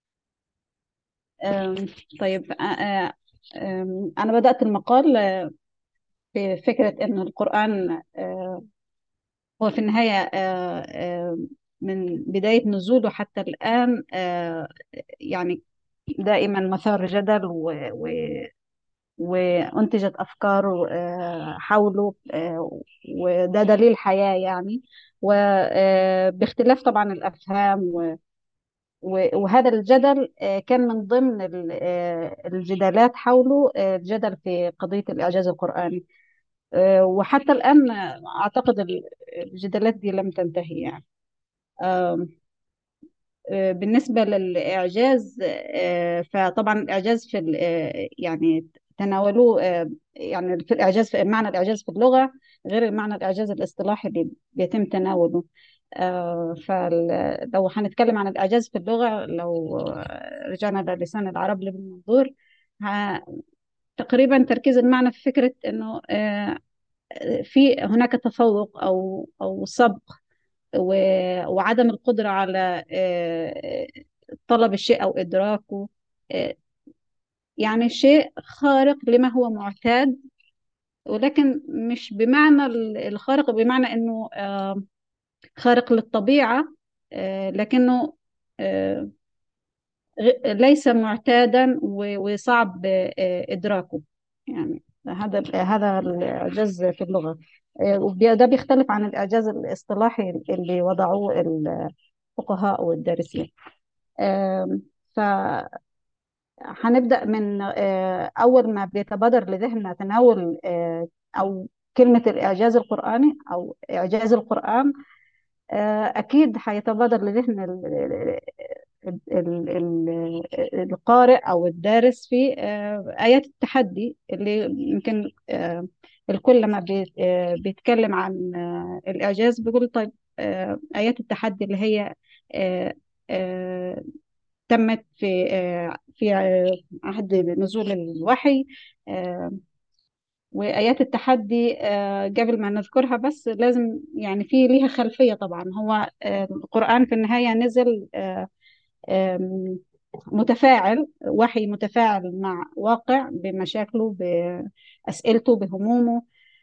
آم، طيب آه، آه، آم، أنا بدأت المقال آه، بفكرة إن القرآن آه، هو في النهاية آه، آه، من بداية نزوله حتى الآن آه، يعني دائما مثار جدل و... و... وأنتجت أفكار آه، حوله آه، وده دليل حياة يعني وباختلاف طبعا الأفهام و- و- وهذا الجدل آه، كان من ضمن ال- آه، الجدالات حوله آه، الجدل في قضية الإعجاز القرآني آه، وحتى الآن آه، أعتقد ال- الجدالات دي لم تنتهي يعني آم، آه، بالنسبة للإعجاز آه، فطبعا الإعجاز في ال- آه، يعني تناولوه آه، يعني في الإعجاز في معنى الإعجاز في اللغة غير معنى الإعجاز الاصطلاحي اللي بيتم تناوله آه، فلو هنتكلم عن الإعجاز في اللغة لو آه، رجعنا للسان العرب لابن منظور ه- تقريبا تركيز المعنى في فكرة إنه آه، في هناك تفوق أو أو سبق و- وعدم القدرة على آه، طلب الشيء أو إدراكه آه، يعني شيء خارق لما هو معتاد ولكن مش بمعنى ال- الخارق بمعنى إنه آه، خارق للطبيعة آه، لكنه آه، غ- ليس معتادا و- وصعب آه، إدراكه يعني هذا هذا الإعجاز في اللغة آه، وبي- ده بيختلف عن الإعجاز الاصطلاحي اللي وضعوه الفقهاء والدارسين آم، فهنبدأ من آه، أول ما بيتبادر لذهننا تناول آه، أو كلمة الإعجاز القرآني أو إعجاز القرآن آه، أكيد هيتبادر لذهن ال- ال- ال- ال- القارئ أو الدارس في آه، آيات التحدي اللي يمكن آه، الكل لما بي- آه، بيتكلم عن آه، الإعجاز بيقول طيب آه، آيات التحدي اللي هي آه، آه، تمت في آه، في آه، عهد نزول الوحي آه، وآيات التحدي آه، قبل ما نذكرها بس لازم يعني في ليها خلفية طبعا هو آه، القرآن في النهاية نزل آه، آم، متفاعل وحي متفاعل مع واقع بمشاكله بأسئلته بهمومه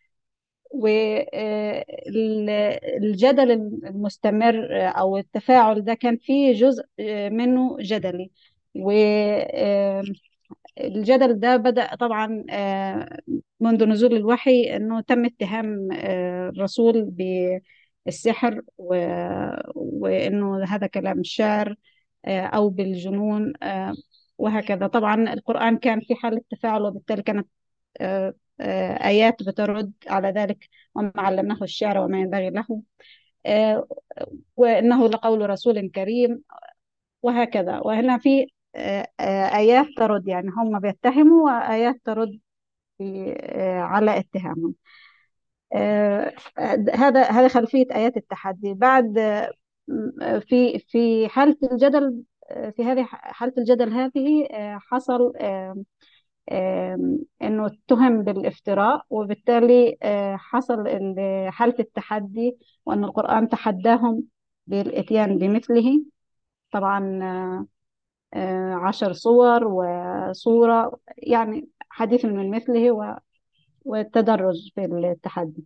والجدل المستمر آه، أو التفاعل ده كان فيه جزء آه، منه جدلي والجدل ده بدأ طبعا آه، منذ نزول الوحي أنه تم اتهام آه، الرسول بالسحر و- وأنه هذا كلام شعر آه، أو بالجنون آه، وهكذا طبعا القرآن كان في حالة تفاعل وبالتالي كانت آه، آه، آيات بترد على ذلك وما علمناه الشعر وما ينبغي له آه، وإنه لقول رسول كريم وهكذا وهنا في آه، آه، آيات ترد يعني هم بيتهموا وآيات ترد في آه، على اتهامهم آه، هذا هذا خلفية آيات التحدي بعد آه، في في حالة الجدل آه، في هذه حالة الجدل هذه آه، حصل آه، آه، انه اتهم بالافتراء وبالتالي آه، حصل ال- حالة التحدي وان القرآن تحداهم بالاتيان بمثله طبعا آه، آه، عشر صور وصورة يعني حديث من مثله و- والتدرج في التحدي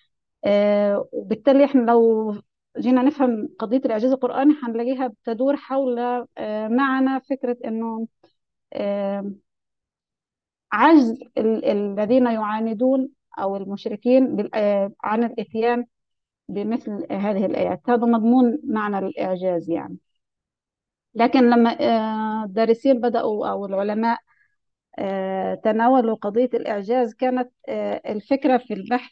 آه، وبالتالي احنا لو جينا نفهم قضية الإعجاز القرآني هنلاقيها بتدور حول آه، معنى فكرة إنه آه، عجز ال- الذين يعاندون أو المشركين بال- آه، عن الإتيان بمثل هذه الآيات هذا مضمون معنى الإعجاز يعني لكن لما آه، الدارسين بدأوا أو العلماء آه، تناولوا قضية الإعجاز كانت آه، الفكرة في البحث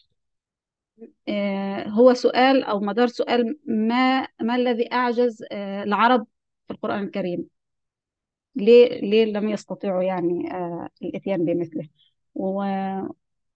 آه، هو سؤال أو مدار سؤال ما ما الذي أعجز آه، العرب في القرآن الكريم ليه ليه لم يستطيعوا يعني آه، الإتيان بمثله و-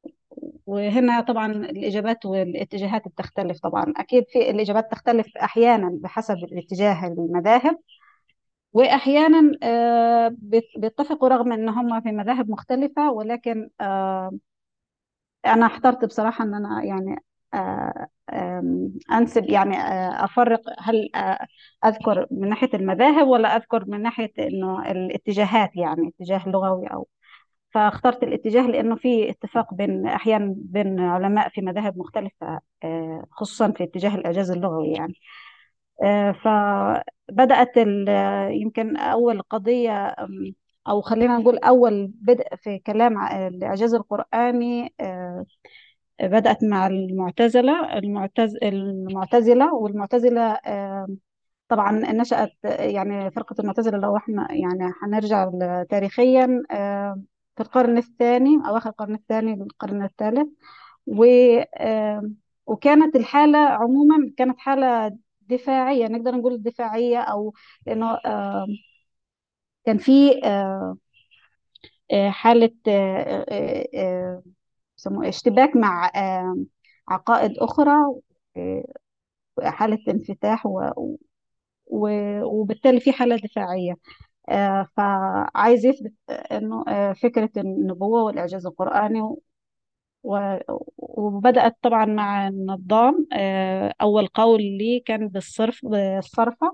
وهنا طبعا الإجابات والاتجاهات بتختلف طبعا أكيد في الإجابات تختلف أحيانا بحسب الاتجاه المذاهب وأحيانا آه، بيت- بيتفقوا رغم أن هم في مذاهب مختلفة ولكن آه، أنا احترت بصراحة أن أنا يعني آه، آم، أنسب يعني آه، أفرق هل آه، أذكر من ناحية المذاهب ولا أذكر من ناحية إنه الاتجاهات يعني اتجاه لغوي أو فاخترت الاتجاه لأنه في اتفاق بين أحيانا بين علماء في مذاهب مختلفة آه، خصوصا في اتجاه الإعجاز اللغوي يعني آه، فبدأت ال- يمكن أول قضية أم، أو خلينا نقول أول بدء في كلام ع- الإعجاز القرآني آه، بدأت مع المعتزلة المعتز المعتزلة والمعتزلة آه، طبعا نشأت يعني فرقة المعتزلة لو احنا يعني هنرجع تاريخيا آه، في القرن الثاني أواخر القرن الثاني للقرن الثالث و آه، وكانت الحالة عموما كانت حالة دفاعية نقدر نقول دفاعية أو لأنه آه، كان في آه، آه، حالة آه، آه، آه، يسموه اشتباك مع آه، عقائد أخرى آه، حالة انفتاح و- و- وبالتالي في حالة دفاعية آه، فعايز يثبت انه آه، فكرة النبوة والإعجاز القرآني و- وبدأت طبعا مع النظام آه، أول قول لي كان بالصرف بالصرفة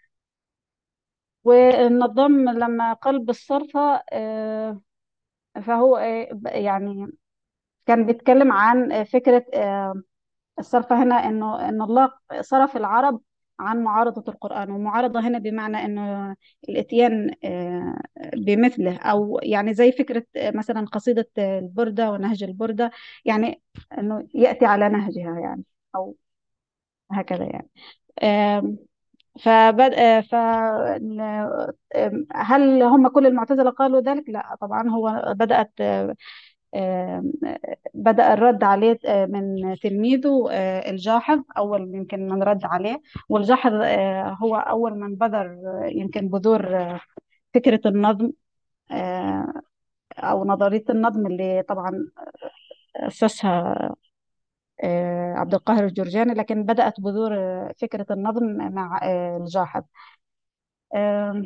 والنظام لما قال بالصرفة آه، فهو آه، يعني كان بيتكلم عن فكرة آه، الصرفة هنا إنه إن الله صرف العرب عن معارضة القرآن والمعارضة هنا بمعنى إنه الإتيان آه، بمثله أو يعني زي فكرة آه، مثلا قصيدة آه، البردة ونهج البردة يعني إنه يأتي على نهجها يعني أو هكذا يعني آم، فبد... آه، ف آم، هل هم كل المعتزلة قالوا ذلك؟ لا طبعا هو بدأت آه، آم، بدأ الرد عليه آه، من تلميذه آه، الجاحظ أول يمكن من رد عليه والجاحظ آه، هو أول من بذر آه، يمكن بذور آه، فكرة النظم آه، أو نظرية النظم اللي طبعا أسسها آه، عبد القاهر الجرجاني لكن بدأت بذور آه، فكرة النظم مع آه، الجاحظ آم،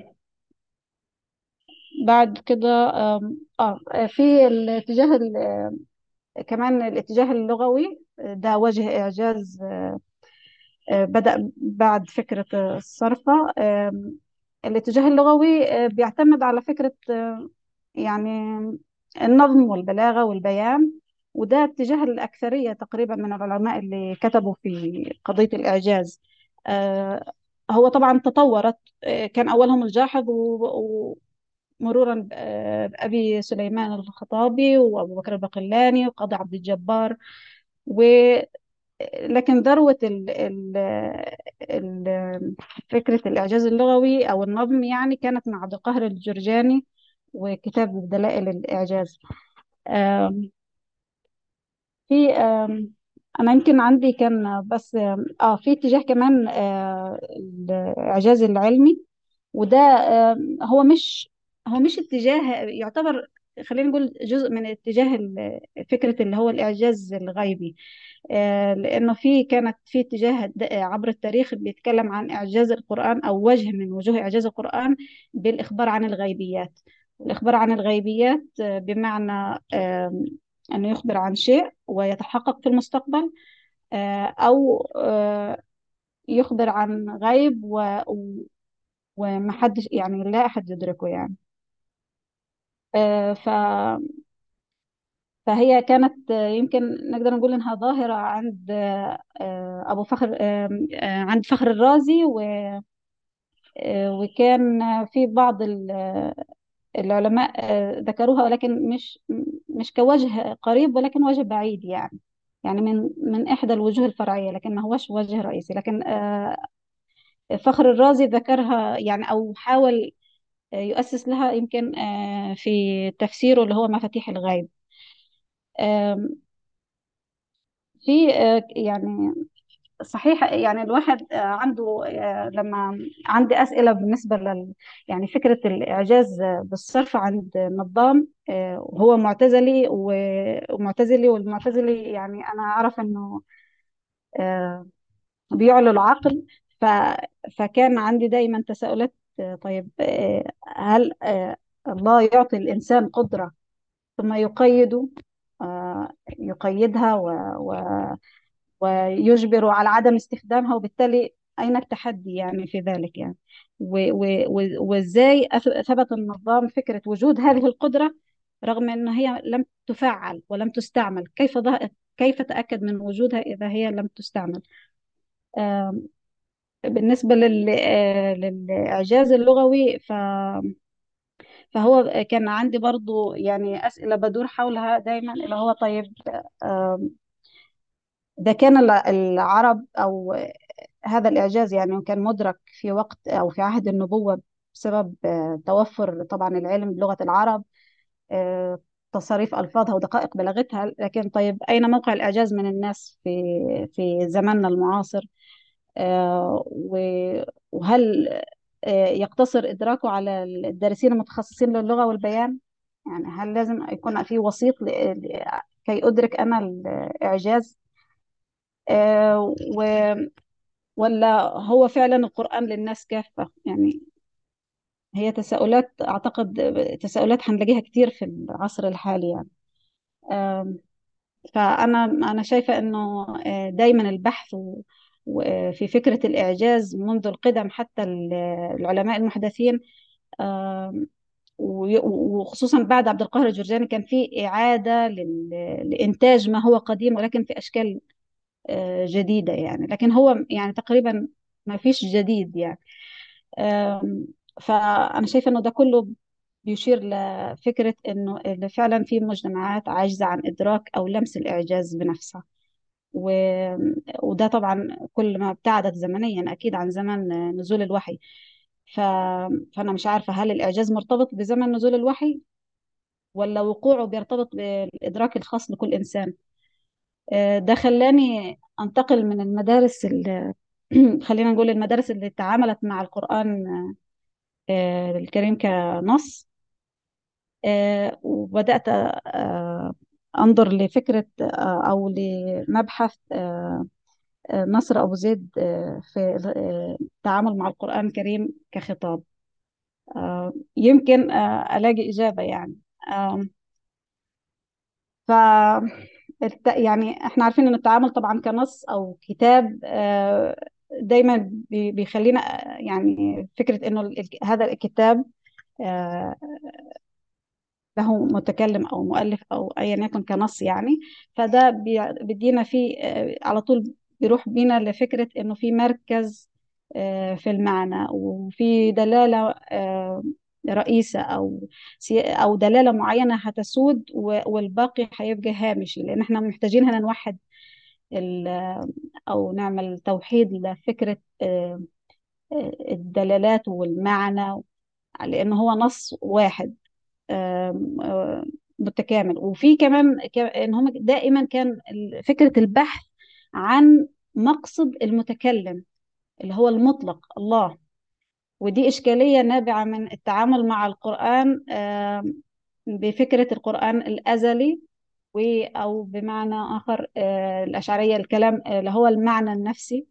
بعد كده آم، اه في الاتجاه ال- كمان الاتجاه اللغوي آه، ده وجه إعجاز آه، آه، بدأ بعد فكرة آه، الصرفة آم، الاتجاه اللغوي آه، بيعتمد على فكرة آه، يعني النظم والبلاغة والبيان وده اتجاه الأكثرية تقريبا من العلماء اللي كتبوا في قضية الإعجاز آه، هو طبعا تطورت آه، كان أولهم الجاحظ و- ومرورا ب- آه، بأبي سليمان الخطابي وأبو بكر الباقلاني وقاضي عبد الجبار و لكن ذروة ال ال ال فكرة الإعجاز اللغوي أو النظم يعني كانت مع عبد القاهر الجرجاني وكتاب دلائل الإعجاز آم، في آم، أنا يمكن عندي كان بس آم، آه في اتجاه كمان آه الإعجاز العلمي وده آم، هو مش هو مش اتجاه يعتبر خلينا نقول جزء من اتجاه ال- فكرة اللي هو الإعجاز الغيبي آه، لأنه في كانت في اتجاه د- عبر التاريخ بيتكلم عن إعجاز القرآن أو وجه من وجوه إعجاز القرآن بالإخبار عن الغيبيات الإخبار عن الغيبيات آه، بمعنى آم، أنه يخبر عن شيء ويتحقق في المستقبل آه، أو آه، يخبر عن غيب و- و- ومحدش يعني لا أحد يدركه يعني آه، ف فهي كانت آه، يمكن نقدر نقول إنها ظاهرة عند آه، آه، أبو فخر آه، آه، عند فخر الرازي و- آه، وكان في بعض ال- آه، العلماء آه، ذكروها ولكن مش مش كوجه قريب ولكن وجه بعيد يعني يعني من من إحدى الوجوه الفرعية لكن ما هوش وجه رئيسي لكن آه، فخر الرازي ذكرها يعني أو حاول آه، يؤسس لها يمكن آه، في تفسيره اللي هو مفاتيح الغيب آم، في آه، يعني صحيح يعني الواحد آه، عنده آه، لما عندي أسئلة بالنسبة لل يعني فكرة الإعجاز آه، بالصرف عند نظام آه، وهو معتزلي و- ومعتزلي والمعتزلي يعني أنا أعرف إنه آه، بيعلو العقل ف فكان عندي دايما تساؤلات آه، طيب آه، هل آه، الله يعطي الإنسان قدرة ثم يقيده آه، يقيدها و... و... ويجبر على عدم استخدامها وبالتالي أين التحدي يعني في ذلك يعني و- و- و- وإزاي أث- ثبت النظام فكرة وجود هذه القدرة رغم أن هي لم تفعل ولم تستعمل كيف ظه- كيف تأكد من وجودها إذا هي لم تستعمل آم، بالنسبة لل- آه، للإعجاز اللغوي ف فهو كان عندي برضو يعني أسئلة بدور حولها دايما اللي هو طيب آم، ده كان الع- العرب أو هذا الإعجاز يعني كان مدرك في وقت أو في عهد النبوة بسبب آه، توفر طبعا العلم بلغة العرب آه، تصاريف ألفاظها ودقائق بلاغتها لكن طيب أين موقع الإعجاز من الناس في في زماننا المعاصر آه، و- وهل آه، يقتصر إدراكه على الدارسين المتخصصين للغة والبيان يعني هل لازم يكون في وسيط ل- ل- كي أدرك أنا الإعجاز آه، و- ولا هو فعلا القرآن للناس كافة يعني هي تساؤلات أعتقد تساؤلات هنلاقيها كتير في العصر الحالي يعني آم، فأنا أنا شايفة إنه آه، دايما البحث و- وفي فكرة الإعجاز منذ القدم حتى ال- العلماء المحدثين آم، وي- وخصوصا بعد عبد القاهر الجرجاني كان في إعادة لل- لإنتاج ما هو قديم ولكن في أشكال آه، جديدة يعني لكن هو يعني تقريبا ما فيش جديد يعني آم، فأنا شايفة إنه ده كله بيشير لفكرة إنه إن فعلا في مجتمعات عاجزة عن إدراك أو لمس الإعجاز بنفسها و... وده طبعا كل ما ابتعدت زمنيا أكيد عن زمن نزول الوحي ف... فأنا مش عارفة هل الإعجاز مرتبط بزمن نزول الوحي ولا وقوعه بيرتبط بالإدراك الخاص لكل إنسان آه، ده خلاني أنتقل من المدارس ال... خلينا نقول المدارس اللي تعاملت مع القرآن آه، الكريم كنص آه، وبدأت آه، أنظر لفكرة آه، أو لمبحث آه، آه، نصر أبو زيد آه، في آه، التعامل مع القرآن الكريم كخطاب آه، يمكن آه، ألاقي إجابة يعني آم، ف الت- يعني احنا عارفين ان التعامل طبعا كنص او كتاب آه، دايما بي- بيخلينا آه، يعني فكرة انه ال- هذا الكتاب آه، له متكلم او مؤلف او ايا يكن كنص يعني فده بي- بيدينا فيه آه، على طول بيروح بينا لفكرة انه في مركز آه، في المعنى وفي دلالة آه، رئيسة او سي- او دلالة معينة هتسود و- والباقي هيبقى هامشي لان احنا محتاجين هنا نوحد ال- او نعمل توحيد لفكرة آه، آه، الدلالات والمعنى لان هو نص واحد آم، آم، متكامل وفي كمان ك- ان هم دائما كان ال- فكرة البحث عن مقصد المتكلم اللي هو المطلق الله ودي إشكالية نابعة من التعامل مع القرآن آم، بفكرة القرآن الأزلي و أو بمعنى آخر آه، الأشعرية الكلام آه، اللي هو المعنى النفسي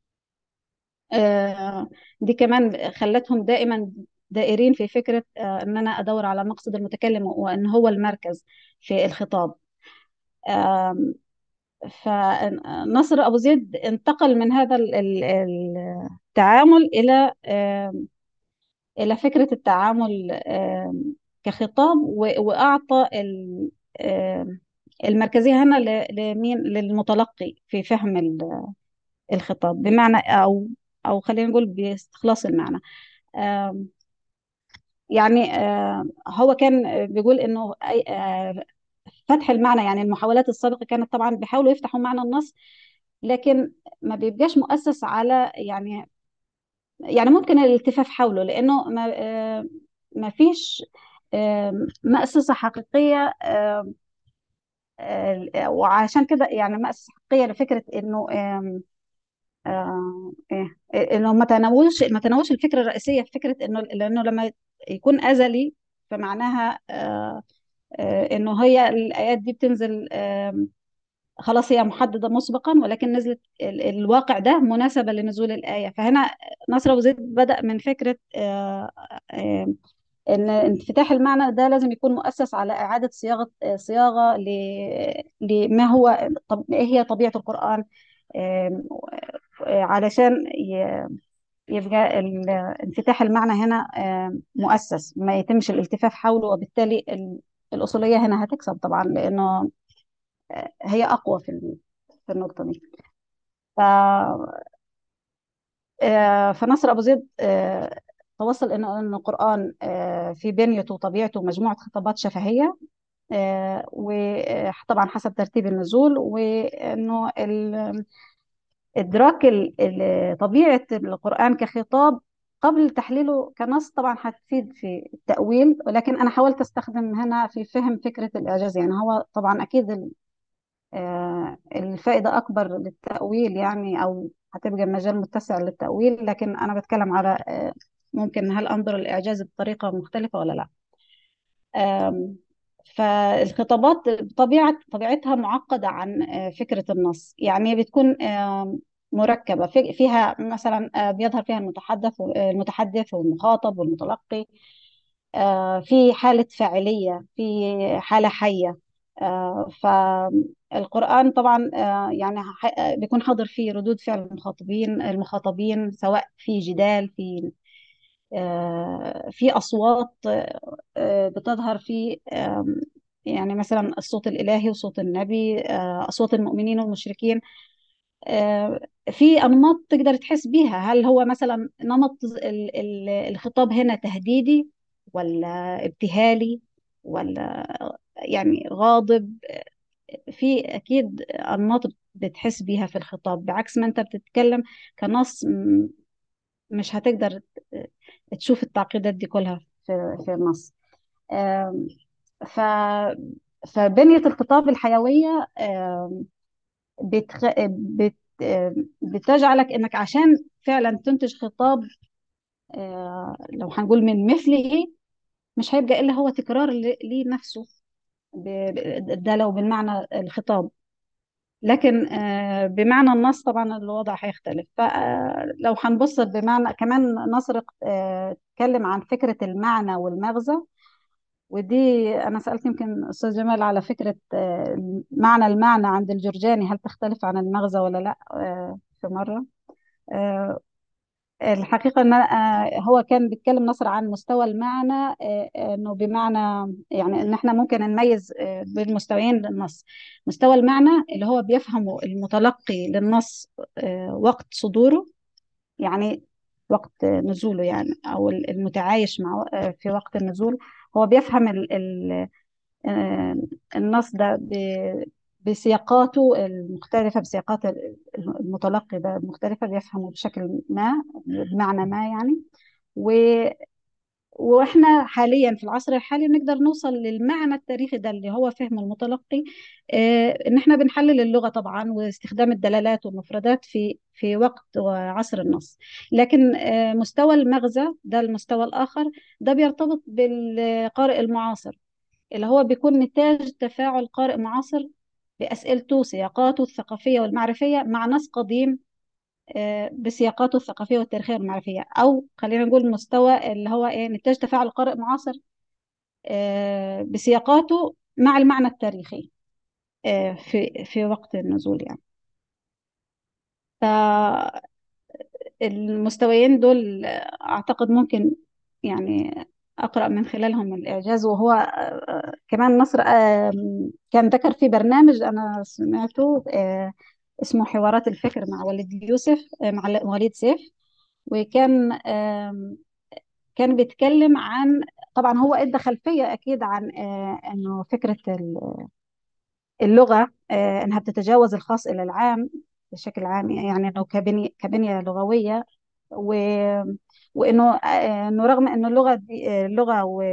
آه، دي كمان خلتهم دائما دائرين في فكرة آه، ان انا ادور على مقصد المتكلم وان هو المركز في الخطاب آم، فنصر ابو زيد انتقل من هذا ال- ال- ال- التعامل الى آم، الى فكرة التعامل آم، كخطاب و- واعطى ال- آم، المركزية هنا ل- لمين للمتلقي في فهم ال- الخطاب بمعنى او او خلينا نقول باستخلاص المعنى آم، يعني آه، هو كان بيقول انه أي- آه، فتح المعنى يعني المحاولات السابقة كانت طبعا بيحاولوا يفتحوا معنى النص لكن ما بيبقاش مؤسس على يعني يعني ممكن الالتفاف حوله لأنه ما آه، ما فيش آه، مؤسسة حقيقية آه، آه، وعشان كده يعني مؤسسة حقيقية لفكرة إنه آم، آه، إيه إنه ما تناولش ما تناولش الفكرة الرئيسية في فكرة إنه لأنه لما يكون أزلي فمعناها آه، آه، انه هي الايات دي بتنزل آم، خلاص هي محدده مسبقا ولكن نزلت ال- الواقع ده مناسبه لنزول الايه فهنا نصر ابو زيد بدا من فكره آه، آه، ان انفتاح المعنى ده لازم يكون مؤسس على اعاده صياغه آه، صياغه ل- لما هو طب ايه هي طبيعه القران آم، آه، علشان ي- يبقى ال- انفتاح المعنى هنا آم، مؤسس ما يتمش الالتفاف حوله وبالتالي ال- الأصولية هنا هتكسب طبعا لأنه آه، هي أقوى في ال- في النقطة دي ف آه، فنصر أبو زيد آه، توصل إنه إن القرآن آه، في بنيته وطبيعته مجموعة خطابات شفهية آه، وطبعا حسب ترتيب النزول وإنه ال- إدراك ال- ال- طبيعة القرآن كخطاب قبل تحليله كنص طبعا هتفيد في التأويل ولكن أنا حاولت أستخدم هنا في فهم فكرة الإعجاز يعني هو طبعا أكيد ال- آه، الفائدة أكبر للتأويل يعني أو هتبقى مجال متسع للتأويل لكن أنا بتكلم على آه، ممكن هل أنظر الإعجاز بطريقة مختلفة ولا لا آم، فالخطابات بطبيعة طبيعتها معقدة عن آه، فكرة النص يعني بتكون آم، مركبة في- فيها مثلا آه، بيظهر فيها المتحدث المتحدث والمخاطب والمتلقي آه، في حالة فاعلية في حالة حية آه، فالقرآن طبعا آه، يعني ح- آه، بيكون حاضر فيه ردود فعل المخاطبين المخاطبين سواء في جدال في آه، في أصوات آه، آه، بتظهر في آم، يعني مثلا الصوت الإلهي وصوت النبي آه، أصوات المؤمنين والمشركين آه، في أنماط تقدر تحس بيها هل هو مثلا نمط ال- ال- الخطاب هنا تهديدي ولا ابتهالي ولا يعني غاضب في أكيد أنماط بتحس بيها في الخطاب بعكس ما أنت بتتكلم كنص م- مش هتقدر ت- تشوف التعقيدات دي كلها في في النص آم، ف فبنية الخطاب الحيوية آم، بتخ... بت... بتجعلك انك عشان فعلا تنتج خطاب آه، لو هنقول من مثله مش هيبقى الا هو تكرار ل- ليه نفسه ب... ب- ده لو بالمعنى الخطاب لكن آه، بمعنى النص طبعا الوضع هيختلف فلو هنبص بمعنى كمان نصر آه، اتكلم عن فكرة المعنى والمغزى ودي أنا سألت يمكن أستاذ جمال على فكرة آه، معنى المعنى عند الجرجاني هل تختلف عن المغزى ولا لا آه، في مرة آه، الحقيقة أن آه، هو كان بيتكلم نصر عن مستوى المعنى آه، أنه بمعنى يعني أن احنا ممكن نميز آه، بين مستويين للنص مستوى المعنى اللي هو بيفهمه المتلقي للنص آه، وقت صدوره يعني وقت نزوله يعني أو المتعايش مع آه، في وقت النزول هو بيفهم ال- ال- آه، النص ده ب- بسياقاته المختلفة بسياقات المتلقي ده المختلفة بيفهمه بشكل ما بمعنى ما يعني و واحنا حاليا في العصر الحالي نقدر نوصل للمعنى التاريخي ده اللي هو فهم المتلقي آه، ان احنا بنحلل اللغة طبعا واستخدام الدلالات والمفردات في في وقت وعصر النص لكن آه، مستوى المغزى ده المستوى الآخر ده بيرتبط بالقارئ المعاصر اللي هو بيكون نتاج تفاعل قارئ معاصر بأسئلته سياقاته الثقافية والمعرفية مع نص قديم آه، بسياقاته الثقافية والتاريخية والمعرفية أو خلينا نقول مستوى اللي هو إيه نتاج تفاعل قارئ معاصر آه، بسياقاته مع المعنى التاريخي آه، في في وقت النزول يعني فالمستويين دول أعتقد ممكن يعني أقرأ من خلالهم الإعجاز وهو آه، كمان نصر آه، كان ذكر في برنامج أنا سمعته آه، اسمه حوارات الفكر مع وليد يوسف آه، مع وليد سيف وكان آم، كان بيتكلم عن طبعا هو ادى خلفية أكيد عن آه، إنه فكرة ال- اللغة آه، إنها بتتجاوز الخاص إلى العام بشكل عام يعني إنه كبنية كبنية لغوية و وإنه آه، إنه رغم إنه اللغة دي آه، اللغة و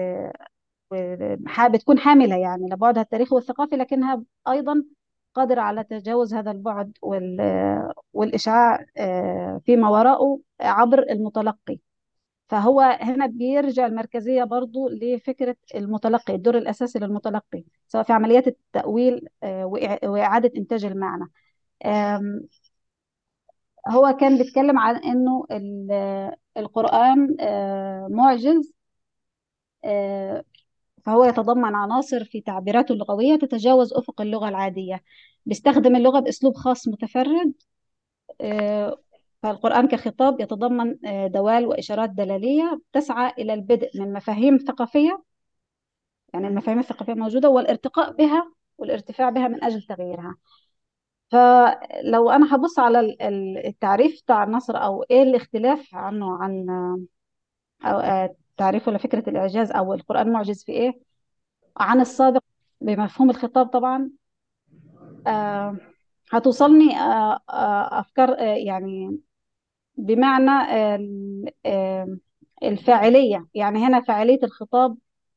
وح- بتكون حاملة يعني لبعدها التاريخي والثقافي لكنها أيضا قادرة على تجاوز هذا البعد وال- والإشعاع آه، فيما وراءه عبر المتلقي فهو هنا بيرجع المركزية برضو لفكرة المتلقي الدور الأساسي للمتلقي سواء في عمليات التأويل آه، وإع- وإعادة إنتاج المعنى آم، هو كان بيتكلم عن إنه ال- القرآن آه، معجز آه، فهو يتضمن عناصر في تعبيراته اللغوية تتجاوز أفق اللغة العادية بيستخدم اللغة بأسلوب خاص متفرد آه، فالقرآن كخطاب يتضمن آه، دوال وإشارات دلالية تسعى إلى البدء من مفاهيم ثقافية يعني المفاهيم الثقافية موجودة والارتقاء بها والارتفاع بها من أجل تغييرها فلو أنا هبص على ال- ال- التعريف بتاع النصر أو إيه الاختلاف عنه عن أو آه، تعريفه لفكرة الإعجاز أو القرآن معجز في إيه عن السابق بمفهوم الخطاب طبعا آه، هتوصلني آه، آه، أفكار آه، يعني بمعنى آه، ال- آه، الفاعلية يعني هنا فاعلية الخطاب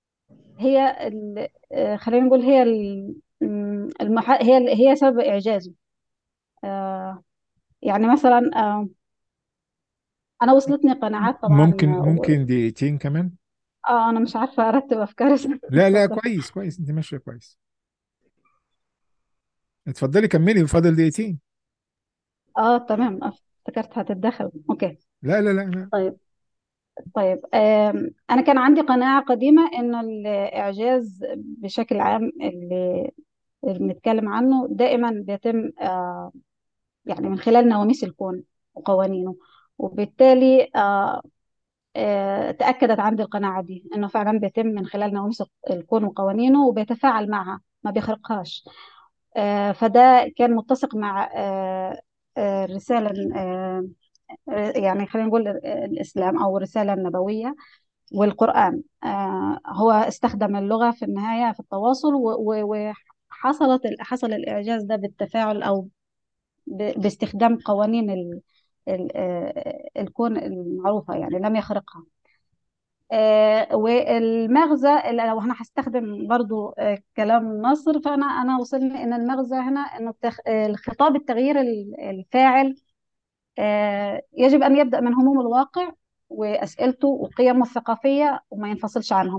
هي ال- آه، خلينا نقول هي ال- م، المح... هي ال- هي سبب إعجازه آه، يعني مثلا آه، أنا وصلتني قناعات طبعا
ممكن
آه، و-
ممكن دقيقتين كمان
آه أنا مش عارفة أرتب أفكاري
لا لا
اتفضل
كويس كويس انت ماشيه كويس اتفضلي كملي فاضل دقيقتين
آه تمام افتكرت هتتدخل أوكي
لا لا لا لا
طيب طيب آم، أنا كان عندي قناعة قديمة إنه الإعجاز بشكل عام اللي اللي بنتكلم عنه دائما بيتم آه، يعني من خلال نواميس الكون وقوانينه وبالتالي آه، آه، تأكدت عندي القناعة دي إنه فعلا بيتم من خلال نواميس الكون وقوانينه وبيتفاعل معها ما بيخرقهاش آه، فده كان متسق مع آه، آه، الرسالة آه، يعني خلينا نقول الإسلام أو الرسالة النبوية والقرآن آه، هو استخدم اللغة في النهاية في التواصل و- و- وحصلت حصل الإعجاز ده بالتفاعل أو ب- باستخدام قوانين ال ال آه، الكون المعروفة يعني لم يخرقها آه، والمغزى اللي لو أنا هستخدم برضو آه، كلام نصر فأنا أنا وصلني إن المغزى هنا إنه التخ... آه، الخطاب التغيير ال- الفاعل آه، يجب أن يبدأ من هموم الواقع وأسئلته وقيمه الثقافية وما ينفصلش عنهم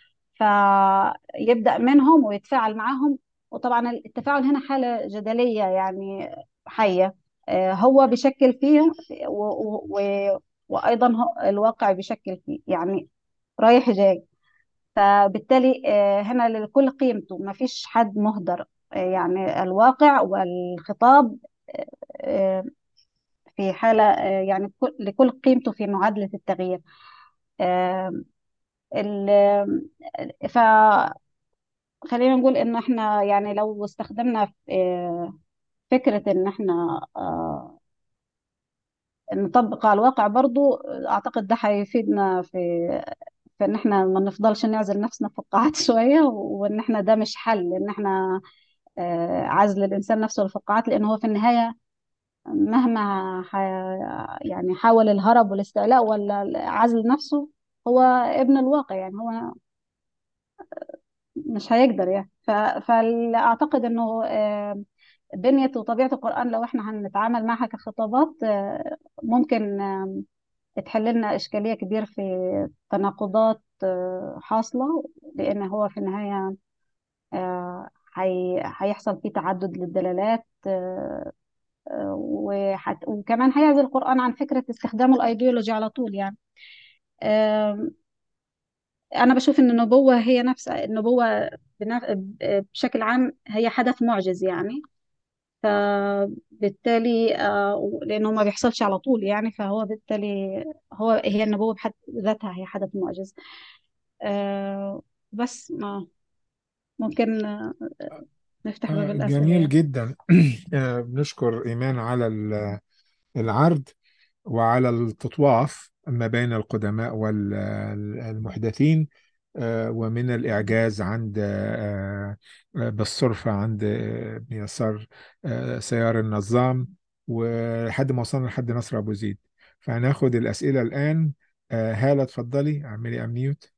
فيبدأ منهم ويتفاعل معهم وطبعا التفاعل هنا حالة جدلية يعني حية آه، هو بيشكل فيه و و و وأيضا هو- الواقع بيشكل فيه يعني رايح جاي فبالتالي آه، هنا لكل قيمته ما فيش حد مهدر آه، يعني الواقع والخطاب آه، في حالة آه، يعني كل- لكل قيمته في معادلة التغيير آه، ال- فخلينا نقول إن إحنا يعني لو استخدمنا آه، فكرة إن إحنا آه، نطبق على الواقع برضو أعتقد ده هيفيدنا في في إن إحنا ما نفضلش نعزل نفسنا في فقاعات شوية وإن إحنا ده مش حل إن إحنا آه، عزل الإنسان نفسه للفقاعات لأن هو في النهاية مهما ح... يعني حاول الهرب والاستعلاء ولا عزل نفسه هو ابن الواقع يعني هو مش هيقدر يعني ف... فأعتقد إنه آه، بنية وطبيعة القرآن لو إحنا هنتعامل معها كخطابات آه، ممكن آه، تحل لنا إشكالية كبيرة في تناقضات آه، حاصلة لأن هو في النهاية آه، هي- هيحصل فيه تعدد للدلالات آه، آه، وحت- وكمان هيعزل القرآن عن فكرة استخدام الأيديولوجي على طول يعني آم، أنا بشوف إن النبوة هي نفسها النبوة بنا- بشكل عام هي حدث معجز يعني فبالتالي آه، لأنه ما بيحصلش على طول يعني فهو بالتالي هو هي النبوة بحد ذاتها هي حدث معجز آه، بس ما ممكن آه، نفتح باب
آه،
الأسئلة
جميل
يعني
جدا آه، بنشكر إيمان على ال- العرض وعلى التطواف ما بين القدماء والمحدثين ومن الإعجاز عند آه، آه، بالصرفة عند آه، ابن يسار آه، سيار النظام ولحد ما وصلنا لحد نصر أبو زيد فهناخد الأسئلة الآن آه، هالة اتفضلي اعملي أميوت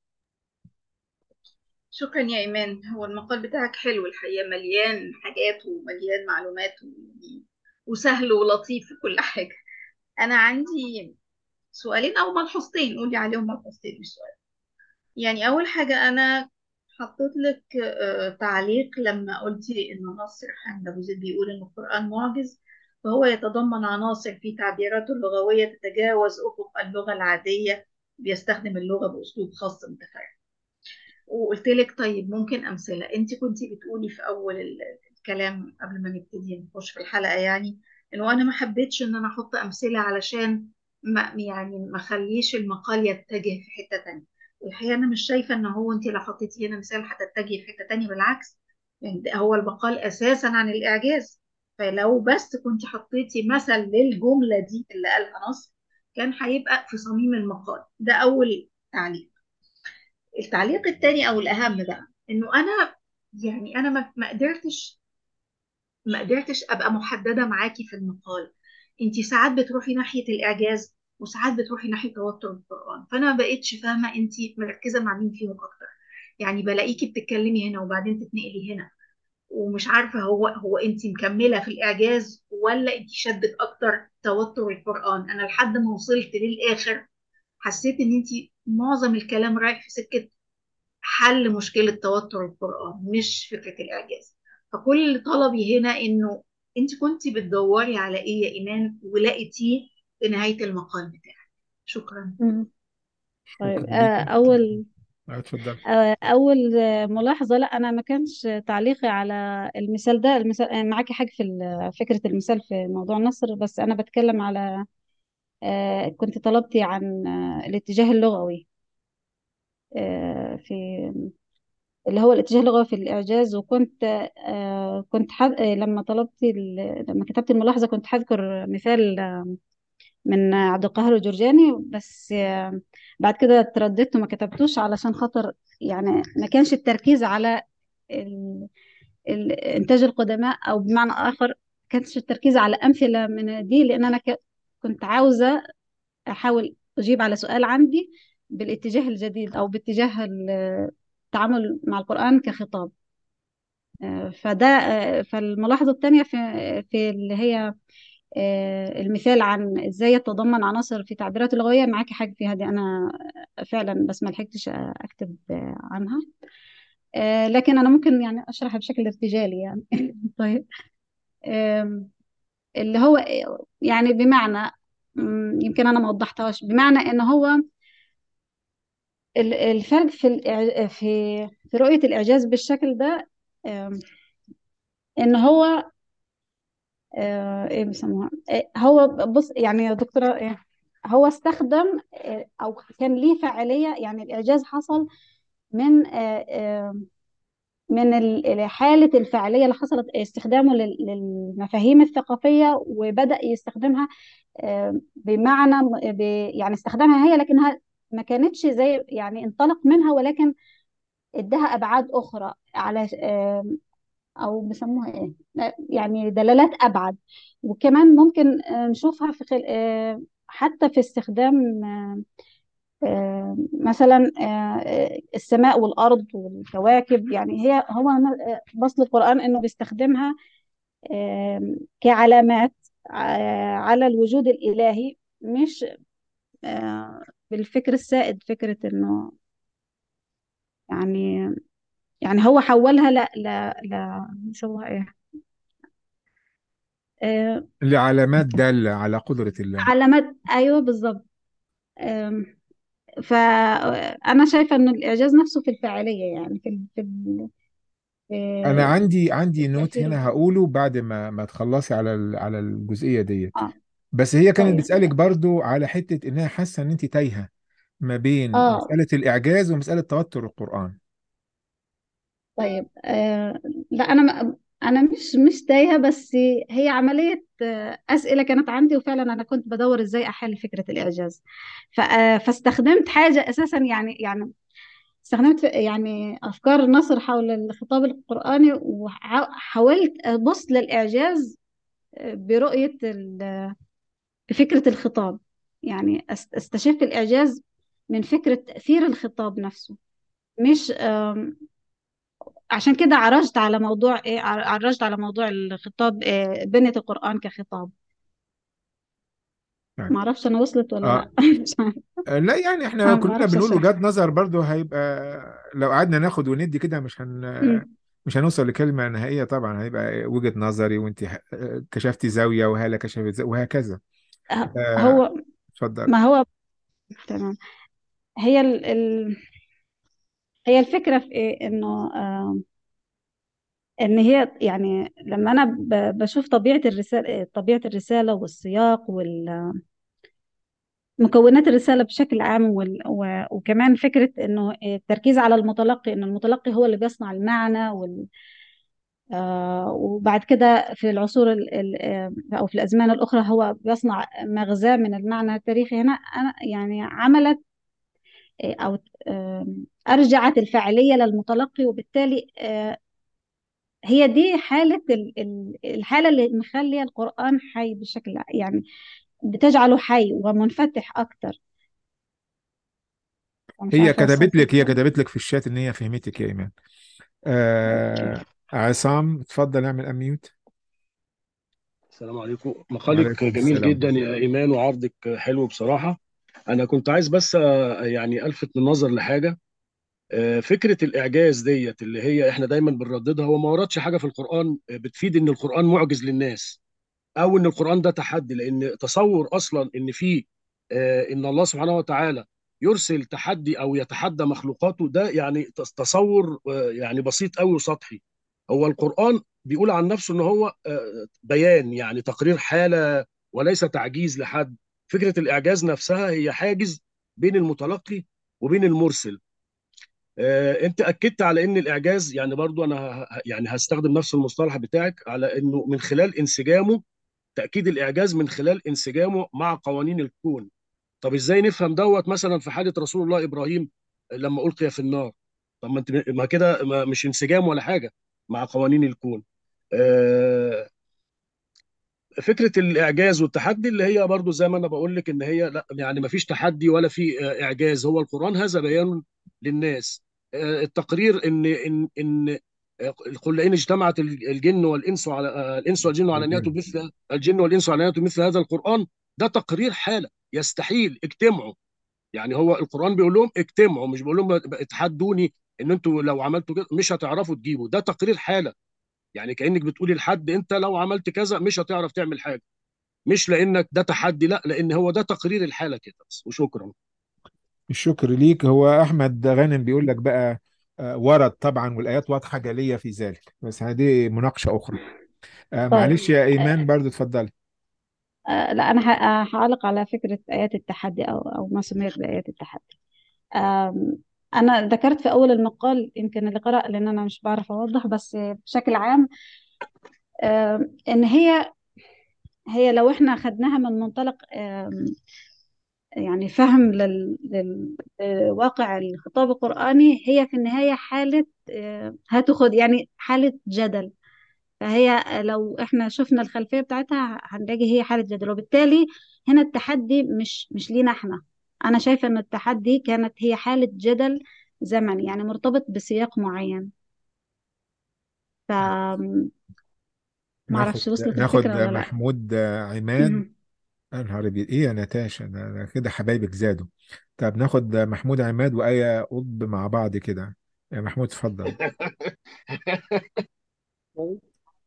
شكرا يا إيمان هو المقال بتاعك حلو الحقيقة مليان حاجات ومليان معلومات و... وسهل ولطيف في كل حاجة أنا عندي سؤالين أو ملحوظتين قولي عليهم ملحوظتين مش سؤال يعني أول حاجة أنا حطيت لك آه، تعليق لما قلتي إن ناصر حمد أبو زيد بيقول إن القرآن معجز فهو يتضمن عناصر في تعبيراته اللغوية تتجاوز أفق اللغة العادية بيستخدم اللغة بأسلوب خاص متفرد وقلت لك طيب ممكن أمثلة أنت كنتي بتقولي في أول ال- الكلام قبل ما نبتدي نخش في الحلقة يعني إنه أنا ما حبيتش إن أنا أحط أمثلة علشان ما يعني ما خليش المقال يتجه في حتة تانية والحقيقة أنا مش شايفة إن هو أنت لو حطيتي هنا مثال هتتجه في حتة تانية بالعكس يعني ده هو المقال أساسا عن الإعجاز فلو بس كنت حطيتي مثل للجملة دي اللي قالها نصر كان هيبقى في صميم المقال ده أول تعليق التعليق التاني او الاهم بقى انه انا يعني انا ما ما قدرتش ما قدرتش ابقى محدده معاكي في المقال انت ساعات بتروحي ناحيه الاعجاز وساعات بتروحي ناحيه توتر القران فانا ما بقتش فاهمه انت مركزه مع مين فيهم اكتر يعني بلاقيكي بتتكلمي هنا وبعدين تتنقلي هنا ومش عارفه هو هو انت مكمله في الاعجاز ولا انت شدك اكتر توتر القران انا لحد ما وصلت للاخر حسيت ان انت معظم الكلام رايح في سكه حل مشكلة توتر القرآن مش فكرة الإعجاز فكل طلبي هنا إنه أنت كنت بتدوري على إيه يا إيمان ولقيتيه في نهاية المقال بتاعك شكرا
مم. طيب
شكرا
آه،
ليكي
أول
آه، اتفضلي
آه، أول آه، ملاحظة لا أنا ما كانش تعليقي على المثال ده المثال آه، معاكي حاجة في ال- فكرة المثال في موضوع النصر بس أنا بتكلم على آه، كنت طلبتي عن آه، الاتجاه اللغوي آه، في اللي هو الاتجاه اللغوي في الإعجاز وكنت آه، كنت حد... آه، لما طلبتي ال... لما كتبت الملاحظة كنت هذكر مثال آه، من عبد القاهر الجرجاني بس آه، بعد كده ترددت وما كتبتوش علشان خاطر يعني ما كانش التركيز على ال... ال... إنتاج القدماء أو بمعنى آخر كانش التركيز على أمثلة من دي لأن أنا ك... كنت عاوزة أحاول أجيب على سؤال عندي بالاتجاه الجديد أو باتجاه ال- التعامل مع القرآن كخطاب آه، فده آه، فالملاحظة الثانية في في اللي هي آه، المثال عن ازاي يتضمن عناصر في تعبيرات اللغوية معاكي حاجة فيها دي أنا فعلا بس ما لحقتش أكتب آه، عنها آه، لكن أنا ممكن يعني أشرحها بشكل ارتجالي يعني طيب آم، اللي هو يعني بمعنى مم، يمكن أنا ما وضحتهاش بمعنى إن هو ال- الفرق في الإع- في في رؤية الإعجاز بالشكل ده آم، إن هو آه، إيه بيسموها آه، هو بص يعني يا دكتورة إيه هو استخدم آه، أو كان ليه فاعلية يعني الإعجاز حصل من آه، آه، من ال- حالة الفاعلية اللي حصلت استخدامه لل- للمفاهيم الثقافية وبدأ يستخدمها آه، بمعنى ب- يعني استخدمها هي لكنها ما كانتش زي يعني انطلق منها ولكن ادها ابعاد اخرى على آه، او بيسموها ايه لا، يعني دلالات ابعد وكمان ممكن آه، نشوفها في خل... آه، حتى في استخدام آه، آه، مثلا آه، آه، السماء والارض والكواكب يعني هي هو آه، بصل القران انه بيستخدمها آه، كعلامات آه، على الوجود الالهي مش آه، بالفكر السائد فكره انه يعني يعني هو حولها لا لا لا يسموها ايه آه،
لعلامات دالة على قدرة الله
علامات ايوه بالظبط آم، فانا شايفه ان الاعجاز نفسه في الفاعليه يعني في ال- في ال-
انا
في
عندي عندي
في
نوت
تاثير
هنا
القرآن
هقوله بعد ما ما تخلصي على ال- على الجزئية ديت
اه
بس هي كانت
طيب
بتسألك برضو على حتة انها حاسة ان انت تايهة ما بين
اه
مسألة الاعجاز ومسألة توتر القرآن
طيب آه لا انا ما- انا مش مش تايهه بس هي عمليه آه اسئله كانت عندي وفعلا انا كنت بدور ازاي احل فكره الاعجاز ف- آه، فاستخدمت حاجه اساسا يعني يعني استخدمت يعني افكار نصر حول الخطاب القراني وحاولت ابص للاعجاز آه، برؤيه ال- فكره الخطاب يعني أست- استشف الاعجاز من فكره تاثير الخطاب نفسه مش آم، عشان كده عرجت على موضوع ايه عر- عرجت على موضوع الخطاب إيه بنية القرآن كخطاب
يعني
ما اعرفش انا وصلت ولا
اه
لا مش عارفة.
آه، لا يعني احنا
ما
كلنا
اعرفش
بنقول
اشرح
وجهات نظر برضو هيبقى لو قعدنا ناخد وندي كده مش هن
مم.
مش هنوصل لكلمة نهائية طبعا هيبقى وجهة نظري وانت ح- كشفتي زاوية وهالة كشفت زاوية وهكذا
ه-
آه،
هو
اتفضل
ما هو تمام هي ال ال هي الفكرة في ايه انه آه ان هي يعني لما انا ب- بشوف طبيعة الرسالة طبيعة الرسالة والسياق مكونات الرسالة بشكل عام وال... و... وكمان فكرة إنه التركيز على المتلقي إن المتلقي هو اللي بيصنع المعنى وال... آه وبعد كده في العصور ال... ال... آه، أو في الأزمان الأخرى هو بيصنع مغزاة من المعنى التاريخي هنا أنا يعني عملت آه، أو آه، أرجعت الفاعلية للمتلقي وبالتالي آه، هي دي حالة ال... ال- الحالة اللي مخلية القرآن حي بشكل يعني بتجعله حي ومنفتح أكتر مش
هي
عارفة
كتبت
وصلت
لك هي
لك
كتبت لك في الشات ان هي فهمتك يا ايمان آه عصام اتفضل اعمل اميوت
السلام عليكم مقالك
وعليكم
جميل
السلام
جدا يا ايمان وعرضك حلو بصراحه انا كنت عايز بس آه، يعني الفت النظر لحاجه آه، فكره الاعجاز ديت اللي هي احنا دايما بنرددها هو ما وردش حاجه في القران آه، بتفيد ان القران معجز للناس او ان القران ده تحدي لان تصور اصلا ان في آه، ان الله سبحانه وتعالى يرسل تحدي او يتحدى مخلوقاته ده يعني تص- تصور آه، يعني بسيط قوي وسطحي هو القران بيقول عن نفسه ان هو آه، بيان يعني تقرير حاله وليس تعجيز لحد فكره الاعجاز نفسها هي حاجز بين المتلقي وبين المرسل آه، انت اكدت على ان الاعجاز يعني برضو انا ه- ه- يعني هستخدم نفس المصطلح بتاعك على انه من خلال انسجامه تأكيد الإعجاز من خلال انسجامه مع قوانين الكون طب إزاي نفهم دوت مثلا في حالة رسول الله إبراهيم لما ألقي في النار طب ما انت ما كده ما- مش انسجام ولا حاجة مع قوانين الكون آه، فكرة الإعجاز والتحدي اللي هي برضو زي ما أنا بقول لك إن هي لا يعني ما فيش تحدي ولا في آه، إعجاز هو القرآن هذا بيان للناس آه، التقرير إن إن إن آه، قل لئن اجتمعت الجن والإنس على آه، الإنس والجن على أن يأتوا مثل الجن والإنس على أن يأتوا مثل هذا القرآن ده تقرير حالة يستحيل اجتمعوا يعني هو القرآن بيقول لهم اجتمعوا مش بيقول لهم اتحدوني ان انتوا لو عملتوا كده مش هتعرفوا تجيبوا ده تقرير حالة يعني كأنك بتقولي لحد انت لو عملت كذا مش هتعرف تعمل حاجة مش لانك ده تحدي لا لان هو ده تقرير الحاله كده بس وشكرا
الشكر ليك هو احمد غانم بيقول لك بقى آه، ورد طبعا والايات واضحه جليه في ذلك بس هذه مناقشه اخرى آه،
طيب
معلش يا ايمان
آه
برضو اتفضلي
آه لا أنا ه- هعلق على فكرة آيات التحدي أو أو ما سميت بآيات التحدي آم، أنا ذكرت في أول المقال يمكن اللي قرأ لأن أنا مش بعرف أوضح بس بشكل عام آم، إن هي هي لو إحنا أخذناها من منطلق آم، يعني فهم لل- لل- لواقع الخطاب القرآني هي في النهاية حالة آه، هتاخد يعني حالة جدل فهي لو احنا شفنا الخلفية بتاعتها هنلاقي هي حالة جدل وبالتالي هنا التحدي مش مش لينا احنا انا شايفة ان التحدي كانت هي حالة جدل زمني يعني مرتبط بسياق معين ف ما
ناخد
اعرفش وصلت
ناخد
الفكرة ولا لا
محمود آه، عماد
مهم.
يا نهار ابيض ايه يا نتاشا ده أنا كده حبايبك زادوا طب ناخد محمود عماد وآية قطب مع بعض كده يا محمود اتفضل
طيب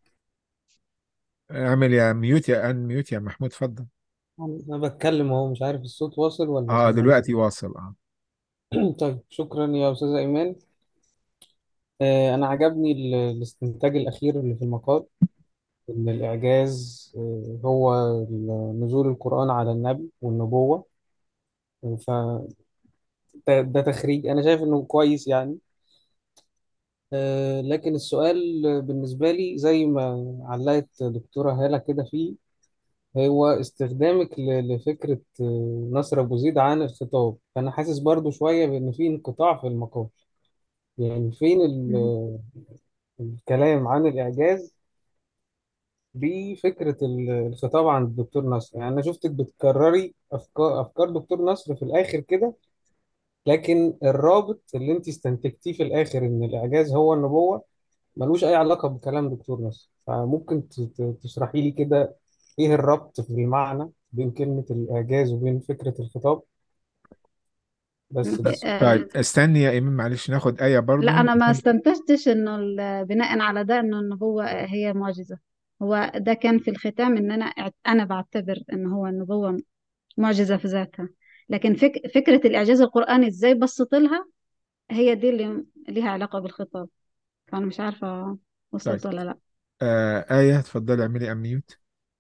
اعمل يا ميوت يا ان ميوت يا محمود اتفضل
انا بتكلم اهو مش عارف الصوت واصل ولا
اه
سامعني
دلوقتي واصل اه
طيب شكرا يا استاذة ايمان آه، انا عجبني ال- الاستنتاج الاخير اللي في المقال ان الاعجاز آه، هو ال- نزول القرآن على النبي والنبوة فده ده تخريج انا شايف انه كويس يعني آه، لكن السؤال بالنسبة لي زي ما علقت دكتورة هالة كده فيه هو استخدامك ل- لفكرة آه، نصر أبو زيد عن الخطاب فأنا حاسس برضو شوية بأن في انقطاع في المقام يعني فين
مم.
ال- الكلام عن الإعجاز بفكرة ال- الخطاب عند الدكتور نصر يعني أنا شفتك بتكرري أفكار أفكار دكتور نصر في الآخر كده لكن الرابط اللي أنت استنتجتيه في الآخر إن الإعجاز هو النبوة ملوش أي علاقة بكلام دكتور نصر فممكن ت- ت- تشرحي لي كده إيه الربط في المعنى بين كلمة الإعجاز وبين فكرة الخطاب بس ده السؤال.
طيب
آه،
استني يا ايمان معلش ناخد آية برضو
لا انا ما
عشان-
استنتجتش انه ال- بناء على ده انه النبوة هي معجزة هو ده كان في الختام ان انا اعت- انا بعتبر ان هو النبوة معجزة في ذاتها لكن فك فكرة الاعجاز القرآني ازاي بسط لها هي دي اللي ليها علاقة بالخطاب فانا مش عارفة وصلت
طيب
ولا لا
آه آية اتفضلي اعملي اميوت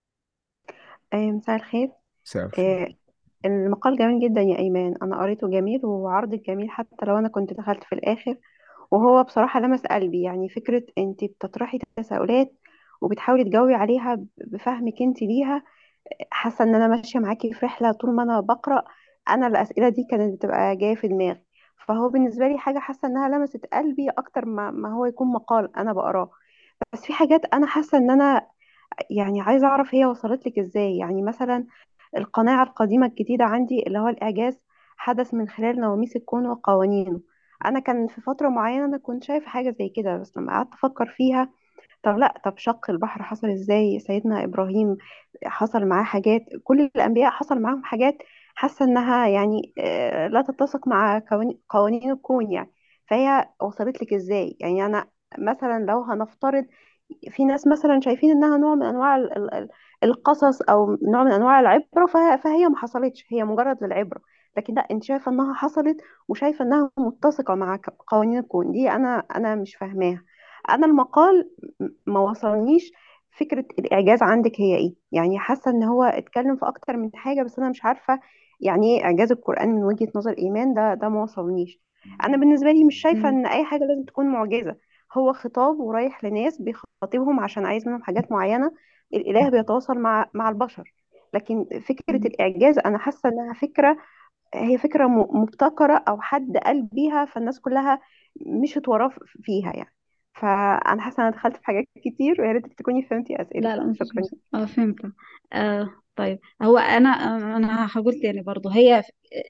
آه، مساء الخير
مساء الخير
آه، المقال جميل جدا يا إيمان أنا قريته جميل وعرضك جميل حتى لو أنا كنت دخلت في الآخر وهو بصراحة لمس قلبي يعني فكرة أنت بتطرحي تساؤلات وبتحاولي تجاوبي عليها ب- بفهمك أنت ليها حاسة إن أنا ماشية معاكي في رحلة طول ما أنا بقرأ أنا الأسئلة دي كانت بتبقى جاية في دماغي فهو بالنسبة لي حاجة حاسة إنها لمست قلبي أكتر ما ما هو يكون مقال أنا بقراه بس في حاجات أنا حاسة إن أنا يعني عايزة أعرف هي وصلت لك إزاي يعني مثلا القناعة القديمة الجديدة عندي اللي هو الإعجاز حدث من خلال نواميس الكون وقوانينه أنا كان في فترة معينة أنا كنت شايفة حاجة زي كده بس لما قعدت أفكر فيها طب لا طب شق البحر حصل إزاي سيدنا إبراهيم حصل معاه حاجات كل الأنبياء حصل معاهم حاجات حاسة إنها يعني آه، لا تتسق مع قوانين قوانين الكون يعني فهي وصلت لك إزاي يعني أنا مثلا لو هنفترض في ناس مثلا شايفين انها نوع من انواع ال- ال- ال- القصص او نوع من انواع العبره فه- فهي ما حصلتش هي مجرد للعبره لكن لا انت شايفه انها حصلت وشايفه انها متسقه مع ك- قوانين الكون دي انا انا مش فاهماها انا المقال م- ما وصلنيش فكره الاعجاز عندك هي ايه يعني حاسه ان هو اتكلم في اكتر من حاجه بس انا مش عارفه يعني ايه اعجاز القران من وجهه نظر ايمان ده ده ما وصلنيش انا بالنسبه لي مش شايفه
مم.
ان اي حاجه لازم تكون معجزه هو خطاب ورايح لناس بيخاطبهم عشان عايز منهم حاجات معينة الإله بيتواصل مع مع البشر لكن فكرة
مم.
الإعجاز أنا حاسة إنها فكرة هي فكرة م- مبتكرة أو حد قال بيها فالناس كلها مشت وراه ف- فيها يعني فأنا حاسة إن أنا دخلت في حاجات كتير ويا ريتك تكوني فهمتي أسئلتي
لا لا مفيش
شكرا
مشكلة اه فهمت آه طيب هو انا انا هقول تاني برضو هي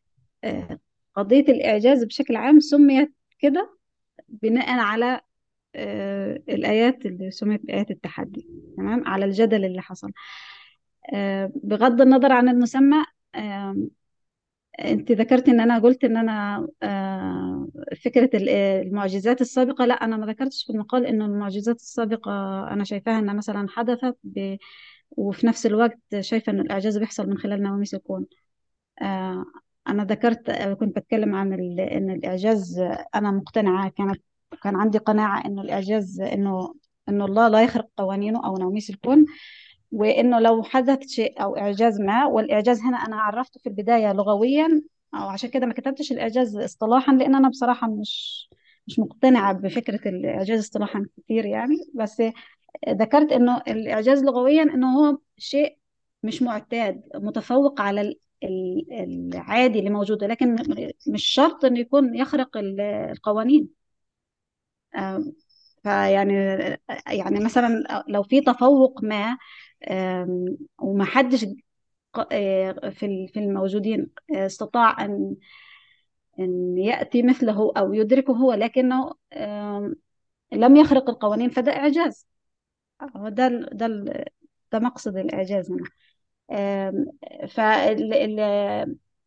آه قضية الإعجاز بشكل عام سميت كده بناء على آه الآيات اللي سميت بآيات التحدي تمام على الجدل اللي حصل آه بغض النظر عن المسمى آه انت ذكرت ان انا قلت ان انا آه فكرة ال- المعجزات السابقة لا انا ما ذكرتش في المقال انه المعجزات السابقة انا شايفاها انها مثلا حدثت ب... وفي نفس الوقت شايفة ان الاعجاز بيحصل من خلال نواميس الكون آه انا ذكرت آه، كنت بتكلم عن ال... ان الاعجاز آه، انا مقتنعة كانت كان عندي قناعة انه الاعجاز انه انه الله لا يخرق قوانينه او نواميس الكون وانه لو حدث شيء او اعجاز ما والاعجاز هنا انا عرفته في البدايه لغويا او عشان كده ما كتبتش الاعجاز اصطلاحا لان انا بصراحه مش مش مقتنعه بفكره الاعجاز اصطلاحا كتير يعني بس ذكرت انه الاعجاز لغويا انه هو شيء مش معتاد متفوق على ال- ال- العادي اللي موجود لكن مش شرط انه يكون يخرق ال- القوانين آم، فيعني يعني مثلا لو في تفوق ما آم، وما حدش ق- آه، في ال- في الموجودين آه، استطاع أن أن يأتي مثله أو يدركه هو لكنه آم، لم يخرق القوانين فده إعجاز هو ده ال- ده ال- ده مقصد الإعجاز هنا آم، فال ال-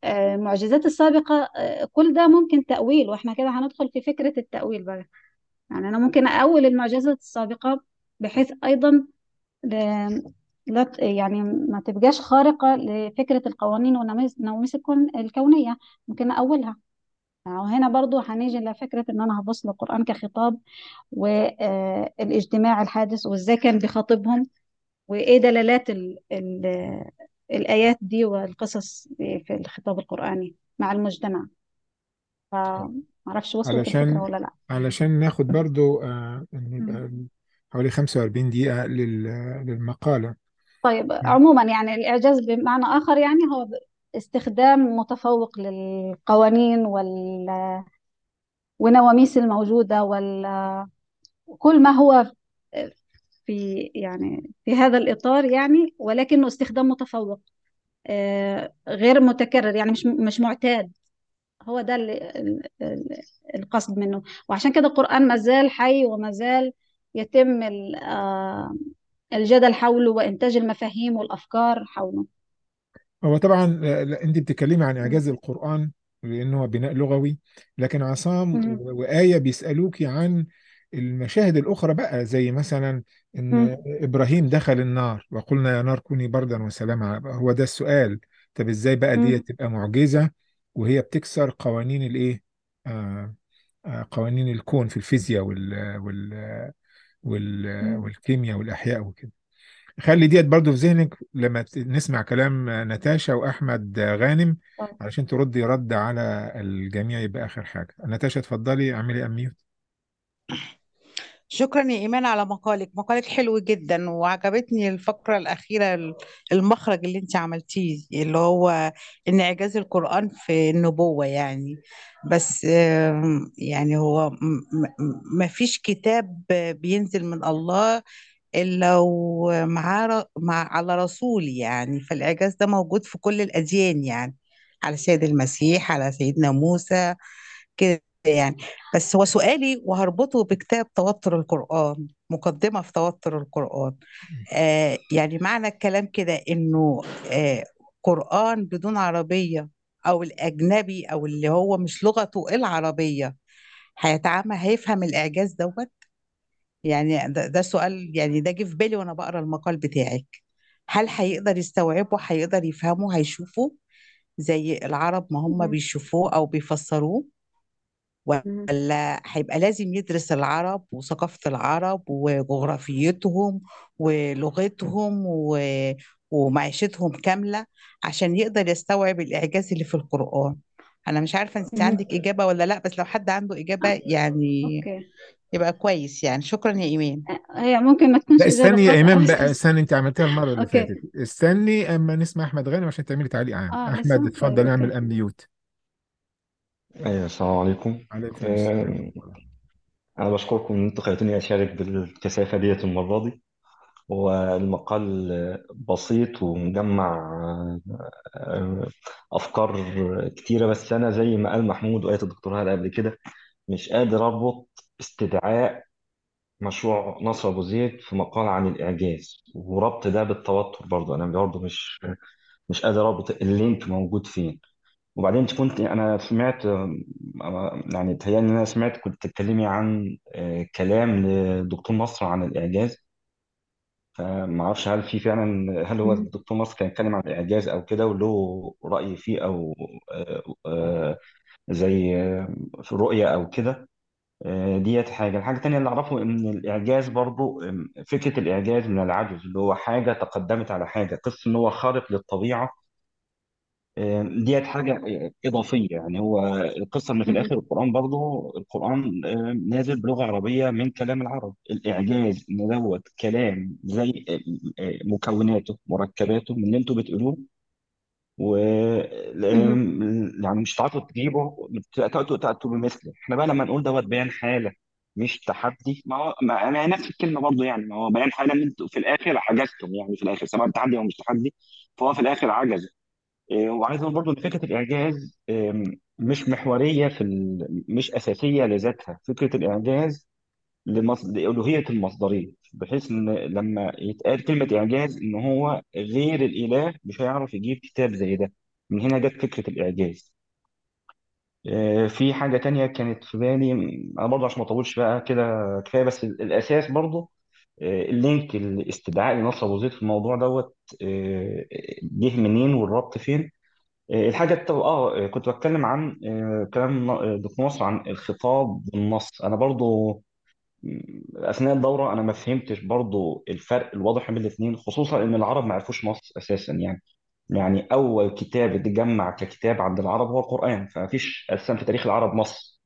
آه، المعجزات السابقة آه، كل ده ممكن تأويل واحنا كده هندخل في فكرة التأويل بقى يعني أنا ممكن أأول المعجزات السابقة بحيث أيضا ل- لا ت- يعني ما تبقاش خارقة لفكرة القوانين والنواميس النواميس الكون- الكونية ممكن أأولها وهنا برضو هنيجي لفكرة إن أنا هبص للقرآن كخطاب والاجتماع الحادث وإزاي كان بيخاطبهم وإيه دلالات ال ال الآيات دي والقصص في الخطاب القرآني مع المجتمع فمعرفش وصلت الفكرة
علشان
ولا لأ
علشان ناخد برضو آه، إن
مم.
يبقى حوالي 45 دقيقة لل- للمقالة
طيب عموما يعني الإعجاز بمعنى آخر يعني هو استخدام متفوق للقوانين وال ونواميس الموجودة وال كل ما هو في يعني في هذا الإطار يعني ولكنه استخدام متفوق آه، غير متكرر يعني مش مش معتاد هو ده اللي ال- ال- القصد منه وعشان كده القرآن ما زال حي وما زال يتم ال- آه، الجدل حوله وإنتاج المفاهيم والأفكار حوله
هو طبعا لا- لا، انت بتتكلمي عن
مم.
اعجاز القرآن لانه هو بناء لغوي لكن عصام
مم.
و- وآية بيسألوكي عن المشاهد الأخرى بقى زي مثلا إن
مم.
إبراهيم دخل النار وقلنا يا نار كوني بردا وسلاما على- هو ده السؤال طب إزاي بقى دي
مم.
تبقى معجزة وهي بتكسر قوانين الإيه آه آه قوانين الكون في الفيزياء وال وال وال
مم.
والكيمياء والأحياء وكده خلي ديت برضو في ذهنك لما ت- نسمع كلام نتاشا وأحمد غانم
طيب.
علشان تردي رد على الجميع يبقى آخر حاجة نتاشا اتفضلي اعملي أميوت
شكرا يا إيمان على مقالك مقالك حلو جدا وعجبتني الفقرة الأخيرة ال- المخرج اللي انت عملتيه اللي هو إن إعجاز القرآن في النبوة يعني بس آم، يعني هو م- م- ما فيش كتاب بينزل من الله إلا ومعاه ر- مع على رسول يعني فالإعجاز ده موجود في كل الأديان يعني على سيد المسيح على سيدنا موسى كده يعني بس هو سؤالي وهربطه بكتاب توتر القرآن مقدمة في توتر القرآن آه يعني معنى الكلام كده إنه آه قرآن بدون عربية أو الأجنبي أو اللي هو مش لغته العربية هيتعامل هيفهم الإعجاز دوت يعني ده, ده سؤال يعني ده جه في بالي وأنا بقرأ المقال بتاعك هل هيقدر يستوعبه هيقدر يفهمه هيشوفه زي العرب ما هم
مم.
بيشوفوه أو بيفسروه
مم.
ولا هيبقى لازم يدرس العرب وثقافة العرب وجغرافيتهم ولغتهم و... ومعيشتهم كاملة عشان يقدر يستوعب الإعجاز اللي في القرآن أنا مش عارفة أنت
مم.
عندك إجابة ولا لأ بس لو حد عنده إجابة يعني
أوكي
يبقى كويس يعني شكرا يا إيمان
هي ممكن ما تكونش
لا
إجابة
استني يا
خاطئة
إيمان
بس
بقى
بس
استني أنت عملتها المرة اللي
أوكي
فاتت استني أما نسمع أحمد غانم عشان تعملي تعليق عام
آه
أحمد
لسه طيب
اتفضل اعمل
أوكي
أميوت
أيوة السلام عليكم
عليكم السلام
آه، أنا بشكركم إن أنتوا خليتوني أشارك بالكثافة ديت المرة دي هو المقال بسيط ومجمع آه، أفكار كتيرة بس أنا زي ما قال محمود وقالت الدكتور هلا قبل كده مش قادر أربط استدعاء مشروع نصر أبو زيد في مقال عن الإعجاز وربط ده بالتوتر برضه أنا برضه مش مش قادر أربط اللينك موجود فين وبعدين انت كنت انا سمعت آه، يعني تهيألي ان انا سمعت كنت تتكلمي عن آه، كلام لدكتور مصر عن الاعجاز فما اعرفش هل في فعلا هل هو
مم.
الدكتور مصر كان يتكلم عن الاعجاز او كده وله راي فيه او آه، آه، زي آه، في رؤيه او كده آه، ديت حاجه الحاجه التانيه اللي اعرفه ان الاعجاز برضو آم، فكره الاعجاز من العجز اللي هو حاجه تقدمت على حاجه قصه ان هو خارق للطبيعه ديت حاجة إضافية يعني هو القصة إن في
مم.
الآخر القرآن برضه القرآن آه، نازل بلغة عربية من كلام العرب الإعجاز إن دوت كلام زي آه، آه، مكوناته مركباته من اللي أنتوا بتقولوه و
مم.
يعني مش هتعرفوا تجيبوا تأتوا تأتوا بمثله إحنا بقى لما نقول دوت بيان حالة مش تحدي ما هو ما ما هي نفس الكلمة برضه يعني ما هو بيان حالة إن أنتوا في الآخر عجزتم يعني في الآخر سواء تحدي أو مش تحدي فهو في الآخر عجز إيه، وعايز اقول برضو ان فكره الاعجاز إم، مش محوريه في ال... مش اساسيه لذاتها فكره الاعجاز لمص... لالوهيه المصدريه بحيث ان لما يتقال كلمه اعجاز ان هو غير الاله مش هيعرف يجيب كتاب زي ده من هنا جت فكرة الإعجاز آه، في حاجة تانية كانت في بالي أنا برضه عشان ما أطولش بقى كده كفاية بس ال- الأساس برضه آه، اللينك الاستدعاء لنصر أبو زيد في الموضوع دوت آه، جه منين والربط فين آه، الحاجة الت- اه آه، كنت بتكلم عن آه، كلام ن- دكتور نصر عن الخطاب والنص أنا برضه اثناء الدوره انا ما فهمتش برضو الفرق الواضح بين الاثنين خصوصا ان العرب ما عرفوش نص اساسا يعني يعني اول كتاب اتجمع ككتاب عند العرب هو القران فما فيش اساسا في تاريخ العرب نص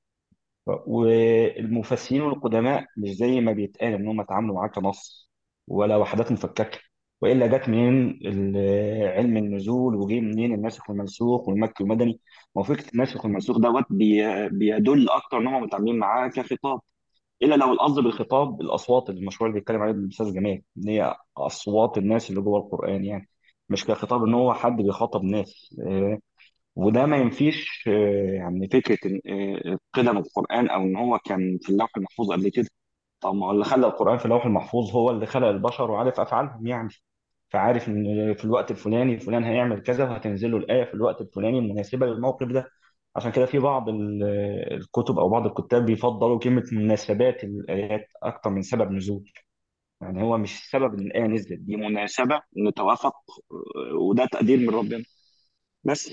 والمفسرين القدماء مش زي ما بيتقال ان هم اتعاملوا معاه كنص ولا وحدات مفككه والا جت منين ال- علم النزول وجه منين الناسخ والمنسوخ والمكي والمدني ما هو فكره الناسخ والمنسوخ دوت بي- بيدل اكتر ان هم متعاملين معاه كخطاب الا لو القصد بالخطاب الاصوات اللي المشهور اللي بيتكلم عليه الاستاذ جمال ان هي اصوات الناس اللي جوه القران يعني مش كخطاب ان هو حد بيخاطب ناس آه، وده ما ينفيش آه، يعني فكره إن، آه، قدم القران او ان هو كان في اللوح المحفوظ قبل كده طب ما هو اللي خلق القران في اللوح المحفوظ هو اللي خلق البشر وعارف افعالهم يعني فعارف ان في الوقت الفلاني فلان هيعمل كذا وهتنزل له الايه في الوقت الفلاني المناسبه للموقف ده عشان كده في بعض ال- الكتب او بعض الكتاب بيفضلوا كلمه مناسبات الايات اكتر من سبب نزول يعني هو مش سبب ان الايه نزلت دي مناسبه نتوافق آه، وده تقدير من ربنا بس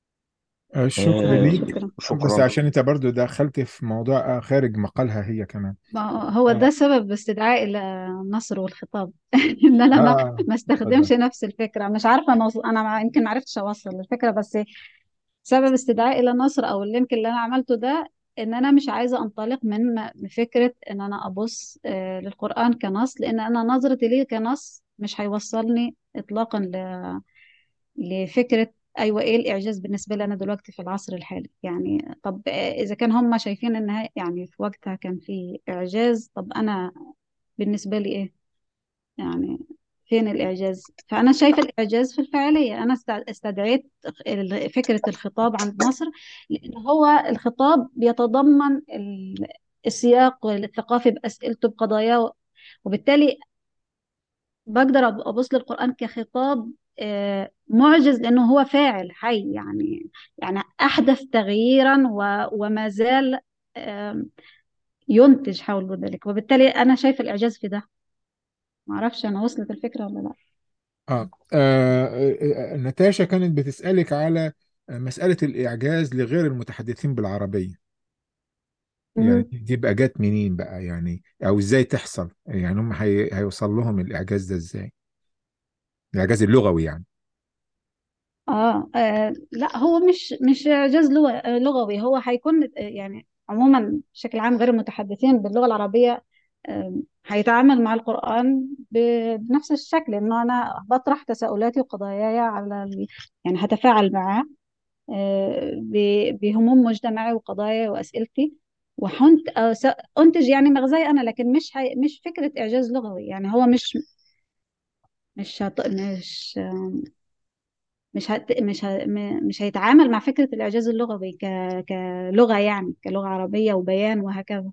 آه، شكرا
طيب
آه،
ليك
شكرا
بس
شكرا
عشان انت برضو دخلت في موضوع آه، خارج مقالها هي كمان
ما هو ده
اه
سبب استدعاء النصر والخطاب ان انا ما
اه
ما
اتفضل
استخدمش نفس الفكره مش عارفه نوص... انا ما يمكن ما عرفتش اوصل الفكره بس سبب استدعائي الى النصر او اللينك اللي انا عملته ده ان انا مش عايزه انطلق من من فكره ان انا ابص آه، للقران كنص لان انا نظرتي ليه كنص مش هيوصلني اطلاقا ل- لفكره ايوه ايه الاعجاز بالنسبه لي انا دلوقتي في العصر الحالي يعني طب آه، اذا كان هم شايفين ان هي- يعني في وقتها كان في اعجاز طب انا بالنسبه لي ايه يعني فين الإعجاز فأنا شايفة الإعجاز في الفاعلية أنا است- استدعيت ال- فكرة الخطاب عند نصر لأن هو الخطاب بيتضمن ال- السياق الثقافي بأسئلته بقضاياه وبالتالي بقدر أب- أبص للقرآن كخطاب آه، معجز لأنه هو فاعل حي يعني يعني أحدث تغييرا و- وما زال آم، ينتج حول ذلك وبالتالي أنا شايفة الإعجاز في ده معرفش أنا وصلت الفكرة ولا لا
آه. آه. آه. نتاشا كانت بتسألك على مسألة الإعجاز لغير المتحدثين بالعربية يعني
مم.
دي دي بقى جت منين بقى يعني أو إزاي تحصل يعني هم هي... هيوصل لهم الإعجاز ده إزاي الإعجاز اللغوي يعني
آه, آه لا هو مش مش إعجاز لغة آه، لغوي هو هيكون آه، يعني عموما بشكل عام غير المتحدثين باللغة العربية آه هيتعامل مع القرآن ب- بنفس الشكل إنه أنا بطرح تساؤلاتي وقضاياي على ال... يعني هتفاعل معاه آه ب- بهموم مجتمعي وقضايا وأسئلتي وحنت آه س- أنتج يعني مغزاي أنا لكن مش هي... مش فكرة إعجاز لغوي يعني هو مش مش هط... مش مش هت... مش ه... م- مش هيتعامل مع فكرة الإعجاز اللغوي ك... كلغة يعني كلغة عربية وبيان وهكذا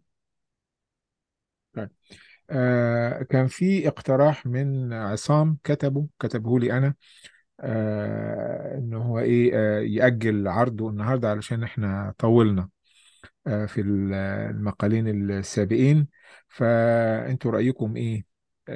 طيب. آه. كان في اقتراح من عصام كتبه كتبه لي أنا آه. إنه هو إيه آه. يأجل عرضه النهاردة علشان إحنا طولنا آه، في ال- المقالين السابقين فأنتوا رأيكم إيه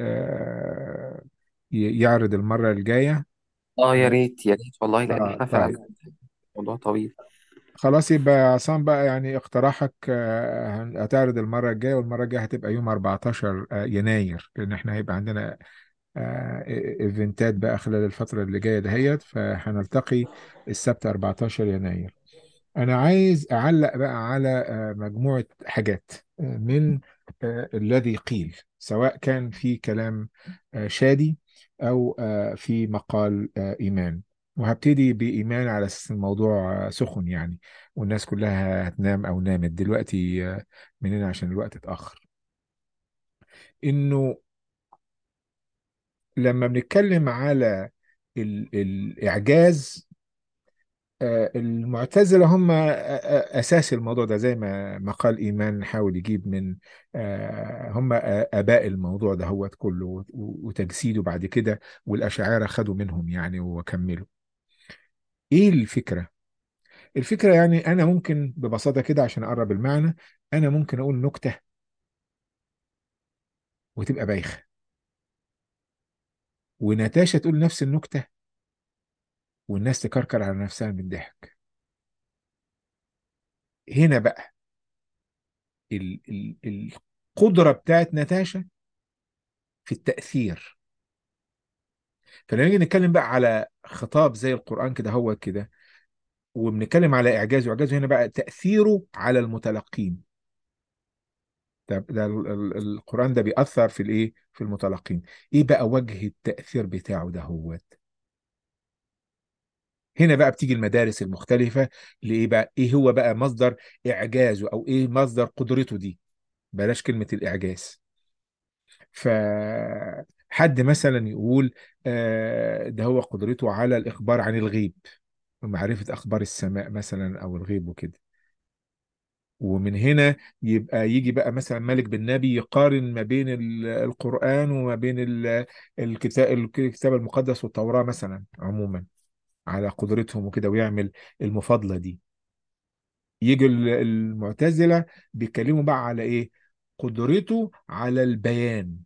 آه، ي- يعرض المرة الجاية
اه يا ريت يا ريت والله لان
آه
احنا
طيب
فعلا موضوع طويل
خلاص يبقى يا عصام بقى يعني اقتراحك آه، هن- هتعرض المرة الجاية والمرة الجاية هتبقى يوم 14 آه، يناير لأن احنا هيبقى عندنا آه، ايفنتات بقى خلال الفترة اللي جاية دهيت فهنلتقي السبت 14 يناير أنا عايز أعلق بقى على آه، مجموعة حاجات آه، من آه، الذي قيل سواء كان في كلام آه، شادي أو آه، في مقال آه، إيمان وهبتدي بإيمان على أساس الموضوع آه، سخن يعني والناس كلها هتنام أو نامت دلوقتي آه، مننا عشان الوقت اتأخر إنه لما بنتكلم على ال- الإعجاز آه، المعتزلة هم آه، آه، أساس الموضوع ده زي ما ما قال إيمان حاول يجيب من آه، هم آه، آباء الموضوع ده هو كله و- وتجسيده بعد كده والأشاعرة خدوا منهم يعني وكملوا ايه الفكرة الفكرة يعني انا ممكن ببساطة كده عشان اقرب المعنى انا ممكن اقول نكتة وتبقى بايخة وناتاشا تقول نفس النكتة والناس تكركر على نفسها من الضحك هنا بقى ال ال القدرة بتاعت ناتاشا في التأثير فلما نيجي نتكلم بقى على خطاب زي القرآن كده هو كده وبنتكلم على إعجازه وإعجازه هنا بقى تأثيره على المتلقين ده, ده ال- ال- القرآن ده بيأثر في الإيه في المتلقين إيه بقى وجه التأثير بتاعه ده هو هنا بقى بتيجي المدارس المختلفة لإيه بقى إيه هو بقى مصدر إعجازه أو إيه مصدر قدرته دي بلاش كلمة الإعجاز فحد مثلا يقول آه، ده هو قدرته على الإخبار عن الغيب ومعرفة أخبار السماء مثلا أو الغيب وكده ومن هنا يبقى يجي بقى مثلا مالك بن نبي يقارن ما بين ال- القرآن وما بين ال- الكتاب الكتاب المقدس والتوراة مثلا عموما على قدرتهم وكده ويعمل المفاضلة دي يجي ال- المعتزلة بيتكلموا بقى على إيه قدرته على البيان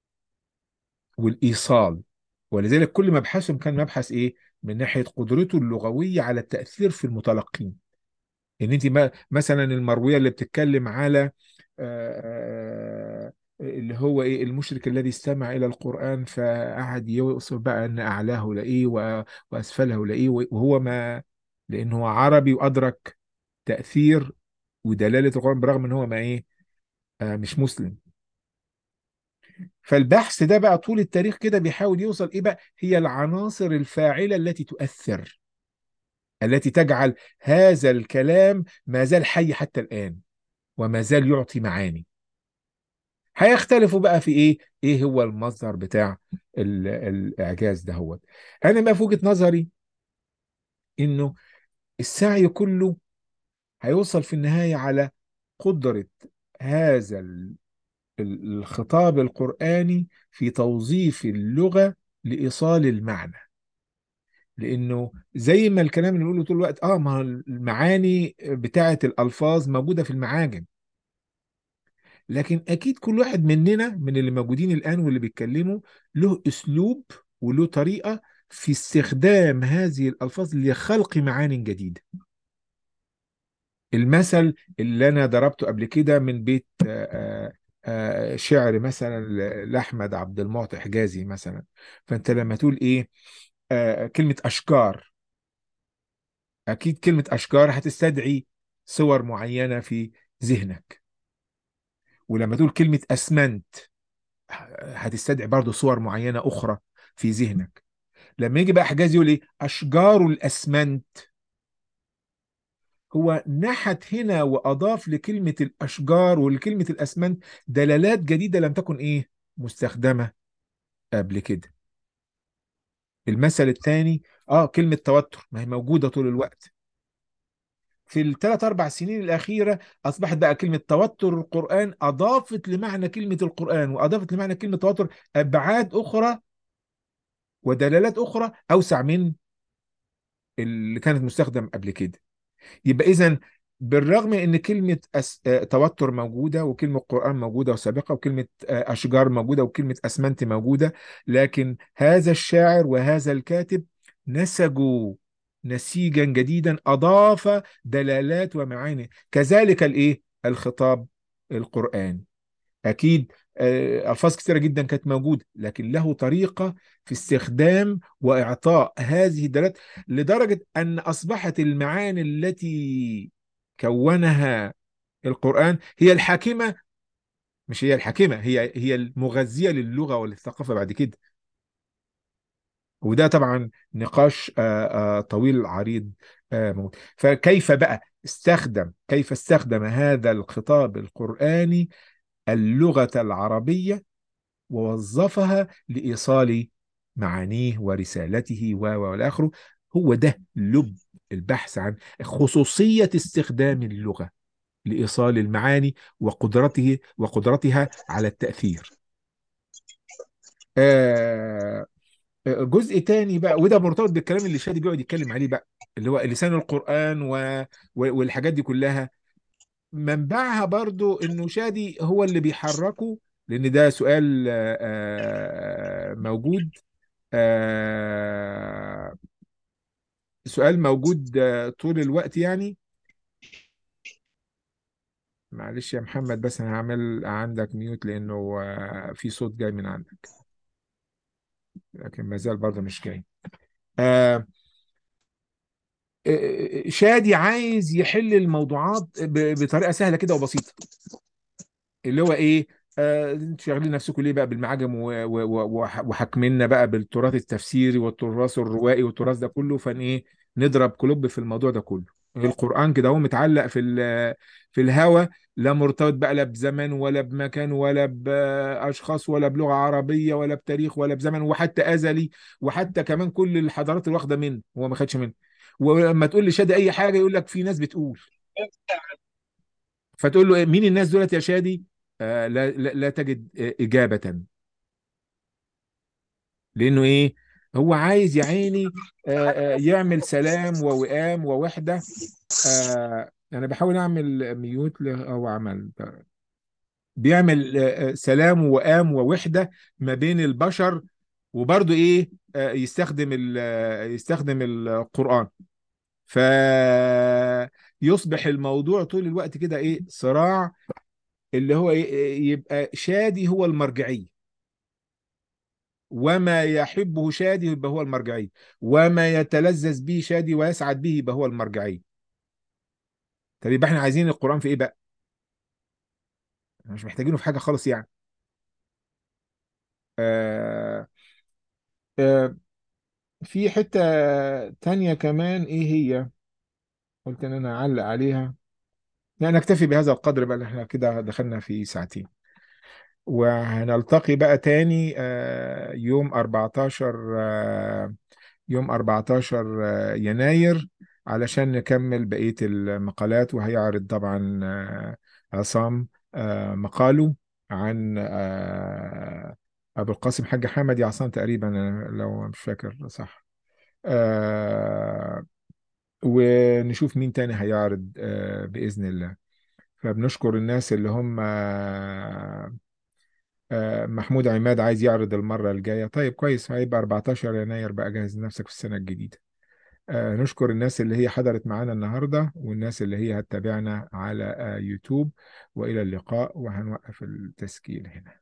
والإيصال ولذلك كل مبحثهم كان مبحث إيه من ناحية قدرته اللغوية على التأثير في المتلقين ان انت ما مثلا المرويه اللي بتتكلم على آه، آه، اللي هو ايه المشرك الذي استمع الى القران فقعد يوصف بقى ان اعلاه لايه و- واسفله لايه وهو ما لانه هو عربي وادرك تاثير ودلاله القران برغم ان هو ما ايه آه، مش مسلم فالبحث ده بقى طول التاريخ كده بيحاول يوصل ايه بقى هي العناصر الفاعله التي تؤثر التي تجعل هذا الكلام ما زال حي حتى الآن وما زال يعطي معاني هيختلفوا بقى في ايه ايه هو المصدر بتاع ال- الاعجاز ده هو انا بقى في وجهة نظري انه السعي كله هيوصل في النهاية على قدرة هذا ال- ال- الخطاب القرآني في توظيف اللغة لإيصال المعنى لانه زي ما الكلام اللي بنقوله طول الوقت اه ما هو المعاني بتاعه الالفاظ موجوده في المعاجم لكن اكيد كل واحد مننا من اللي موجودين الان واللي بيتكلموا له اسلوب وله طريقه في استخدام هذه الالفاظ لخلق معان جديده المثل اللي انا ضربته قبل كده من بيت آه، آه، آه، شعر مثلا ل- لاحمد عبد المعطي حجازي مثلا فانت لما تقول ايه آه، كلمه اشكار اكيد كلمه اشكار هتستدعي صور معينه في ذهنك ولما تقول كلمه اسمنت هتستدعي برضو صور معينة أخرى في ذهنك لما يجي بقى حجاز يقول إيه أشجار الأسمنت هو نحت هنا وأضاف لكلمة الأشجار ولكلمة الأسمنت دلالات جديدة لم تكن إيه مستخدمة قبل كده المثل الثاني آه كلمة توتر ما هي موجودة طول الوقت في الثلاث أربع سنين الأخيرة أصبحت بقى كلمة توتر القرآن أضافت لمعنى كلمة القرآن وأضافت لمعنى كلمة توتر أبعاد أخرى ودلالات أخرى أوسع من اللي كانت مستخدم قبل كده يبقى اذا بالرغم ان كلمه أس... آه، توتر موجوده وكلمه قران موجوده وسابقه وكلمه آه، اشجار موجوده وكلمه اسمنت موجوده لكن هذا الشاعر وهذا الكاتب نسجوا نسيجا جديدا اضاف دلالات ومعاني كذلك الايه الخطاب القراني اكيد آه، الفاظ كثيره جدا كانت موجوده لكن له طريقه في استخدام واعطاء هذه الدلالات لدرجه ان اصبحت المعاني التي كونها القران هي الحاكمه مش هي الحاكمه هي هي المغذيه للغه وللثقافه بعد كده وده طبعا نقاش آه، آه، طويل عريض آه، موجود فكيف بقى استخدم كيف استخدم هذا الخطاب القرآني اللغة العربية ووظفها لإيصال معانيه ورسالته و و والى اخره هو ده لب البحث عن خصوصية استخدام اللغة لإيصال المعاني وقدرته وقدرتها على التأثير. آه آه، جزء تاني بقى وده مرتبط بالكلام اللي شادي بيقعد يتكلم عليه بقى اللي هو لسان القرآن و... و- والحاجات دي كلها منبعها برضو انه شادي هو اللي بيحركه لان ده سؤال آه، آه، موجود آه، سؤال موجود آه، طول الوقت يعني معلش يا محمد بس انا هعمل عندك ميوت لانه آه، في صوت جاي من عندك لكن ما زال برضه مش جاي آه، آه، شادي عايز يحل الموضوعات ب- بطريقه سهله كده وبسيطه اللي هو ايه آه انتوا شاغلين نفسكم ليه بقى بالمعاجم و- و- و- وح- وحاكميننا بقى بالتراث التفسيري والتراث الروائي والتراث ده كله فان ايه نضرب كلوب في الموضوع ده كله القرآن كده هو متعلق في ال- في الهوى لا مرتبط بقى لا بزمن ولا بمكان ولا بأشخاص ولا بلغة عربية ولا بتاريخ ولا بزمن وحتى أزلي وحتى كمان كل الحضارات اللي واخدة منه هو ما خدش منه ولما تقول لشادي أي حاجة يقول لك في ناس بتقول فتقول له إيه، مين الناس دولت يا شادي آه لا, لا, لا تجد آه، إجابة لأنه إيه هو عايز يا عيني آه آه يعمل سلام ووئام ووحدة آه أنا بحاول أعمل ميوت له أو عمل بيعمل آه آه، سلام ووئام ووحدة ما بين البشر وبرضه إيه آه يستخدم ال- آه، يستخدم القرآن فيصبح الموضوع طول الوقت كده إيه صراع اللي هو إيه يبقى شادي هو المرجعية وما يحبه شادي يبقى هو المرجعية وما يتلذذ به شادي ويسعد به يبقى هو المرجعية طب يبقى احنا عايزين القرآن في ايه بقى؟ احنا مش محتاجينه في حاجة خالص يعني آه آه في حتة تانية كمان ايه هي؟ قلت ان انا اعلق عليها يعني نكتفي بهذا القدر بقى احنا كده دخلنا في ساعتين وهنلتقي بقى تاني آه يوم 14 آه يوم 14 يناير علشان نكمل بقية المقالات وهيعرض طبعا آه، عصام آه، مقاله عن آه، أبو القاسم حاج حمد يا عصام تقريبا أنا لو مش فاكر صح آه، ونشوف مين تاني هيعرض آه، بإذن الله فبنشكر الناس اللي هم آه، آه، محمود عماد عايز يعرض المرة الجاية طيب كويس هيبقى 14 يناير بقى جهز نفسك في السنة الجديدة آه، نشكر الناس اللي هي حضرت معانا النهاردة والناس اللي هي هتتابعنا على آه، يوتيوب وإلى اللقاء وهنوقف التسجيل هنا